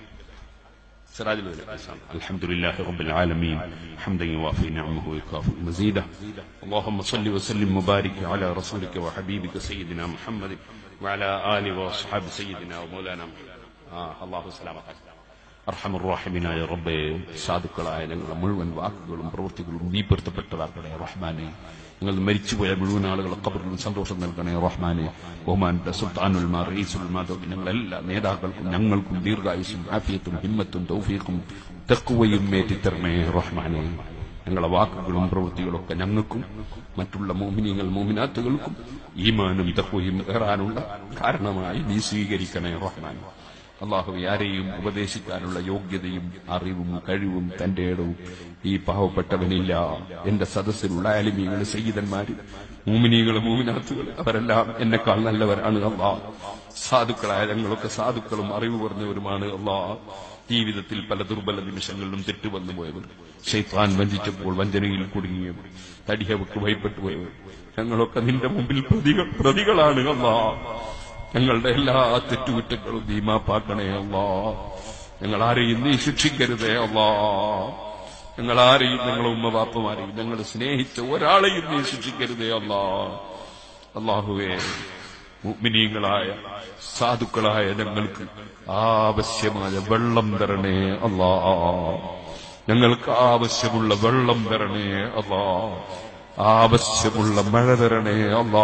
سراج الحمد لله رب العالمين حمدا يوافي نعمه ويكافئ مزيده اللهم صل وسلم وبارك على رسولك وحبيبك سيدنا محمد وعلى آله وأصحاب سيدنا ومولانا آه الله سلامك അർഹമുറാഹിമിനായ റബ്ബെ സാധുക്കളായ ഞങ്ങളുടെ മുഴുവൻ വാക്കുകളും പ്രവൃത്തികളും നീ പൊരുത്തപ്പെട്ടതാക്കണേ റഹ്മാനെ നിങ്ങൾ മരിച്ചുപോയ മുഴുവൻ ആളുകളെ കബറിലും സന്തോഷം നൽകണേ റഹ്മാനെ ബഹുമാന്റെ സുൽത്താനുൽമാർ റീസുൽമാർ ഞങ്ങളെ എല്ലാ നേതാക്കൾക്കും ഞങ്ങൾക്കും ദീർഘായുസും ആഫിയത്തും ഹിമ്മത്തും തൗഫീഖും തെക്കുവയും ഏറ്റിത്തരണേ റഹ്മാനെ ഞങ്ങളുടെ വാക്കുകളും പ്രവൃത്തികളൊക്കെ ഞങ്ങൾക്കും മറ്റുള്ള മോമിനിയങ്ങൾ മോമിനാത്തുകൾക്കും ഈമാനും തക്കുവയും ഏറാനുള്ള കാരണമായി നീ സ്വീകരിക്കണേ റഹ്മാൻ അള്ളാഹു ആരെയും ഉപദേശിക്കാനുള്ള യോഗ്യതയും അറിവും കഴിവും തന്റെ ഇടവും ഈ പാവപ്പെട്ടവനില്ല എന്റെ സദസ്സിലുള്ള ആലിമീകൾ സയ്യിദന്മാര് മൂമിനികൾ മൂമിനാത്തുകൾ അവരെല്ലാം എന്നെക്കാൾ നല്ലവരാണ് അള്ളാ സാധുക്കളായ ഞങ്ങളൊക്കെ സാധുക്കളും അറിവ് പറഞ്ഞവരുമാണ് അള്ളാ ജീവിതത്തിൽ പല ദുർബല നിമിഷങ്ങളിലും തെറ്റ് വന്നു പോയവർ ഷെയ്ത്താൻ വഞ്ചിച്ചപ്പോൾ വഞ്ചനയിൽ കുടുങ്ങിയവർ തടിയവർക്ക് ഭയപ്പെട്ടു പോയവർ ഞങ്ങളൊക്കെ നിന്റെ മുമ്പിൽ പ്രതികൾ പ്രതികളാണ് അല്ലാ ഞങ്ങളുടെ എല്ലാ തെറ്റുകുറ്റങ്ങളും നീ മാപ്പാക്കണേ അല്ലാ ഞങ്ങൾ ആരെയും നീ ശിക്ഷിക്കരുതേ അല്ലാ ഞങ്ങൾ ആരെയും ഞങ്ങളെ ഉമ്മ ബാപ്പമാരെയും ഞങ്ങൾ സ്നേഹിച്ച ഒരാളെയും നീ ശിക്ഷിക്കരുതേ അല്ലാ അള്ളാഹുവേ മുഅ്മിനീങ്ങളായ സാധുക്കളായ ഞങ്ങൾക്ക് ആവശ്യമായ വെള്ളം തരണേ അല്ലാ ഞങ്ങൾക്ക് ആവശ്യമുള്ള വെള്ളം തരണേ അല്ലാ ആവശ്യമുള്ള മഴ തരണേ അല്ലാ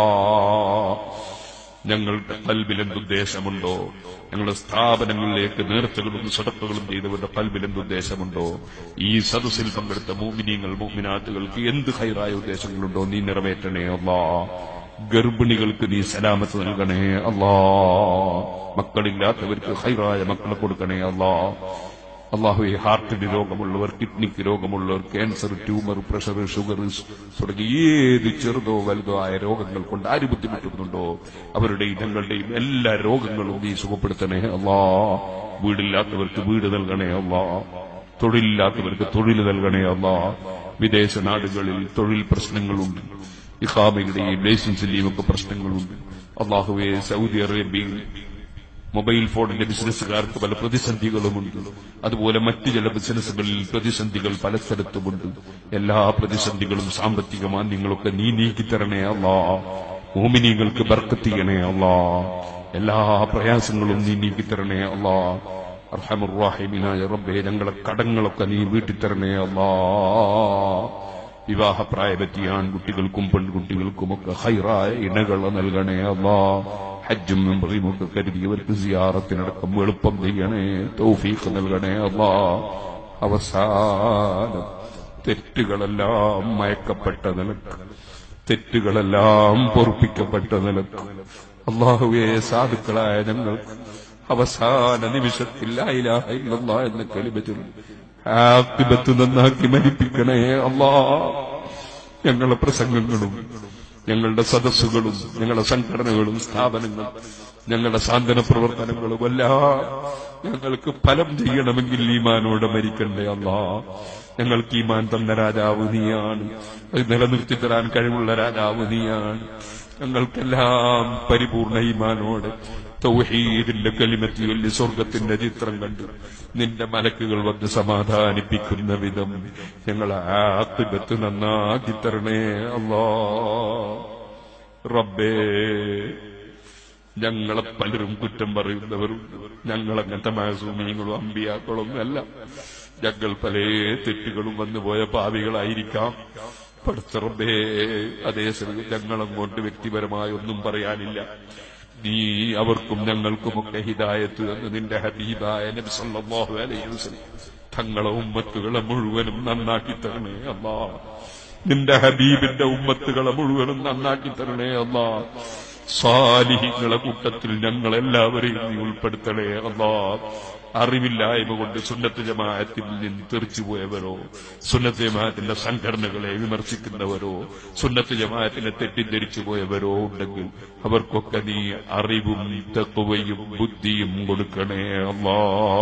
ഞങ്ങളുടെ കൽബിൽ എന്തുദ്ദേശമുണ്ടോ ഞങ്ങളുടെ സ്ഥാപനങ്ങളിലേക്ക് നേർച്ചകളും സടക്കുകളും ചെയ്തവരുടെ കൽബിൽ എന്തുദ്ദേശമുണ്ടോ ഈ സദസ്സിൽ പങ്കെടുത്ത മൂമിനീങ്ങൾ മൂമിനാത്തുകൾക്ക് എന്ത് ഹൈറായ ഉദ്ദേശങ്ങളുണ്ടോ നീ നിറവേറ്റണേ അല്ലാ ഗർഭിണികൾക്ക് നീ സലാമത്ത് നൽകണേ അല്ലാ മക്കളില്ലാത്തവർക്ക് ഹൈറായ മക്കളെ കൊടുക്കണേ അല്ലാ അള്ളാഹു ഈ ഹാർട്ടിന് രോഗമുള്ളവർ കിഡ്നിക്ക് രോഗമുള്ളവർ ക്യാൻസർ ട്യൂമർ പ്രഷർ ഷുഗർ തുടങ്ങി ഏത് ചെറുതോ വലുതോ ആയ രോഗങ്ങൾ കൊണ്ട് ആര് ബുദ്ധിമുട്ടുന്നുണ്ടോ അവരുടെ ഇനങ്ങളുടെയും എല്ലാ രോഗങ്ങളും നീ സുഖപ്പെടുത്തണേ അല്ലാ വീടില്ലാത്തവർക്ക് വീട് നൽകണേ അല്ലാ തൊഴിലില്ലാത്തവർക്ക് തൊഴിൽ നൽകണേ അല്ലാ വിദേശ നാടുകളിൽ തൊഴിൽ പ്രശ്നങ്ങളുണ്ട് ഇഖാമയുടെയും ലൈസൻസിന്റെയും ഒക്കെ പ്രശ്നങ്ങളുണ്ട് അള്ളാഹുവെ സൗദി അറേബ്യയിൽ മൊബൈൽ ഫോണിന്റെ ബിസിനസ്സുകാർക്ക് പല പ്രതിസന്ധികളുമുണ്ട് അതുപോലെ മറ്റു ചില ബിസിനസ്സുകളിൽ പ്രതിസന്ധികൾ പല സ്ഥലത്തുമുണ്ട് എല്ലാ പ്രതിസന്ധികളും സാമ്പത്തിക മാന്യങ്ങളൊക്കെ നീ നീക്കിത്തരണേ അല്ലാ മോമിനിങ്ങൾക്ക് ബർക്കത്ത് ചെയ്യണേ അല്ലാ എല്ലാ പ്രയാസങ്ങളും നീ നീക്കിത്തരണേ അല്ലാ അർഹമുറാഹിമിനായ റബ്ബേ ഞങ്ങളെ കടങ്ങളൊക്കെ നീ വീട്ടിത്തരണേ അല്ലാ വിവാഹപ്രായപറ്റിയ ആൺകുട്ടികൾക്കും പെൺകുട്ടികൾക്കുമൊക്കെ ഹൈറായ ഇണകൾ നൽകണേ അല്ലാ ഹജ്ജും മെമ്പറിയും ഒക്കെ കരുതിയവർക്ക് സിയാറത്തിനടക്കം എളുപ്പം ചെയ്യണേ തൗഫീഖ് നൽകണേ അല്ലാ അവസാനം തെറ്റുകളെല്ലാം മയക്കപ്പെട്ട നിലക്ക് തെറ്റുകളെല്ലാം പൊറുപ്പിക്കപ്പെട്ട നിലക്ക് അള്ളാഹുവെ സാധുക്കളായ ഞങ്ങൾക്ക് അവസാന നിമിഷത്തിൽ ലാ ഇലാഹ ഇല്ലല്ലാഹ് എന്ന കലിമ ചൊല്ലി ആക്കിബത്ത് നന്നാക്കി മരിപ്പിക്കണേ അല്ലാ ഞങ്ങളുടെ പ്രസംഗങ്ങളും ഞങ്ങളുടെ സദസ്സുകളും ഞങ്ങളുടെ സംഘടനകളും സ്ഥാപനങ്ങളും ഞങ്ങളുടെ സാന്ത്വന പ്രവർത്തനങ്ങളും എല്ലാം ഞങ്ങൾക്ക് ഫലം ചെയ്യണമെങ്കിൽ ഈമാനോടെ മരിക്കണ്ടേ അല്ലാ ഞങ്ങൾക്ക് ഈമാൻ തന്ന രാജാവ് നീയാണ് അത് നിലനിർത്തി തരാൻ കഴിവുള്ള രാജാവ് നീയാണ് ഞങ്ങൾക്കെല്ലാം പരിപൂർണ ഈമാനോടെ തൗഹീദിന്റെ കലിമത്തി വലിയ സ്വർഗത്തിന്റെ ചിത്രം കണ്ടു നിന്റെ മലക്കുകൾ വന്ന് സമാധാനിപ്പിക്കുന്ന വിധം ഞങ്ങളെ ആത്തിബത്ത് നന്നാക്കി തരണേ അല്ലാ റബ്ബേ ഞങ്ങളെ പലരും കുറ്റം പറയുന്നവരും ഞങ്ങളങ്ങനത്തെ മാസൂമിയങ്ങളും അമ്പിയാക്കളും അല്ല ഞങ്ങൾ പല തെറ്റുകളും വന്നുപോയ പാവികളായിരിക്കാം പഠിച്ചറബേ അതേസമയം ഞങ്ങളങ്ങോട്ട് വ്യക്തിപരമായി ഒന്നും പറയാനില്ല നീ അവർക്കും ഞങ്ങൾക്കുമൊക്കെ ഹിദായത്ത് എന്ന് നിന്റെ ഹബീബായ നബി സല്ലല്ലാഹു അലൈഹി വസല്ലം തങ്ങളെ ഉമ്മത്തുകളെ മുഴുവനും നന്നാക്കി തരണേ അല്ലാ നിന്റെ ഹബീബിന്റെ ഉമ്മത്തുകളെ മുഴുവനും നന്നാക്കി തരണേ അല്ലാ സാലിഹിങ്ങളെ കൂട്ടത്തിൽ ഞങ്ങളെല്ലാവരെയും നീ ഉൾപ്പെടുത്തണേ അല്ലാ അറിവില്ലായ്മ കൊണ്ട് സുന്നത്ത് ജമാഅത്തിൽ നിന്ന് തെറിച്ചുപോയവരോ സുന്നത്ത് ജമാഅത്തിന്റെ സംഘടനകളെ വിമർശിക്കുന്നവരോ സുന്നത്ത് ജമാഅത്തിനെ തെറ്റിദ്ധരിച്ചു പോയവരോ ഉണ്ടെങ്കിൽ അവർക്കൊക്കെ നീ അറിവും തത്വയും ബുദ്ധിയും കൊടുക്കണേ അല്ലാ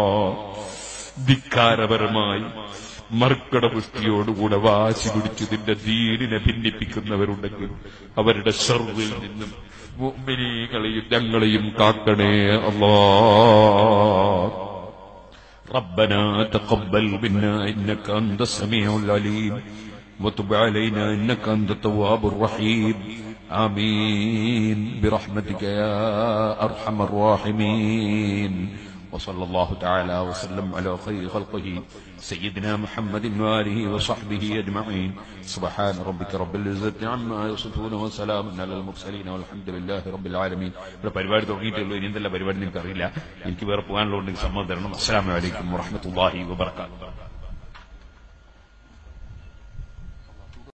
ധിക്കാരപരമായി മർക്കട പുഷ്ടിയോടുകൂടെ വാശി പിടിച്ചു നിന്റെ ദീനിനെ ഭിന്നിപ്പിക്കുന്നവരുണ്ടെങ്കിൽ അവരുടെ ഷർവിൽ നിന്നും മുഅ്മിനീങ്ങളെയും ഞങ്ങളെയും കാക്കണേ അല്ലാ ربنا تقبل منا إنك أنت السميع العليم وتب علينا إنك أنت التواب الرحيم آمين برحمتك يا أرحم الراحمين وصلى الله تعالى وسلم على خير خلقه سيدنا محمد وآله وصحبه أجمعين سبحان ربك رب العزة عما يصفون وسلام على المرسلين والحمد لله رب العالمين ഇവിടെ പരിപാടി തുടങ്ങിയിട്ടുള്ളൂ ഇനി എന്തെല്ലാം പരിപാടി നിങ്ങൾക്ക് അറിയില്ല എനിക്ക് വേറെ പോകാനുള്ളതുകൊണ്ട് സമ്മതം തരണം അസ്സാം വലൈക്കും വറഹമത്തല്ലാഹി വബർക്കാത്തു